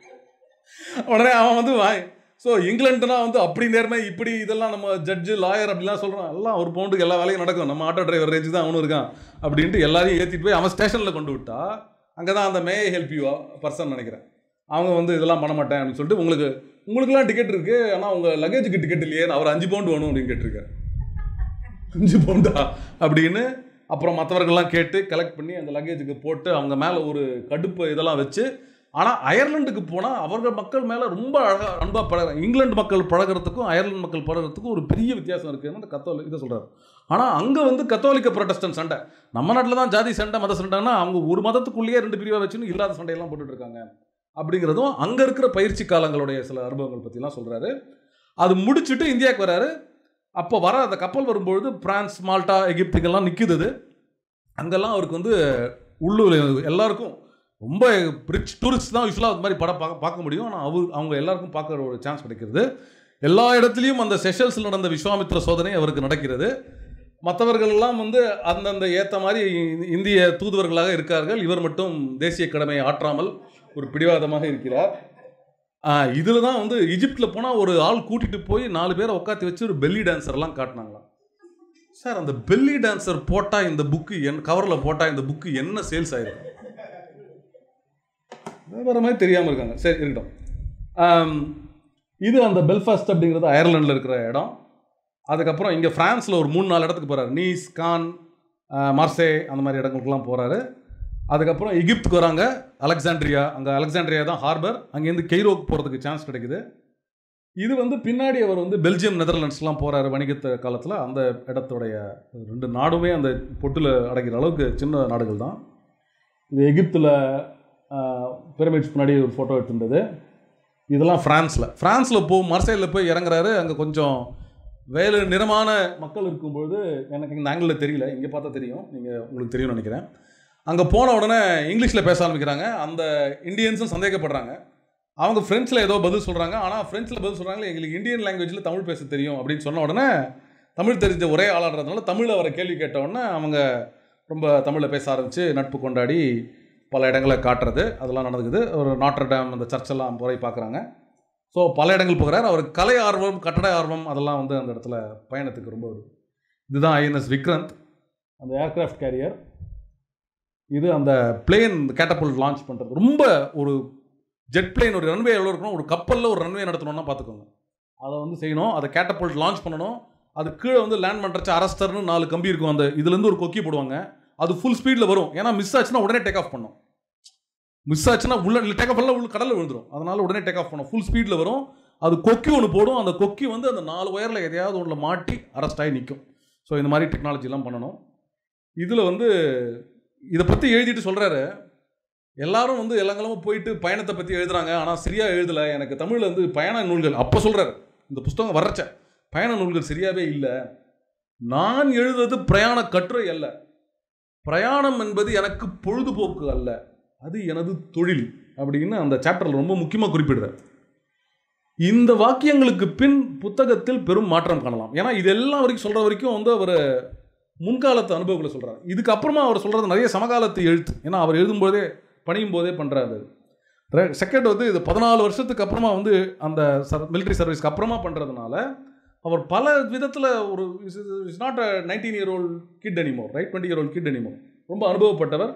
உடனே அவன் வந்து வாய் ஸோ இங்கிலாண்டுனா வந்து அப்படி நேர்மை இப்படி இதெல்லாம் நம்ம ஜட்ஜு லாயர் அப்படிலாம் சொல்கிறான் எல்லாம் ஒரு பவுண்டுக்கு எல்லா வேலையும் நடக்கும் நம்ம ஆட்டோ டிரைவர் ரேஞ்சு தான் அவனும் இருக்கான் அப்படின்ட்டு எல்லாரையும் ஏற்றிட்டு போய் அவன் ஸ்டேஷனில் கொண்டு விட்டா அங்கே தான் அந்த மே ஹெல்ப் யூ பர்சன் நினைக்கிறேன் அவங்க வந்து இதெல்லாம் பண்ண மாட்டேன் அப்படின்னு சொல்லிட்டு உங்களுக்கு உங்களுக்குலாம் டிக்கெட் இருக்கு ஆனால் உங்கள் லக்கேஜுக்கு டிக்கெட் இல்லையே அவர் அஞ்சு பவுண்டு வேணும் அப்படின்னு கேட்டிருக்காரு அஞ்சு பவுண்டா அப்படின்னு அப்புறம் மற்றவர்கள்லாம் கேட்டு கலெக்ட் பண்ணி அந்த லக்கேஜுக்கு போட்டு அவங்க மேலே ஒரு கடுப்பு இதெல்லாம் வச்சு ஆனால் அயர்லாண்டுக்கு போனால் அவர்கள் மக்கள் மேலே ரொம்ப அழகாக அன்பாக பழக இங்கிலாந்து மக்கள் பழகுறதுக்கும் அயர்லாந்து மக்கள் பழகுறதுக்கும் ஒரு பெரிய வித்தியாசம் இருக்குன்னு அந்த கத்தோலி இதை சொல்கிறார் ஆனால் அங்கே வந்து கத்தோலிக்க புரொட்டஸ்டன் சண்டை நம்ம நாட்டில் தான் ஜாதி சண்டை மத சண்டைன்னா அவங்க ஒரு மதத்துக்குள்ளேயே ரெண்டு பிரிவாக வச்சுன்னு இல்லாத சண்டையெல்லாம் போட்டுட்டு இருக்காங்க அப்படிங்கிறதும் அங்கே இருக்கிற பயிற்சி காலங்களுடைய சில அனுபவங்கள் பற்றிலாம் சொல்கிறாரு அது முடிச்சுட்டு இந்தியாவுக்கு வராரு அப்போ வர அந்த கப்பல் வரும்பொழுது பிரான்ஸ் மால்டா எகிப்துக்கெல்லாம் நிற்குது அது அங்கெல்லாம் அவருக்கு வந்து உள்ளூர் எல்லாருக்கும் ரொம்ப ரிச் டூரிஸ்ட் தான் யூஸ்வலாக அது மாதிரி படம் பார்க்க பார்க்க முடியும் ஆனால் அவர் அவங்க எல்லாருக்கும் பார்க்குற ஒரு சான்ஸ் கிடைக்கிறது எல்லா இடத்துலையும் அந்த செஷல்ஸில் நடந்த விஸ்வாமித்திர சோதனை அவருக்கு நடக்கிறது மற்றவர்கள் எல்லாம் வந்து அந்தந்த ஏற்ற மாதிரி இந்திய தூதுவர்களாக இருக்கார்கள் இவர் மட்டும் தேசிய கடமையை ஆற்றாமல் ஒரு பிடிவாதமாக இருக்கிறார் இதில் தான் வந்து ஈஜிப்டில் போனால் ஒரு ஆள் கூட்டிகிட்டு போய் நாலு பேரை உட்காந்து வச்சு ஒரு பெல்லி டான்ஸர்லாம் காட்டினாங்களாம் சார் அந்த பெல்லி டான்சர் போட்டால் இந்த புக்கு என் கவரில் போட்டால் இந்த புக்கு என்ன சேல்ஸ் ஆயிரும் வேற மாதிரி தெரியாமல் இருக்காங்க சரி இருக்கட்டும் ஆம், இது அந்த பெல்ஃபாஸ்ட் அப்படிங்கிறது அயர்லாண்டில் இருக்கிற இடம் அதுக்கப்புறம் இங்கே ஃப்ரான்ஸில் ஒரு மூணு நாலு இடத்துக்கு போகிறாரு நீஸ் கான் ஆஹ், மார்சே அந்த மாதிரி இடங்களுக்குலாம் போகிறாரு அதுக்கப்புறம் எகிப்துக்கு வராங்க அலெக்சாண்ட்ரியா அங்கே அலெக்சாண்ட்ரியா தான் ஹார்பர் அங்கேருந்து கெய்ரோக்கு போகிறதுக்கு சான்ஸ் கிடைக்குது இது வந்து பின்னாடி அவர் வந்து பெல்ஜியம் நெதர்லாண்ட்ஸ்லாம் போகிறாரு வணிகத்த காலத்தில் அந்த இடத்துடைய ரெண்டு நாடுமே அந்த பொட்டில் அடைக்கிற அளவுக்கு சின்ன நாடுகள் தான் இது எகிப்தில் பிரமிட்ஸ் முன்னாடி ஒரு ஃபோட்டோ எடுத்துருந்தது இதெல்லாம் ஃப்ரான்ஸில் ஃப்ரான்ஸில் போ மர்சைலில் போய் இறங்குறாரு அங்கே கொஞ்சம் வேறு நிறமான மக்கள் இருக்கும்பொழுது எனக்கு இந்த ஆங்கிளில் தெரியல இங்கே பார்த்தா தெரியும் நீங்கள் உங்களுக்கு தெரியும்னு நினைக்கிறேன் அங்கே போன உடனே இங்கிலீஷில் பேச ஆரம்பிக்கிறாங்க அந்த இந்தியன்ஸும் சந்தேகப்படுறாங்க அவங்க ஃப்ரெஞ்சில் ஏதோ பதில் சொல்கிறாங்க ஆனால் ஃப்ரெஞ்சில் பதில் சொல்கிறாங்களே எங்களுக்கு இந்தியன் லாங்குவேஜில் தமிழ் பேச தெரியும் அப்படின்னு சொன்ன உடனே தமிழ் தெரிஞ்ச ஒரே ஆளாடுறதுனால தமிழில் அவரை கேள்வி கேட்ட உடனே அவங்க ரொம்ப தமிழில் பேச ஆரம்பித்து நட்பு கொண்டாடி பல இடங்களை காட்டுறது அதெல்லாம் நடந்துக்குது ஒரு நாட்டர் டேம் அந்த சர்ச்செல்லாம் போய் பார்க்குறாங்க ஸோ பல இடங்கள் போகிறார் அவர் கலை ஆர்வம் கட்டட ஆர்வம் அதெல்லாம் வந்து அந்த இடத்துல பயணத்துக்கு ரொம்ப ஒரு இதுதான் ஐஎன்எஸ் விக்ரந்த் அந்த ஏர்கிராஃப்ட் கேரியர் இது அந்த பிளேன் கேட்டபுல் லான்ச் பண்ணுறது ரொம்ப ஒரு ஜெட் பிளேன் ஒரு ரன்வே எவ்வளோ இருக்கணும் ஒரு கப்பலில் ஒரு ரன்வே நடத்தணும்னா பார்த்துக்கோங்க அதை வந்து செய்யணும் அதை கேட்டபுல் லான்ச் பண்ணணும் அது கீழே வந்து லேண்ட் பண்ணுறச்சு அரஸ்டர்னு நாலு கம்பி இருக்கும் அந்த இதுலேருந்து ஒரு கொக்கி போடுவாங்க அது ஃபுல் ஸ்பீடில் வரும் ஏன்னா மிஸ் ஆச்சுன்னா உடனே டேக் ஆஃப் பண்ணும் மிஸ் ஆச்சுன்னா உள்ள டேக் ஆஃப் பண்ணல உள்ள கடலில் விழுந்துரும் அதனால உடனே டேக் ஆஃப் பண்ணும் ஃபுல் ஸ்பீடில் வரும் அது கொக்கி ஒன்று போடும் அந்த கொக்கி வந்து அந்த நாலு ஒயரில் எதையாவது ஒன்றில் மாட்டி அரெஸ்ட் ஆகி நிற்கும் ஸோ இந்த மாதிரி டெக்னாலஜிலாம் பண்ணணும் இதில் வந்து இதை பற்றி எழுதிட்டு சொல்கிறாரு எல்லாரும் வந்து எல்லாங்களும் போயிட்டு பயணத்தை பற்றி எழுதுறாங்க ஆனால் சரியாக எழுதலை எனக்கு தமிழில் வந்து பயண நூல்கள் அப்போ சொல்கிறாரு இந்த புஸ்தகம் வர்றச்ச பயண நூல்கள் சரியாகவே இல்லை நான் எழுதுவது பிரயாண கட்டுரை அல்ல பிரயாணம் என்பது எனக்கு பொழுதுபோக்கு அல்ல அது எனது தொழில் அப்படின்னு அந்த சாப்டரில் ரொம்ப முக்கியமாக குறிப்பிடுறார் இந்த வாக்கியங்களுக்கு பின் புத்தகத்தில் பெரும் மாற்றம் காணலாம் ஏன்னா இதெல்லாம் வரைக்கும் சொல்கிற வரைக்கும் வந்து அவர் முன்காலத்து அனுபவங்களை சொல்கிறார் இதுக்கப்புறமா அவர் சொல்கிறது நிறைய சமகாலத்து எழுத்து ஏன்னா அவர் எழுதும்போதே பணியும் போதே பண்ணுறாரு செகண்ட் வந்து இது பதினாலு வருஷத்துக்கு அப்புறமா வந்து அந்த சர் மிலிட்ரி சர்வீஸ்க்கு அப்புறமா பண்ணுறதுனால அவர் பல விதத்தில் ஒரு is not a nineteen year old kid anymore right twenty year old kid anymore ரொம்ப அனுபவப்பட்டவர்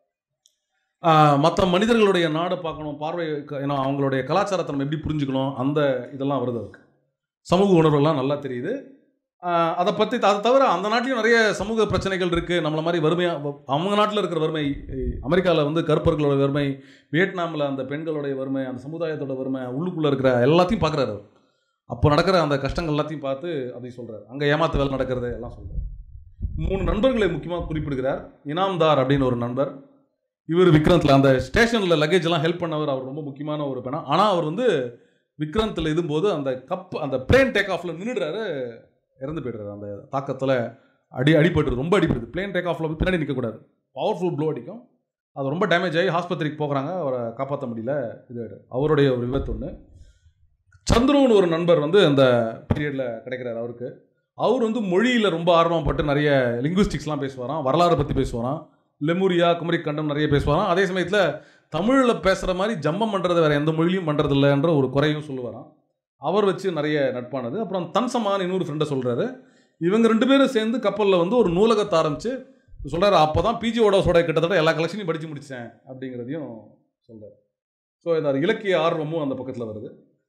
மற்ற மனிதர்களுடைய நாடை பார்க்கணும் பார்வை க- ஏன்னா அவங்களுடைய கலாச்சாரத்தை நம்ம எப்படி புரிஞ்சுக்கணும் அந்த இதெல்லாம் வருது அவருக்கு சமூக உணர்வுலாம் நல்லா தெரியுது ஆஹ் அதை பற்றி அதை தவிர அந்த நாட்டிலையும் நிறைய சமூக பிரச்சனைகள் இருக்குது நம்மள மாதிரி வறுமையாக அவங்க நாட்டில் இருக்கிற வறுமை அமெரிக்காவில் வந்து கருப்பர்களோட வறுமை வியட்நாமில் அந்த பெண்களுடைய வறுமை அந்த சமுதாயத்தோட வறுமை உள்ளுக்குள்ளே இருக்கிற எல்லாத்தையும் பார்க்குறாரு அவர் அப்போ நடக்கிற அந்த கஷ்டங்கள் எல்லாத்தையும் பார்த்து அதை சொல்கிறார் அங்கே ஏமாத்து வேலை நடக்கிறது எல்லாம் சொல்கிறார் மூணு நண்பர்களை முக்கியமாக குறிப்பிடுகிறார் இனாம்தார் அப்படின்னு ஒரு நண்பர் இவர் விக்ரந்தில் அந்த ஸ்டேஷனில் லக்கேஜ் எல்லாம் ஹெல்ப் பண்ணவர் அவர் ரொம்ப முக்கியமான ஒரு பெணா ஆனால் அவர் வந்து விக்ரந்தில் இதும்போது அந்த கப் அந்த பிளேன் டேக் ஆஃபில் நின்றுடுறாரு இறந்து போய்டுறாரு அந்த தாக்கத்தில் அடி அடிபட்டு ரொம்ப அடிபடுது பிளேன் டேக் ஆஃபில் பின்னாடி நிற்கக்கூடாது பவர்ஃபுல் ப்ளோ அடிக்கும் அது ரொம்ப டேமேஜ் ஆகி ஆஸ்பத்திரிக்கு போகிறாங்க அவரை காப்பாற்ற முடியல இது அவருடைய ஒரு விபத்து ஒன்று சந்துருன்னு ஒரு நண்பர் வந்து அந்த பீரியடில் கிடைக்கிறார் அவருக்கு அவர் வந்து மொழியில் ரொம்ப ஆர்வப்பட்டு நிறைய லிங்குவிஸ்டிக்ஸ்லாம் பேசுவாராம் வரலாறு பற்றி பேசுவாராம் லெமுரியா குமரி கண்டம் நிறைய பேசுவாராம் அதே சமயத்தில் தமிழில் பேசுகிற மாதிரி ஜம்மம் பண்ணுறது வேறு எந்த மொழியிலும் பண்ணுறது இல்லைன்ற ஒரு குறையும் சொல்லுவாராம் அவர் வச்சு நிறைய நட்பானது அப்புறம் தன்சமான் இன்னொரு ஃப்ரெண்டை சொல்கிறாரு இவங்க ரெண்டு பேரும் சேர்ந்து கப்பலில் வந்து ஒரு நூலகத்தை ஆரம்பித்து சொல்கிறாரு அப்போ தான் பிஜி ஓடோஸோட கிட்டத்தட்ட எல்லா கலெக்ஷனையும் படித்து முடித்தேன் அப்படிங்கிறதையும் சொல்கிறார் ஸோ இந்த இலக்கிய ஆர்வமும் அந்த பக்கத்தில் வருது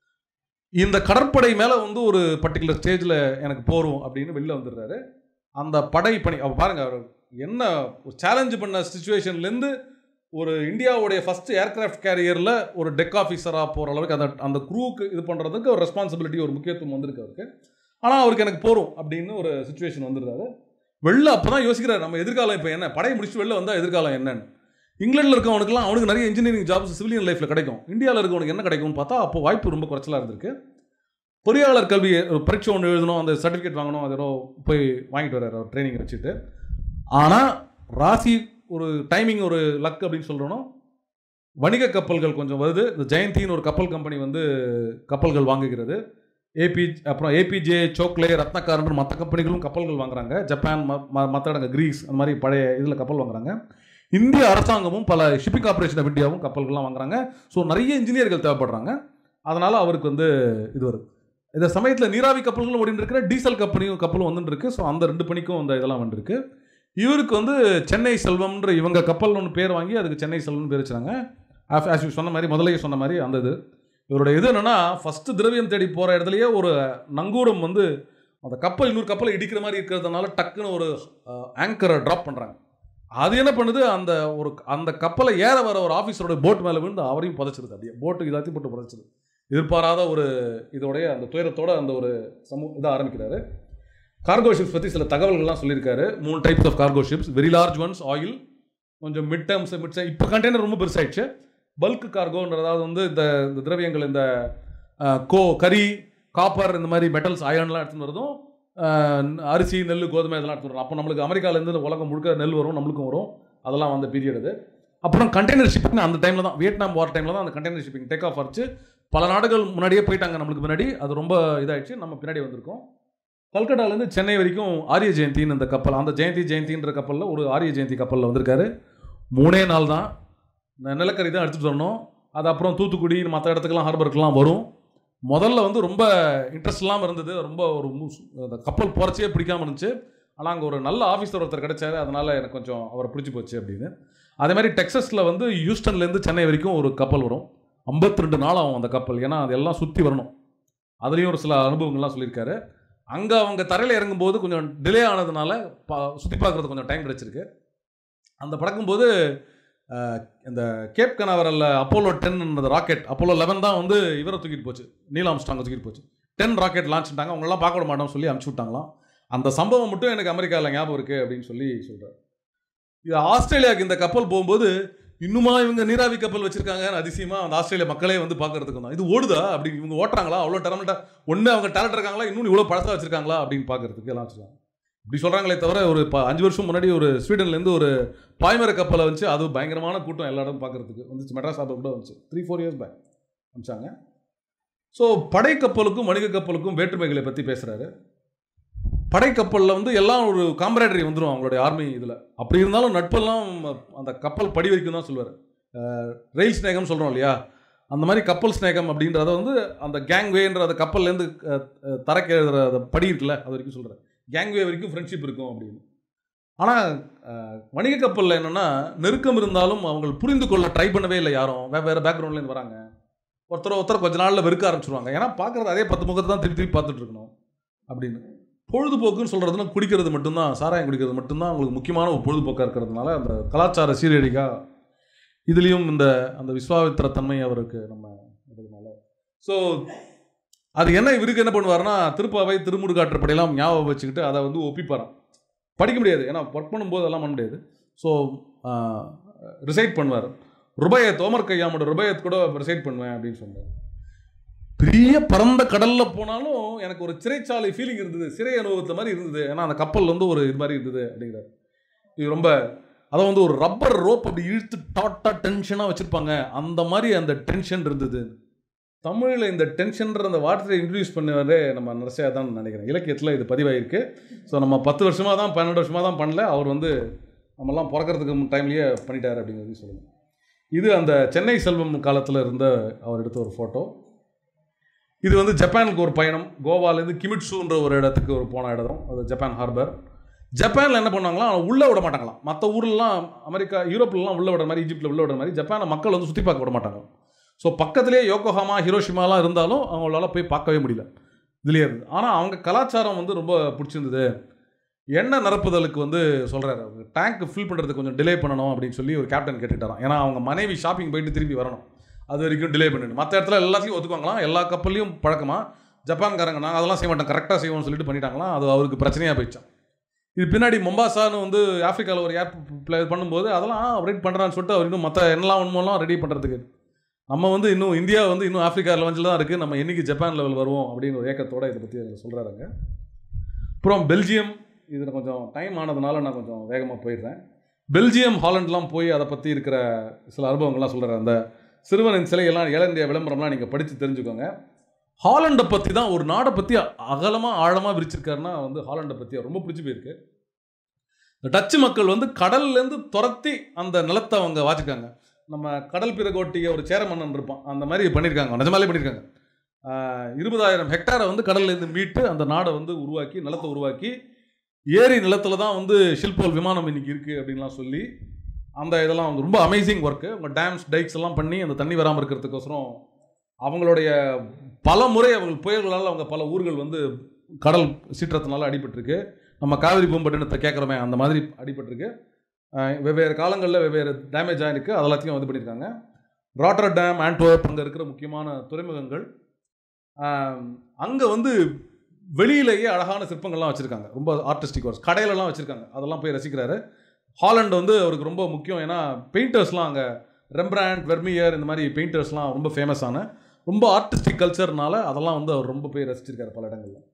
இந்த கடற்படை மேலே வந்து ஒரு பர்டிகுலர் ஸ்டேஜில் எனக்கு போகிறோம் அப்படின்னு வெளில வந்துடுறாரு அந்த படை பணி அப்போ பாருங்கள் அவர் என்ன ஒரு சேலஞ்சு பண்ண சுச்சுவேஷன்லேருந்து ஒரு இந்தியாவுடைய ஃபர்ஸ்ட் ஏர்கிராஃப்ட் கேரியரில் ஒரு டெக் ஆஃபீஸராக போகிற அளவுக்கு அந்த அந்த க்ரூவுக்கு இது பண்ணுறதுக்கு ஒரு ரெஸ்பான்சிபிலிட்டி ஒரு முக்கியத்துவம் வந்திருக்கு அவருக்கு ஆனால் அவருக்கு எனக்கு போகிறோம் அப்படின்னு ஒரு சுச்சுவேஷன் வந்துடுறாரு வெளில அப்போ தான் யோசிக்கிறார் நம்ம எதிர்காலம் இப்போ என்ன படையை முடிச்சுட்டு வெளில வந்தால் எதிர்காலம் என்னன்னு இங்கிலாண்டில் இருக்கவனுக்குலாம் அவனுக்கு நிறைய இன்ஜினியரிங் ஜாப்ஸ் சிவிலியன் லைஃப்பில் கிடைக்கும் இந்தியாவில் இருக்கவனுக்கு என்ன கிடைக்கும்னு பார்த்தா அப்போ வாய்ப்பு ரொம்ப குறைச்சலாக இருந்திருக்கு பொறியாளர் கல்வி ஒரு பரீட்சை ஒன்று எழுதணும் அந்த சர்டிஃபிகேட் வாங்கணும் அது ஏதோ போய் வாங்கிட்டு வர்றாரு அவர் ட்ரைனிங் வச்சுட்டு ஆனால் ராசி ஒரு டைமிங் ஒரு லக் அப்படின்னு சொல்கிறோன்னா வணிக கப்பல்கள் கொஞ்சம் வருது இந்த ஜெயந்தின்னு ஒரு கப்பல் கம்பெனி வந்து கப்பல்கள் வாங்குகிறது ஏபி அப்புறம் ஏபிஜே சோக்லே ரத்னக்காரன்ற மற்ற கம்பெனிகளும் கப்பல்கள் வாங்குறாங்க ஜப்பான் மற்ற இடங்க கிரீஸ் அந்த மாதிரி பழைய இதில் கப்பல் வாங்குறாங்க இந்திய அரசாங்கமும் பல ஷிப்பிங் கார்பரேஷன் ஆஃப் இந்தியாவும் கப்பல்கள்லாம் வாங்குறாங்க ஸோ நிறைய இன்ஜினியர்கள் தேவைப்படுறாங்க அதனால் அவருக்கு வந்து இது வருது இந்த சமயத்தில் நீராவி கப்பல்களும் ஓடிட்டு இருக்கிற டீசல் கம்பெனியும் கப்பலும் வந்துட்டு இருக்கு ஸோ அந்த ரெண்டு பணிக்கும் அந்த இதெல்லாம் வந்துருக்கு இவருக்கு வந்து சென்னை செல்வம்ன்ற இவங்க கப்பல் ஒன்று பேர் வாங்கி அதுக்கு சென்னை செல்வம்னு பேர் வச்சாங்க ஆஸ் யூ சொன்ன மாதிரி முதலையே சொன்ன மாதிரி அந்த இது இவருடைய இது என்னன்னா ஃபஸ்ட்டு திரவியம் தேடி போகிற இடத்துலயே ஒரு நங்கூரம் வந்து அந்த கப்பல் இன்னொரு கப்பலை இடிக்கிற மாதிரி இருக்கிறதுனால டக்குன்னு ஒரு ஆங்கரை ட்ராப் பண்ணுறாங்க அது என்ன பண்ணுது அந்த ஒரு அந்த கப்பலை ஏற வர ஒரு ஆஃபீஸரோட போட் மேலே விழுந்து அவரையும் புதைச்சிருது அப்படியே போட்டு எல்லாத்தையும் போட்டு புதைச்சிருது எதிர்பாராத ஒரு இதோடைய அந்த துயரத்தோட அந்த ஒரு சமூக இதை ஆரம்பிக்கிறாரு கார்கோ ஷிப்ஸ் பற்றி சில தகவல்கள்லாம் சொல்லியிருக்காரு மூணு types of cargo ships very large ones oil கொஞ்சம் மிட் டேர்ம்ஸ் மிட் இப்போ கண்டெய்னர் ரொம்ப பெருசாயிடுச்சு பல்க் கார்கோன்றது வந்து இந்த இந்த திரவியங்கள் இந்த அஹ், கோ கறி காப்பர் இந்த மாதிரி மெட்டல்ஸ் அயன்லாம் எடுத்துன்னு வரதும் அஹ், அரிசி நெல் கோதுமை இதெல்லாம் எடுத்துன்னு வரும் அப்போ நம்மளுக்கு அமெரிக்காலேருந்து இந்த உலகம் முழுக்க நெல் வரும் நம்மளுக்கும் வரும் அதெல்லாம் வந்த பீரியட் அது அப்புறம் கண்டெய்னர் ஷிப்பிங் அந்த டைமில் தான் வியட்நாம் வார் டைமில் தான் அந்த கண்டெய்னர் ஷிப்பிங் டேக் ஆஃப் ஆச்சு பல நாடுகள் முன்னாடியே போயிட்டாங்க நம்மளுக்கு முன்னாடி அது ரொம்ப இதாயிடுச்சு நம்ம பின்னாடி வந்திருக்கோம் கல்கட்டாலேருந்து சென்னை வரைக்கும் ஆரிய ஜெயந்தின்னு இந்த கப்பல் அந்த ஜெயந்தி ஜெயந்தின்ற கப்பலில் ஒரு ஆரிய ஜெயந்தி கப்பலில் வந்திருக்காரு மூணே நாள் தான் ந- நிலக்கரி தான் எடுத்துகிட்டு வரணும் அது அப்புறம் தூத்துக்குடி மற்ற இடத்துக்குலாம் ஹார்பருக்குலாம் வரும் முதல்ல வந்து ரொம்ப இன்ட்ரெஸ்ட் இல்லாமல் இருந்தது ரொம்ப ஒரு மூஸ்- அந்த கப்பல் போகிறச்சே பிடிக்காம இருந்துச்சு ஆனால் அங்கே ஒரு நல்ல ஆஃபீஸர் ஒருத்தர் கிடைச்சாரு அதனால் எனக்கு கொஞ்சம் அவரை பிடிச்சி போச்சு அப்படின்னு அதே மாதிரி டெக்ஸஸில் வந்து ஹியூஸ்டன்லேருந்து சென்னை வரைக்கும் ஒரு கப்பல் வரும் 52 ரெண்டு நாள் ஆகும் அந்த கப்பல் ஏன்னா அதெல்லாம் சுற்றி வரணும் அதுலேயும் ஒரு சில அனுபவங்கள்லாம் சொல்லியிருக்காரு அங்கே அவங்க தரையில் இறங்கும்போது கொஞ்சம் டிலே ஆனதுனால பா சுற்றி பார்க்குறது கொஞ்சம் டைம் கிடச்சிருக்கு அந்த பறக்கும்போது அஹ், இந்த கேப் கனாவரில் Apollo ten rocket Apollo eleven தான் வந்து இவரை தூக்கிட்டு போச்சு நீல் ஆம்ஸ்டாங்கை தூக்கிட்டு போச்சு டென் ராக்கெட் லான்ச் பண்ணிட்டாங்க அவங்களெல்லாம் பார்க்க விட மாட்டோம்னு சொல்லி அனுப்பிச்சு விட்டாங்களாம் அந்த சம்பவம் மட்டும் எனக்கு அமெரிக்காவில் ஞாபகம் இருக்குது அப்படின்னு சொல்லி சொல்கிறார் இது ஆஸ்திரேலியாவுக்கு இந்த கப்பல் போகும்போது இன்னுமா இவங்க நீராவி கப்பல் வச்சிருக்காங்க அதிசயமா அந்த ஆஸ்திரேலியா மக்களே வந்து பார்க்கறதுக்கு தான் இது ஓடுதா அப்படி இவங்க ஓட்டுறாங்களா அவ்வளோ டேலண்டா ஒன்று அவங்க டேலண்ட் இருக்காங்களா இன்னும் இவ்வளோ பழசா வச்சிருக்காங்களா அப்படின்னு பார்க்கறதுக்கு எல்லாம் சொல்லுவாங்க இப்படி சொல்கிறாங்களே தவிர ஒரு ப அஞ்சு வருஷம் முன்னாடி ஒரு ஸ்வீடன்லேருந்து ஒரு பாய்மர கப்பலை வச்சு அது பயங்கரமான கூட்டம் எல்லா இடமும் பார்க்கறதுக்கு வந்துச்சு மெட்ராஸ் ஆப்பர் கூட வந்துச்சு த்ரீ ஃபோர் இயர்ஸ் பேக் அமிச்சாங்க ஸோ படை கப்பலுக்கும் வணிக கப்பலுக்கும் வேற்றுமைகளை பற்றி பேசுகிறாரு படைக்கப்பலில் வந்து எல்லாம் ஒரு காம்பரேட்டரி வந்துடும் அவங்களுடைய ஆர்மி இதில் அப்படி இருந்தாலும் நட்பெல்லாம் அந்த கப்பல் படி வரைக்கும் தான் சொல்லுவார் ரயில் ஸ்நேகம் சொல்கிறோம் இல்லையா அந்த மாதிரி கப்பல் ஸ்நேகம் அப்படின்றத வந்து அந்த கேங்வேன்ற அந்த கப்பல்லேருந்து தரக்கு எழுதுற அந்த படி இருக்குல்ல அது வரைக்கும் சொல்கிறேன் கேங்வே வரைக்கும் ஃப்ரெண்ட்ஷிப் இருக்கும் அப்படின்னு ஆனால் வணிக கப்பலில் என்னென்னா நெருக்கம் இருந்தாலும் அவங்க புரிந்து கொள்ள ட்ரை பண்ணவே இல்லை யாரும் வெவ்வேறு பேக்ரவுண்ட்லேருந்து வராங்க ஒருத்தர் ஒருத்தர் கொஞ்ச நாளில் வெறுக்க ஆரம்பிச்சிருவாங்க ஏன்னா பார்க்குறது அதே பத்து முகத்தை தான் திருப்பி திருப்பி பார்த்துட்டு இருக்கணும் அப்படின்னு பொழுதுபோக்குன்னு சொல்கிறதுனா குடிக்கிறது மட்டும்தான் சாராயம் குடிக்கிறது மட்டும்தான் அவங்களுக்கு முக்கியமான ஒரு பொழுதுபோக்காக இருக்கிறதுனால அந்த கலாச்சார சீரழிகா இதுலேயும் இந்த அந்த விஸ்வாமித்திர தன்மை அவருக்கு நம்ம இருக்கிறதுனால ஸோ அது என்ன இவருக்கு என்ன பண்ணுவாருன்னா திருப்பாவை திருமுருகாற்றுப்படையெல்லாம் ஞாபகம் வச்சுக்கிட்டு அதை வந்து ஒப்பிப்பாராம் படிக்க முடியாது ஏன்னா ஒர்க் பண்ணும்போது அதெல்லாம் பண்ண முடியாது ஸோ ரிசைட் பண்ணுவார் ருபயத் ஓமர் கையாமோட ருபயத் கூட ரிசைட் பண்ணுவேன் அப்படின்னு சொன்னார் பெரிய பரந்த கடல்ல போனாலும் எனக்கு ஒரு சிறைச்சாலை ஃபீலிங் இருந்தது சிறை அனுபவத்தை மாதிரி இருந்தது ஏன்னா அந்த கப்பல் வந்து ஒரு இது மாதிரி இருந்தது அப்படிங்கிறார் இது ரொம்ப அதை வந்து ஒரு ரப்பர் ரோப் அப்படி இழுத்து டாட்டா டென்ஷனாக வச்சுருப்பாங்க அந்த மாதிரி அந்த டென்ஷன் இருந்தது தமிழில் இந்த டென்ஷன்ற அந்த வார்த்தையை இன்ட்ரடியூஸ் பண்ணவரே நம்ம நரசியா தான் நினைக்கிறேன் இலக்கியத்தில் இது பதிவாயிருக்கு ஸோ நம்ம பத்து வருஷமாக தான் பன்னெண்டு வருஷமாக தான் பண்ணல அவர் வந்து நம்மலாம் பிறக்கிறதுக்கு டைம்லேயே பண்ணிட்டார் அப்படிங்கிறது சொல்லுங்கள் இது அந்த சென்னை செல்வம் காலத்தில் இருந்த அவர் எடுத்த ஒரு ஃபோட்டோ இது வந்து ஜப்பானுக்கு ஒரு பயணம் கோவாலேருந்து கிமிட்ஸுன்ற ஒரு இடத்துக்கு ஒரு போன இடம் அது ஜப்பான் ஹார்பர் ஜப்பானில் என்ன பண்ணுவாங்களாம் உள்ளே விட மாட்டாங்களாம் மற்ற ஊர்லலாம் அமெரிக்கா யூரோப்லலாம் உள்ள விடுற மாதிரி ஈஜிப்டில் உள்ள விடுற மாதிரி ஜப்பானை மக்கள் வந்து சுற்றி பார்க்க விட மாட்டாங்க ஸோ பக்கத்துலேயே யோகோஹாமா ஹிரோஷிமாலாம் இருந்தாலும் அவங்களால போய் பார்க்கவே முடியல இதுலேயே இருந்து ஆனால் அவங்க கலாச்சாரம் வந்து ரொம்ப பிடிச்சிருந்தது எண்ணெய் நிரப்புதலுக்கு வந்து சொல்கிறாரு அவங்க டேங்க் ஃபில் பண்ணுறதுக்கு கொஞ்சம் டிலே பண்ணணும் அப்படின்னு சொல்லி ஒரு கேப்டன் கேட்டுட்டாராம் ஏன்னா அவங்க மனைவி ஷாப்பிங் போயிட்டு திரும்பி வரணும் அது வரைக்கும் டிலே பண்ணிட்டு மற்ற இடத்துல எல்லாத்தையும் ஒத்துக்குவாங்களாம் எல்லா கப்பல்லையும் பழக்கமா ஜப்பான்காரங்க நாங்கள் அதெல்லாம் செய்ய மாட்டோம் கரெக்டாக செய்வோம்னு சொல்லிட்டு பண்ணிட்டாங்களாம் அது அவருக்கு பிரச்சனையாக போயிடுச்சான் இது பின்னாடி மொம்பாசான்னு வந்து ஆஃப்ரிக்காவில் ஒரு ஏர் பிளே பண்ணும்போது அதெல்லாம் ரெடி பண்ணுறான்னு சொல்லிட்டு அவர் இன்னும் மற்ற என்னெல்லாம் ஒன்றுமெல்லாம் ரெடி பண்ணுறதுக்கு நம்ம வந்து இன்னும் இந்தியா வந்து இன்னும் ஆஃப்ரிக்கா லெவலில் தான் இருக்குது நம்ம என்னைக்கு ஜப்பான் லெவல் வருவோம் அப்படின்னு ஒரு ஏக்கத்தோட இதை பற்றி அதில் சொல்கிறாருங்க அப்புறம் பெல்ஜியம் இதில் கொஞ்சம் டைம் ஆனதுனால நான் கொஞ்சம் வேகமாக போயிடுறேன் பெல்ஜியம் ஹாலண்ட்லாம் போய் அதை பற்றி இருக்கிற சில அனுபவங்கள்லாம் சொல்கிறேன் அந்த சிறுவனின் சிலையெல்லாம் ஏழ இந்திய விளம்பரம்லாம் நீங்கள் படித்து தெரிஞ்சுக்கோங்க ஹாலண்டை பற்றி தான் ஒரு நாடை பற்றி அகலமாக ஆழமாக விரிச்சிருக்காருன்னா வந்து ஹாலண்டை பற்றி ரொம்ப பிடிச்சி போயிருக்கு இந்த டச்சு மக்கள் வந்து கடல்லேருந்து துரத்தி அந்த நிலத்தை அவங்க வாச்சிருக்காங்க நம்ம கடல் பிறகோட்டிய ஒரு சேர மன்னன் இருப்பான் அந்த மாதிரி பண்ணியிருக்காங்க நிஜமாலே பண்ணியிருக்காங்க ஆஹ் இருபதாயிரம் ஹெக்டாரை வந்து கடல்லேருந்து மீட்டு அந்த நாடை வந்து உருவாக்கி நிலத்தை உருவாக்கி ஏரி நிலத்தில் தான் வந்து ஷில்போல் விமானம் இன்னைக்கு இருக்குது அப்படின்லாம் சொல்லி அந்த இதெல்லாம் வந்து ரொம்ப அமேசிங் ஒர்க்கு அவங்க டேம்ஸ் டைக்ஸ் எல்லாம் பண்ணி அந்த தண்ணி வராமல் இருக்கிறதுக்கோசரம் அவங்களுடைய பல முறை அவங்க புயல்களால் அவங்க பல ஊர்கள் வந்து கடல் சீற்றத்தினால அடிபட்டிருக்கு நம்ம காவிரி பூம்பட்டினத்தை கேட்குறோமே அந்த மாதிரி அடிபட்டிருக்கு அஹ் வெவ்வேறு காலங்களில் வெவ்வேறு டேமேஜ் ஆகிருக்கு அது எல்லாத்தையும் இது பண்ணியிருக்காங்க ராட்டர் டேம் ஆன்ட்வர்ப் அங்கே இருக்கிற முக்கியமான துறைமுகங்கள் அங்கே வந்து வெளியிலேயே அழகான சிற்பங்கள்லாம் வச்சுருக்காங்க ரொம்ப ஆர்டிஸ்டிக் ஒர்க்ஸ் கடையிலலாம் வச்சுருக்காங்க அதெல்லாம் போய் ரசிக்கிறாரு ஹாலண்ட் வந்து அவருக்கு ரொம்ப முக்கியம் ஏன்னா பெயிண்டர்ஸ்லாம் அங்கே ரெம்பிராண்ட் வெர்மியர் இந்த மாதிரி பெயிண்டர்ஸ்லாம் ரொம்ப ஃபேமஸான ரொம்ப ஆர்டிஸ்டிக் கல்ச்சர்னால அதெல்லாம் வந்து அவர் ரொம்ப போய் ரசிச்சிருக்காரு பல இடங்களில்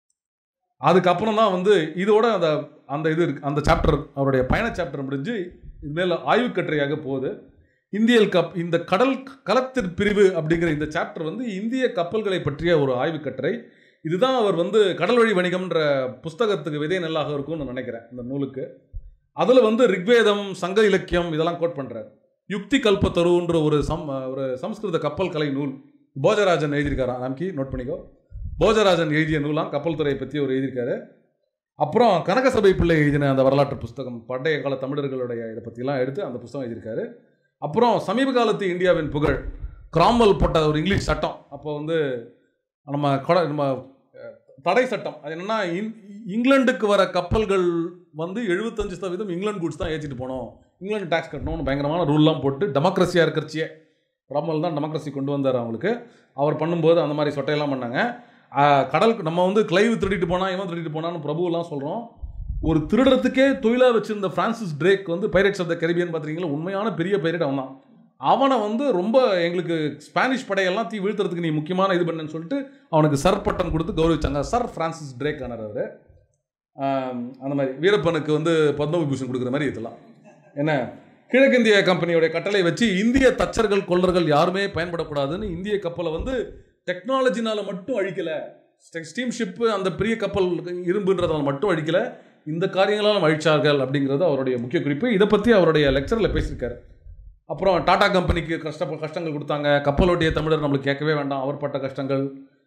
அதுக்கப்புறம் தான் வந்து இதோட அந்த அந்த இது இருக்கு அந்த சாப்டர் அவருடைய பயண சாப்டர் முடிஞ்சு இனிமேல் ஆய்வுக்கட்டுரையாக போகுது இந்தியல் கப் இந்த கடல் கலத்திற் பிரிவு அப்படிங்கிற இந்த சாப்டர் வந்து இந்திய கப்பல்களை பற்றிய ஒரு ஆய்வுக்கட்டுரை இதுதான் அவர் வந்து கடல் வழி வணிகம்ன்ற புஸ்தகத்துக்கு விதை நெல்லாக இருக்கும்னு நான் நினைக்கிறேன் இந்த நூலுக்கு அதில் வந்து ரிக்வேதம் சங்க இலக்கியம் இதெல்லாம் கோட் பண்ணுறார் யுக்தி கல்பத்தருன்ற ஒரு சம் ஒரு சம்ஸ்கிருத கப்பல் கலை நூல் போஜராஜன் எழுதியிருக்காராம் நாம்கி நோட் பண்ணிக்கோ போஜராஜன் எழுதிய நூலாம் கப்பல் துறையை பற்றி அவர் எழுதியிருக்காரு அப்புறம் கனகசபை பிள்ளை எழுதின அந்த வரலாற்று புஸ்தகம் பண்டைய கால தமிழர்களுடைய இதை பற்றிலாம் எடுத்து அந்த புஸ்தகம் எழுதியிருக்காரு அப்புறம் சமீப காலத்து இந்தியாவின் புகழ் கிராம்வெல் போட்ட ஒரு இங்கிலீஷ் சட்டம் அப்போ வந்து நம்ம கொட நம்ம அஹ், தடை சட்டம் அது என்னன்னா இங்- இங்கிலாந்துக்கு வர கப்பல்கள் வந்து எழுபத்தஞ்சு சதவீதம் இங்கிலாந்து கூட்ஸ் தான் ஏற்றிட்டு போனோம் இங்கிலாந்து டேக்ஸ் கட்டணும்னு பயங்கரமான ரூல்லாம் போட்டு டெமோக்ரஸியாக இருக்கிறச்சியே ராமல் தான் டெமோக்ரஸி கொண்டு வந்தார் அவங்களுக்கு அவர் பண்ணும்போது அந்த மாதிரி சொட்டையெல்லாம் பண்ணாங்க ஆஹ், கடலுக்கு நம்ம வந்து கிளைவ் திருடிட்டு போனா இவன் திருடிட்டு போனான்னு பிரபுவெல்லாம் சொல்கிறோம் ஒரு திருடுறதுக்கே தொழிலாக வச்சிருந்த ஃப்ரான்சிஸ் ட்ரேக் வந்து பைரட்ஸ் ஆஃப் த கரிபியன் பார்த்துருக்கீங்களா உண்மையான பெரிய பைரட் அவன் தான் அவனை வந்து ரொம்ப எங்களுக்கு ஸ்பானிஷ் படையெல்லாம் தீ வீழ்த்துறதுக்கு நீ முக்கியமான இது பண்ணுன்னு சொல்லிட்டு அவனுக்கு சர் பட்டம் கொடுத்து கௌரவிச்சாங்க சர் ஃப்ரான்சிஸ் ட்ரேக் ஆனார் அவர் அந்த மாதிரி வீரப்பனுக்கு வந்து பத்மவிபூஷன் கொடுக்குற மாதிரி இதெல்லாம் என்ன கிழக்கிந்திய கம்பெனியோட கட்டளை வச்சு இந்திய தச்சர்கள் கொள்ளர்கள் யாருமே பயன்படக்கூடாதுன்னு இந்திய கப்பலை வந்து டெக்னாலஜினால மட்டும் அழிக்கல ஸ்டீம் ஷிப்பு அந்த பெரிய கப்பல் இரும்புன்றதால மட்டும் அழிக்கல இந்த காரியங்களாலும் அழிச்சார்கள் அப்படிங்கிறது அவருடைய முக்கிய குறிப்பு இதை பற்றி அவருடைய லெக்சரில் பேசியிருக்காரு அப்புறம் டாடா கம்பெனிக்கு கஷ்ட கஷ்டங்கள் கொடுத்தாங்க கப்பலோட்டிய தமிழர் நம்மளுக்கு கேட்கவே வேண்டாம் அவர் பட்ட கஷ்டங்கள்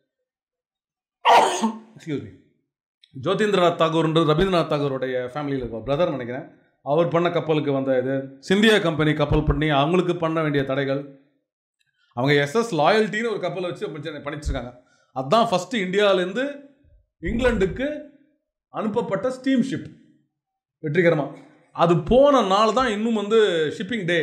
எக்ஸ்கியூஸ் மீ ஜோதிந்திரநாத் தாகூர்ன்றது ரவீந்திரநாத் தாகூருடைய ஃபேமிலியில் இருக்க பிரதர் நினைக்கிறேன் அவர் பண்ண கப்பலுக்கு வந்த இது சிந்தியா கம்பெனி கப்பல் பண்ணி அவங்களுக்கு பண்ண வேண்டிய தடைகள் அவங்க எஸ்எஸ் லாயல்ட்டின்னு ஒரு கப்பலை வச்சு பண்ணி- பண்ணிச்சிருக்காங்க அதுதான் ஃபஸ்ட்டு இந்தியாவிலேருந்து இங்கிலாந்துக்கு அனுப்பப்பட்ட ஸ்டீம் ஷிப் வெற்றிகரமாக அது போன நாள் தான் இன்னும் வந்து shipping day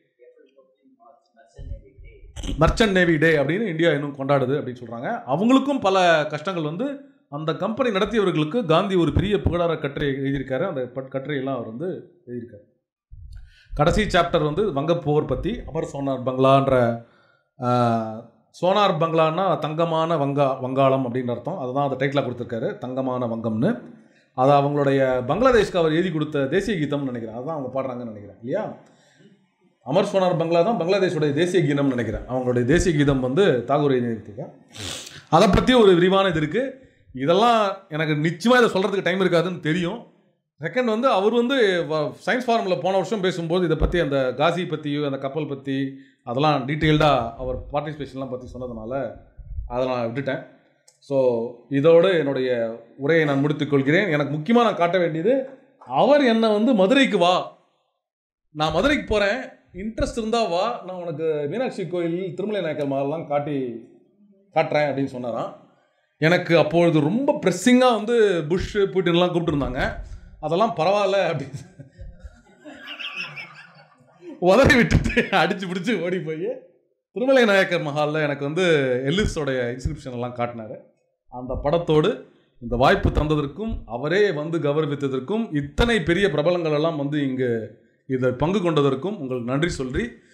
merchant navy day அப்படின்னு இந்தியா இன்னும் கொண்டாடுது அப்படின்னு சொல்கிறாங்க அவங்களுக்கும் பல கஷ்டங்கள் வந்து அந்த கம்பெனி நடத்தியவர்களுக்கு காந்தி ஒரு பெரிய புகழார கட்டுரை எழுதியிருக்காரு அந்த பட்- கட்டுரையெல்லாம் அவர் வந்து எழுதியிருக்காரு கடைசி சாப்டர் வந்து வங்கப்போர் பற்றி அமர் சோனார் பங்களான்ற ஆஹ், சோனார் பங்களான்னா தங்கமான வங்கா வங்காளம் அப்படின்னு அர்த்தம் அதுதான் அந்த டைட்டிலாக கொடுத்துருக்காரு தங்கமான வங்கம்னு அது அவங்களுடைய பங்களாதேஷ்க்கு அவர் எழுதி கொடுத்த தேசிய கீதம்னு நினைக்கிறேன் அதுதான் அவங்க பாடுறாங்கன்னு நினைக்கிறேன் இல்லையா அமர் சோனார் பங்களா தான் பங்களாதேஷோட தேசிய கீதம்னு நினைக்கிறேன் அவங்களுடைய தேசிய கீதம் வந்து தாகூர் எழுதியிருக்காங்க அதை பற்றி ஒரு விரிவான இது இருக்குது இதெல்லாம் எனக்கு நிச்சயமாக இதை சொல்கிறதுக்கு டைம் இருக்காதுன்னு தெரியும் செகண்ட் வந்து அவர் வந்து சயின்ஸ் ஃபார்மில் போன வருஷம் பேசும்போது இதை பற்றி அந்த காசி பற்றியும் அந்த கப்பல் பற்றி அதெல்லாம் டீட்டெயில்டாக அவர் பார்ட்டிசிபேஷன்லாம் பற்றி சொன்னதுனால அதை நான் விட்டுட்டேன் ஸோ இதோடு என்னுடைய உரையை நான் முடித்துக்கொள்கிறேன் எனக்கு முக்கியமாக நான் காட்ட வேண்டியது அவர் என்னை வந்து மதுரைக்கு வா நான் மதுரைக்கு போகிறேன் இன்ட்ரெஸ்ட் இருந்தால் வா நான் உனக்கு மீனாட்சி கோயில் திருமலை நாயக்கர் மகால்லாம் காட்டி காட்டுறேன் அப்படின்னு சொன்னாராம் எனக்கு அப்பொழுது ரொம்ப ப்ரெஸ்ஸிங்காக வந்து புஷ் பூட்டின்லாம் கூப்பிட்டுருந்தாங்க அதெல்லாம் பரவாயில்ல அப்படின்னு உதறி விட்டுட்டு அடிச்சு பிடிச்சி ஓடி போய் திருமலை நாயக்கர் மஹாலில் எனக்கு வந்து எல்லிஸோடைய இன்ஸ்கிரிப்ஷன் எல்லாம் காட்டினாரு அந்த படத்தோடு இந்த வாய்ப்பு தந்ததற்கும் அவரே வந்து கௌரவித்ததற்கும் இத்தனை பெரிய பிரபலங்கள் எல்லாம் வந்து இங்கு இதில் பங்கு கொண்டதற்கும் உங்களுக்கு நன்றி சொல்லி